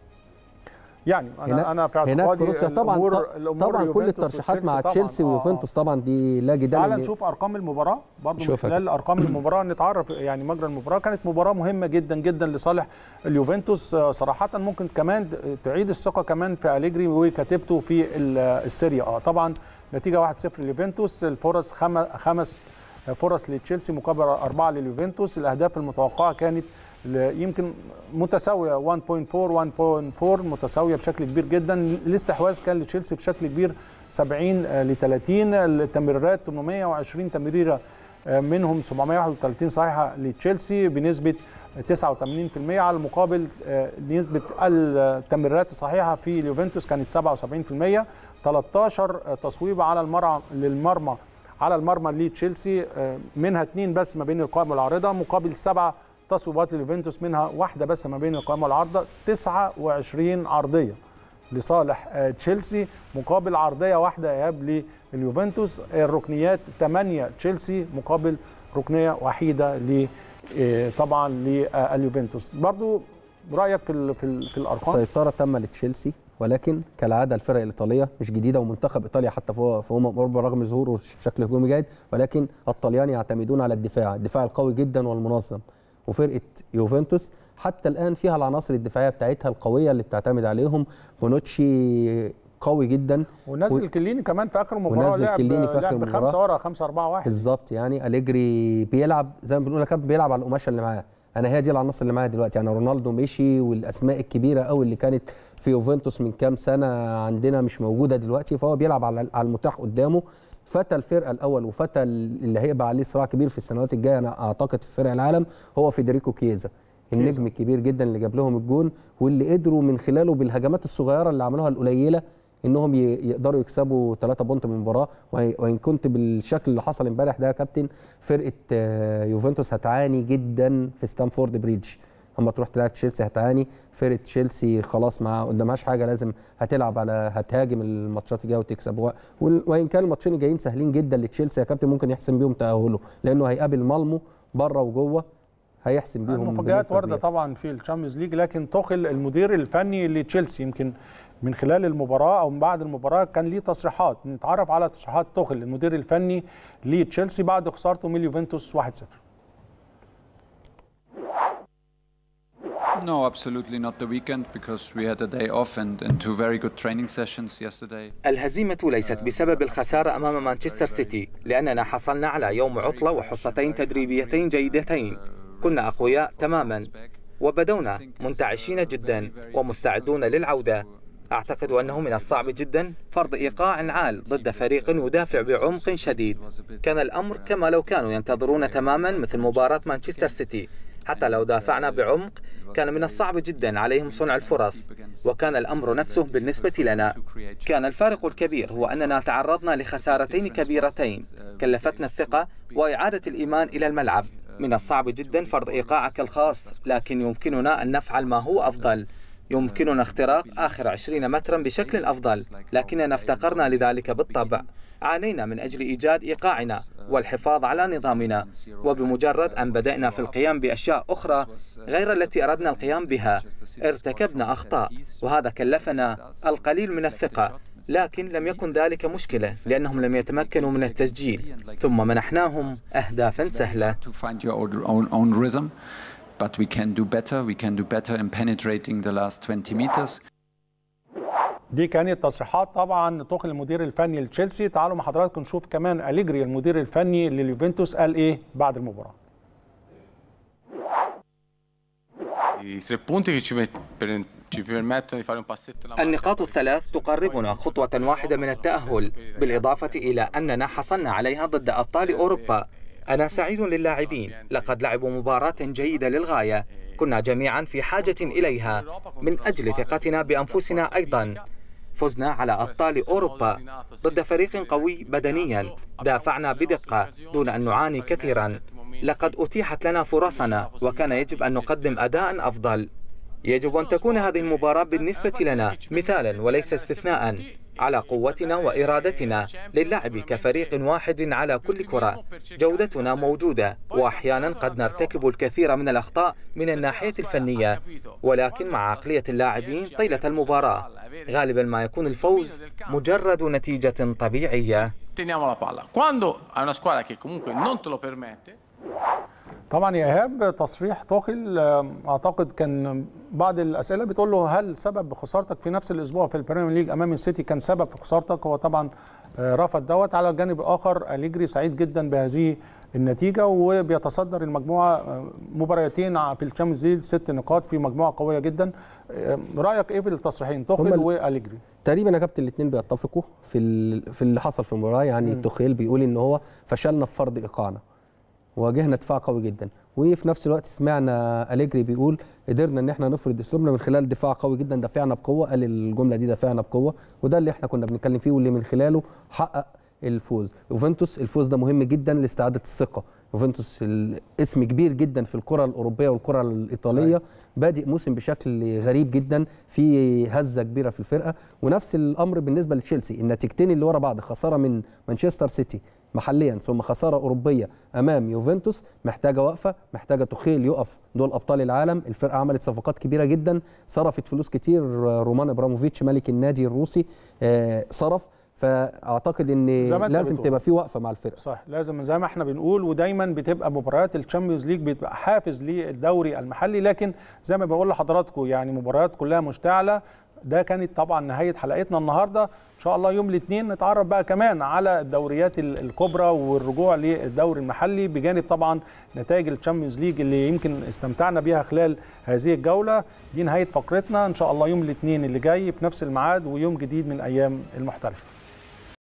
يعني انا هناك انا في هناك في اعتقادي روسيا طبعا الأمور- الأمور طبعا كل يوفنتوس الترشيحات مع وتشيلسي تشيلسي طبعاً. آه، آه. ويوفنتوس طبعا دي لا جدال تعال إن- نشوف ارقام المباراه برضه من شوفها خلال ارقام المباراه نتعرف يعني مجرى المباراه كانت مباراه مهمه جدا جدا لصالح اليوفنتوس آه، صراحه ممكن كمان تعيد الثقه كمان في اليجري وكتيبته في ال- السيريا اه طبعا نتيجه 1-0 لليوفنتوس الفرص خم- خمس فرص لتشيلسي مقابل اربعه لليوفنتوس الاهداف المتوقعه كانت ل- يمكن متساويه 1.4 1.4 متساويه بشكل كبير جدا الاستحواذ كان لتشيلسي بشكل كبير 70 ل 30 التمريرات 820 تمريره آه، منهم 731 صحيحه لتشيلسي بنسبه 89% على المقابل آه، نسبه التمريرات الصحيحه في اليوفنتوس كانت 77% 13 تصويبه على المرمى للمرمى على المرمى لتشيلسي آه، منها اثنين بس ما بين القائمه والعارضه مقابل سبعه تصويبات لليوفنتوس منها واحده بس ما بين القائمه والعارضه 29 عرضيه لصالح آه، تشيلسي مقابل عرضيه واحده اياب لليوفنتوس الركنيات 8 تشيلسي مقابل ركنيه وحيده ل آه، طبعا لليوفنتوس برضو رايك في ال- في, ال- في الارقام سيطرة تامة لتشيلسي ولكن كالعادة الفرق الإيطالية مش جديدة ومنتخب إيطاليا حتى في في أمم أوروبا رغم ظهوره بشكل هجومي جيد ولكن الطليان يعتمدون على الدفاع الدفاع القوي جدا والمنظم وفرقة يوفنتوس حتى الآن فيها العناصر الدفاعية بتاعتها القوية اللي بتعتمد عليهم بونوتشي قوي جدا ونزل كليني كمان في اخر المباراه ونزل لعب كليني في آخر لعب المباراة. بخمسه ورا 5 4 1 بالظبط يعني أليجري بيلعب زي ما بنقول يا كابتن بيلعب على القماشه اللي معاه انا هي دي العناصر اللي معايا دلوقتي يعني رونالدو مشي والاسماء الكبيره قوي اللي كانت في يوفنتوس من كام سنه عندنا مش موجوده دلوقتي فهو بيلعب على على المتاح قدامه فتى الفرقه الاول وفتى اللي هيبقى عليه صراع كبير في السنوات الجايه انا اعتقد في فرق العالم هو فيدريكو كيزا النجم الكبير جدا اللي جاب لهم الجون واللي قدروا من خلاله بالهجمات الصغيره اللي عملوها القليله انهم ي- يقدروا يكسبوا 3 بونت من المباراه وهي- وان كنت بالشكل اللي حصل امبارح ده يا كابتن فرقه آه، يوفنتوس هتعاني جدا في ستانفورد بريدج اما تروح تلعب تشيلسي هتعاني فرقه تشيلسي خلاص ما قدامهاش حاجه لازم هتلعب على هتهاجم الماتشات الجايه وتكسب و- وال- وان كان الماتشين الجايين سهلين جدا لتشيلسي يا كابتن ممكن يحسم بيهم تاهله لانه هيقابل مالمو بره وجوه هيحسم بيهم المفاجآت بنسبة وارده كبيرة. طبعا في الشامبيونز ليج لكن توخل المدير الفني لتشيلسي يمكن من خلال المباراه او من بعد المباراه كان ليه تصريحات نتعرف على تصريحات توخل المدير الفني لتشيلسي بعد خسارته من اليوفنتوس 1-0 No, absolutely not the weekend because we had a day off and, and two very good training sessions yesterday. الهزيمة ليست بسبب الخسارة أمام مانشستر سيتي لأننا حصلنا على يوم عطلة وحصتين تدريبيتين جيدتين كنا أقوياء تماما وبدونا منتعشين جدا ومستعدون للعودة أعتقد أنه من الصعب جدا فرض إيقاع عال ضد فريق يدافع بعمق شديد كان الأمر كما لو كانوا ينتظرون تماما مثل مباراة مانشستر سيتي حتى لو دافعنا بعمق كان من الصعب جدا عليهم صنع الفرص وكان الأمر نفسه بالنسبة لنا كان الفارق الكبير هو أننا تعرضنا لخسارتين كبيرتين كلفتنا الثقة وإعادة الإيمان إلى الملعب من الصعب جدا فرض إيقاعك الخاص لكن يمكننا أن نفعل ما هو أفضل يمكننا اختراق آخر عشرين مترا بشكل أفضل لكننا افتقرنا لذلك بالطبع عانينا من أجل إيجاد إيقاعنا والحفاظ على نظامنا وبمجرد أن بدأنا في القيام بأشياء أخرى غير التي أردنا القيام بها ارتكبنا أخطاء وهذا كلفنا القليل من الثقة لكن لم يكن ذلك مشكلة لأنهم لم يتمكنوا من التسجيل ثم منحناهم أهدافا سهلة To find your own, own, own rhythm, but we can do better. We can do better in penetrating the last 20 meters. دي كانت تصريحات طبعا توخل المدير الفني لتشيلسي تعالوا مع حضراتكم نشوف كمان أليجري المدير الفني لليوفنتوس قال ايه بعد المباراه النقاط الثلاث تقربنا خطوة واحدة من التأهل بالإضافة إلى أننا حصلنا عليها ضد أبطال أوروبا أنا سعيد للاعبين لقد لعبوا مباراة جيدة للغاية كنا جميعا في حاجة إليها من أجل ثقتنا بأنفسنا أيضا فزنا على أبطال أوروبا ضد فريق قوي بدنيا دافعنا بدقة دون أن نعاني كثيرا لقد أتيحت لنا فرصنا وكان يجب أن نقدم أداء أفضل يجب أن تكون هذه المباراة بالنسبة لنا مثالا وليس استثناء على قوتنا وإرادتنا للعب كفريق واحد على كل كرة جودتنا موجودة وأحيانا قد نرتكب الكثير من الأخطاء من الناحية الفنية ولكن مع عقلية اللاعبين طيلة المباراة غالبا ما يكون الفوز مجرد نتيجة طبيعية teniamo la palla. Quando hai una squadra che comunque non te lo permette, طبعا يا ايهاب تصريح توخيل آم، اعتقد كان بعض الاسئله بتقول له هل سبب خسارتك في نفس الاسبوع في البريمير ليج امام السيتي كان سبب في خسارتك هو طبعا آه، رفض دوت على الجانب الاخر اليجري سعيد جدا بهذه النتيجه وبيتصدر المجموعه آه، مباراتين ع- في الشامبيونز ليج ست نقاط في مجموعه قويه جدا آه، رايك ايه في التصريحين توخيل هما ال- واليجري تقريبا يا كابتن الاثنين بيتفقوا في ال- في اللي حصل في المباراه يعني مم. توخيل بيقول ان هو فشلنا في فرض ايقاعنا واجهنا دفاع قوي جدا وفي نفس الوقت سمعنا أليجري بيقول قدرنا ان احنا نفرض اسلوبنا من خلال دفاع قوي جدا دافعنا بقوه قال الجمله دي دافعنا بقوه وده اللي احنا كنا بنتكلم فيه واللي من خلاله حقق الفوز يوفنتوس الفوز ده مهم جدا لاستعاده الثقه يوفنتوس ال- اسم كبير جدا في الكره الاوروبيه والكره الايطاليه بادئ موسم بشكل غريب جدا في هزه كبيره في الفرقه ونفس الامر بالنسبه لتشيلسي النتيجتين اللي ورا بعض خساره من مانشستر سيتي محليا ثم خساره اوروبيه امام يوفنتوس محتاجه وقفه محتاجه تخيل يقف دول ابطال العالم الفرقه عملت صفقات كبيره جدا صرفت فلوس كتير رومان ابراموفيتش ملك النادي الروسي آه، صرف فاعتقد ان زي ما أنت لازم بتقول. تبقى في وقفه مع الفرقه صح لازم زي ما احنا بنقول ودايما بتبقى مباريات الشامبيونز ليج بتبقى حافز للدوري المحلي لكن زي ما بقول لحضراتكم يعني مباريات كلها مشتعله ده كانت طبعا نهايه حلقتنا النهارده ان شاء الله يوم الاثنين نتعرف بقى كمان على الدوريات ال- الكبرى والرجوع للدوري المحلي بجانب طبعا نتائج الشامبيونز ليج اللي يمكن استمتعنا بيها خلال هذه الجوله دي نهايه فقرتنا ان شاء الله يوم الاثنين اللي جاي في نفس الميعاد ويوم جديد من ايام المحترف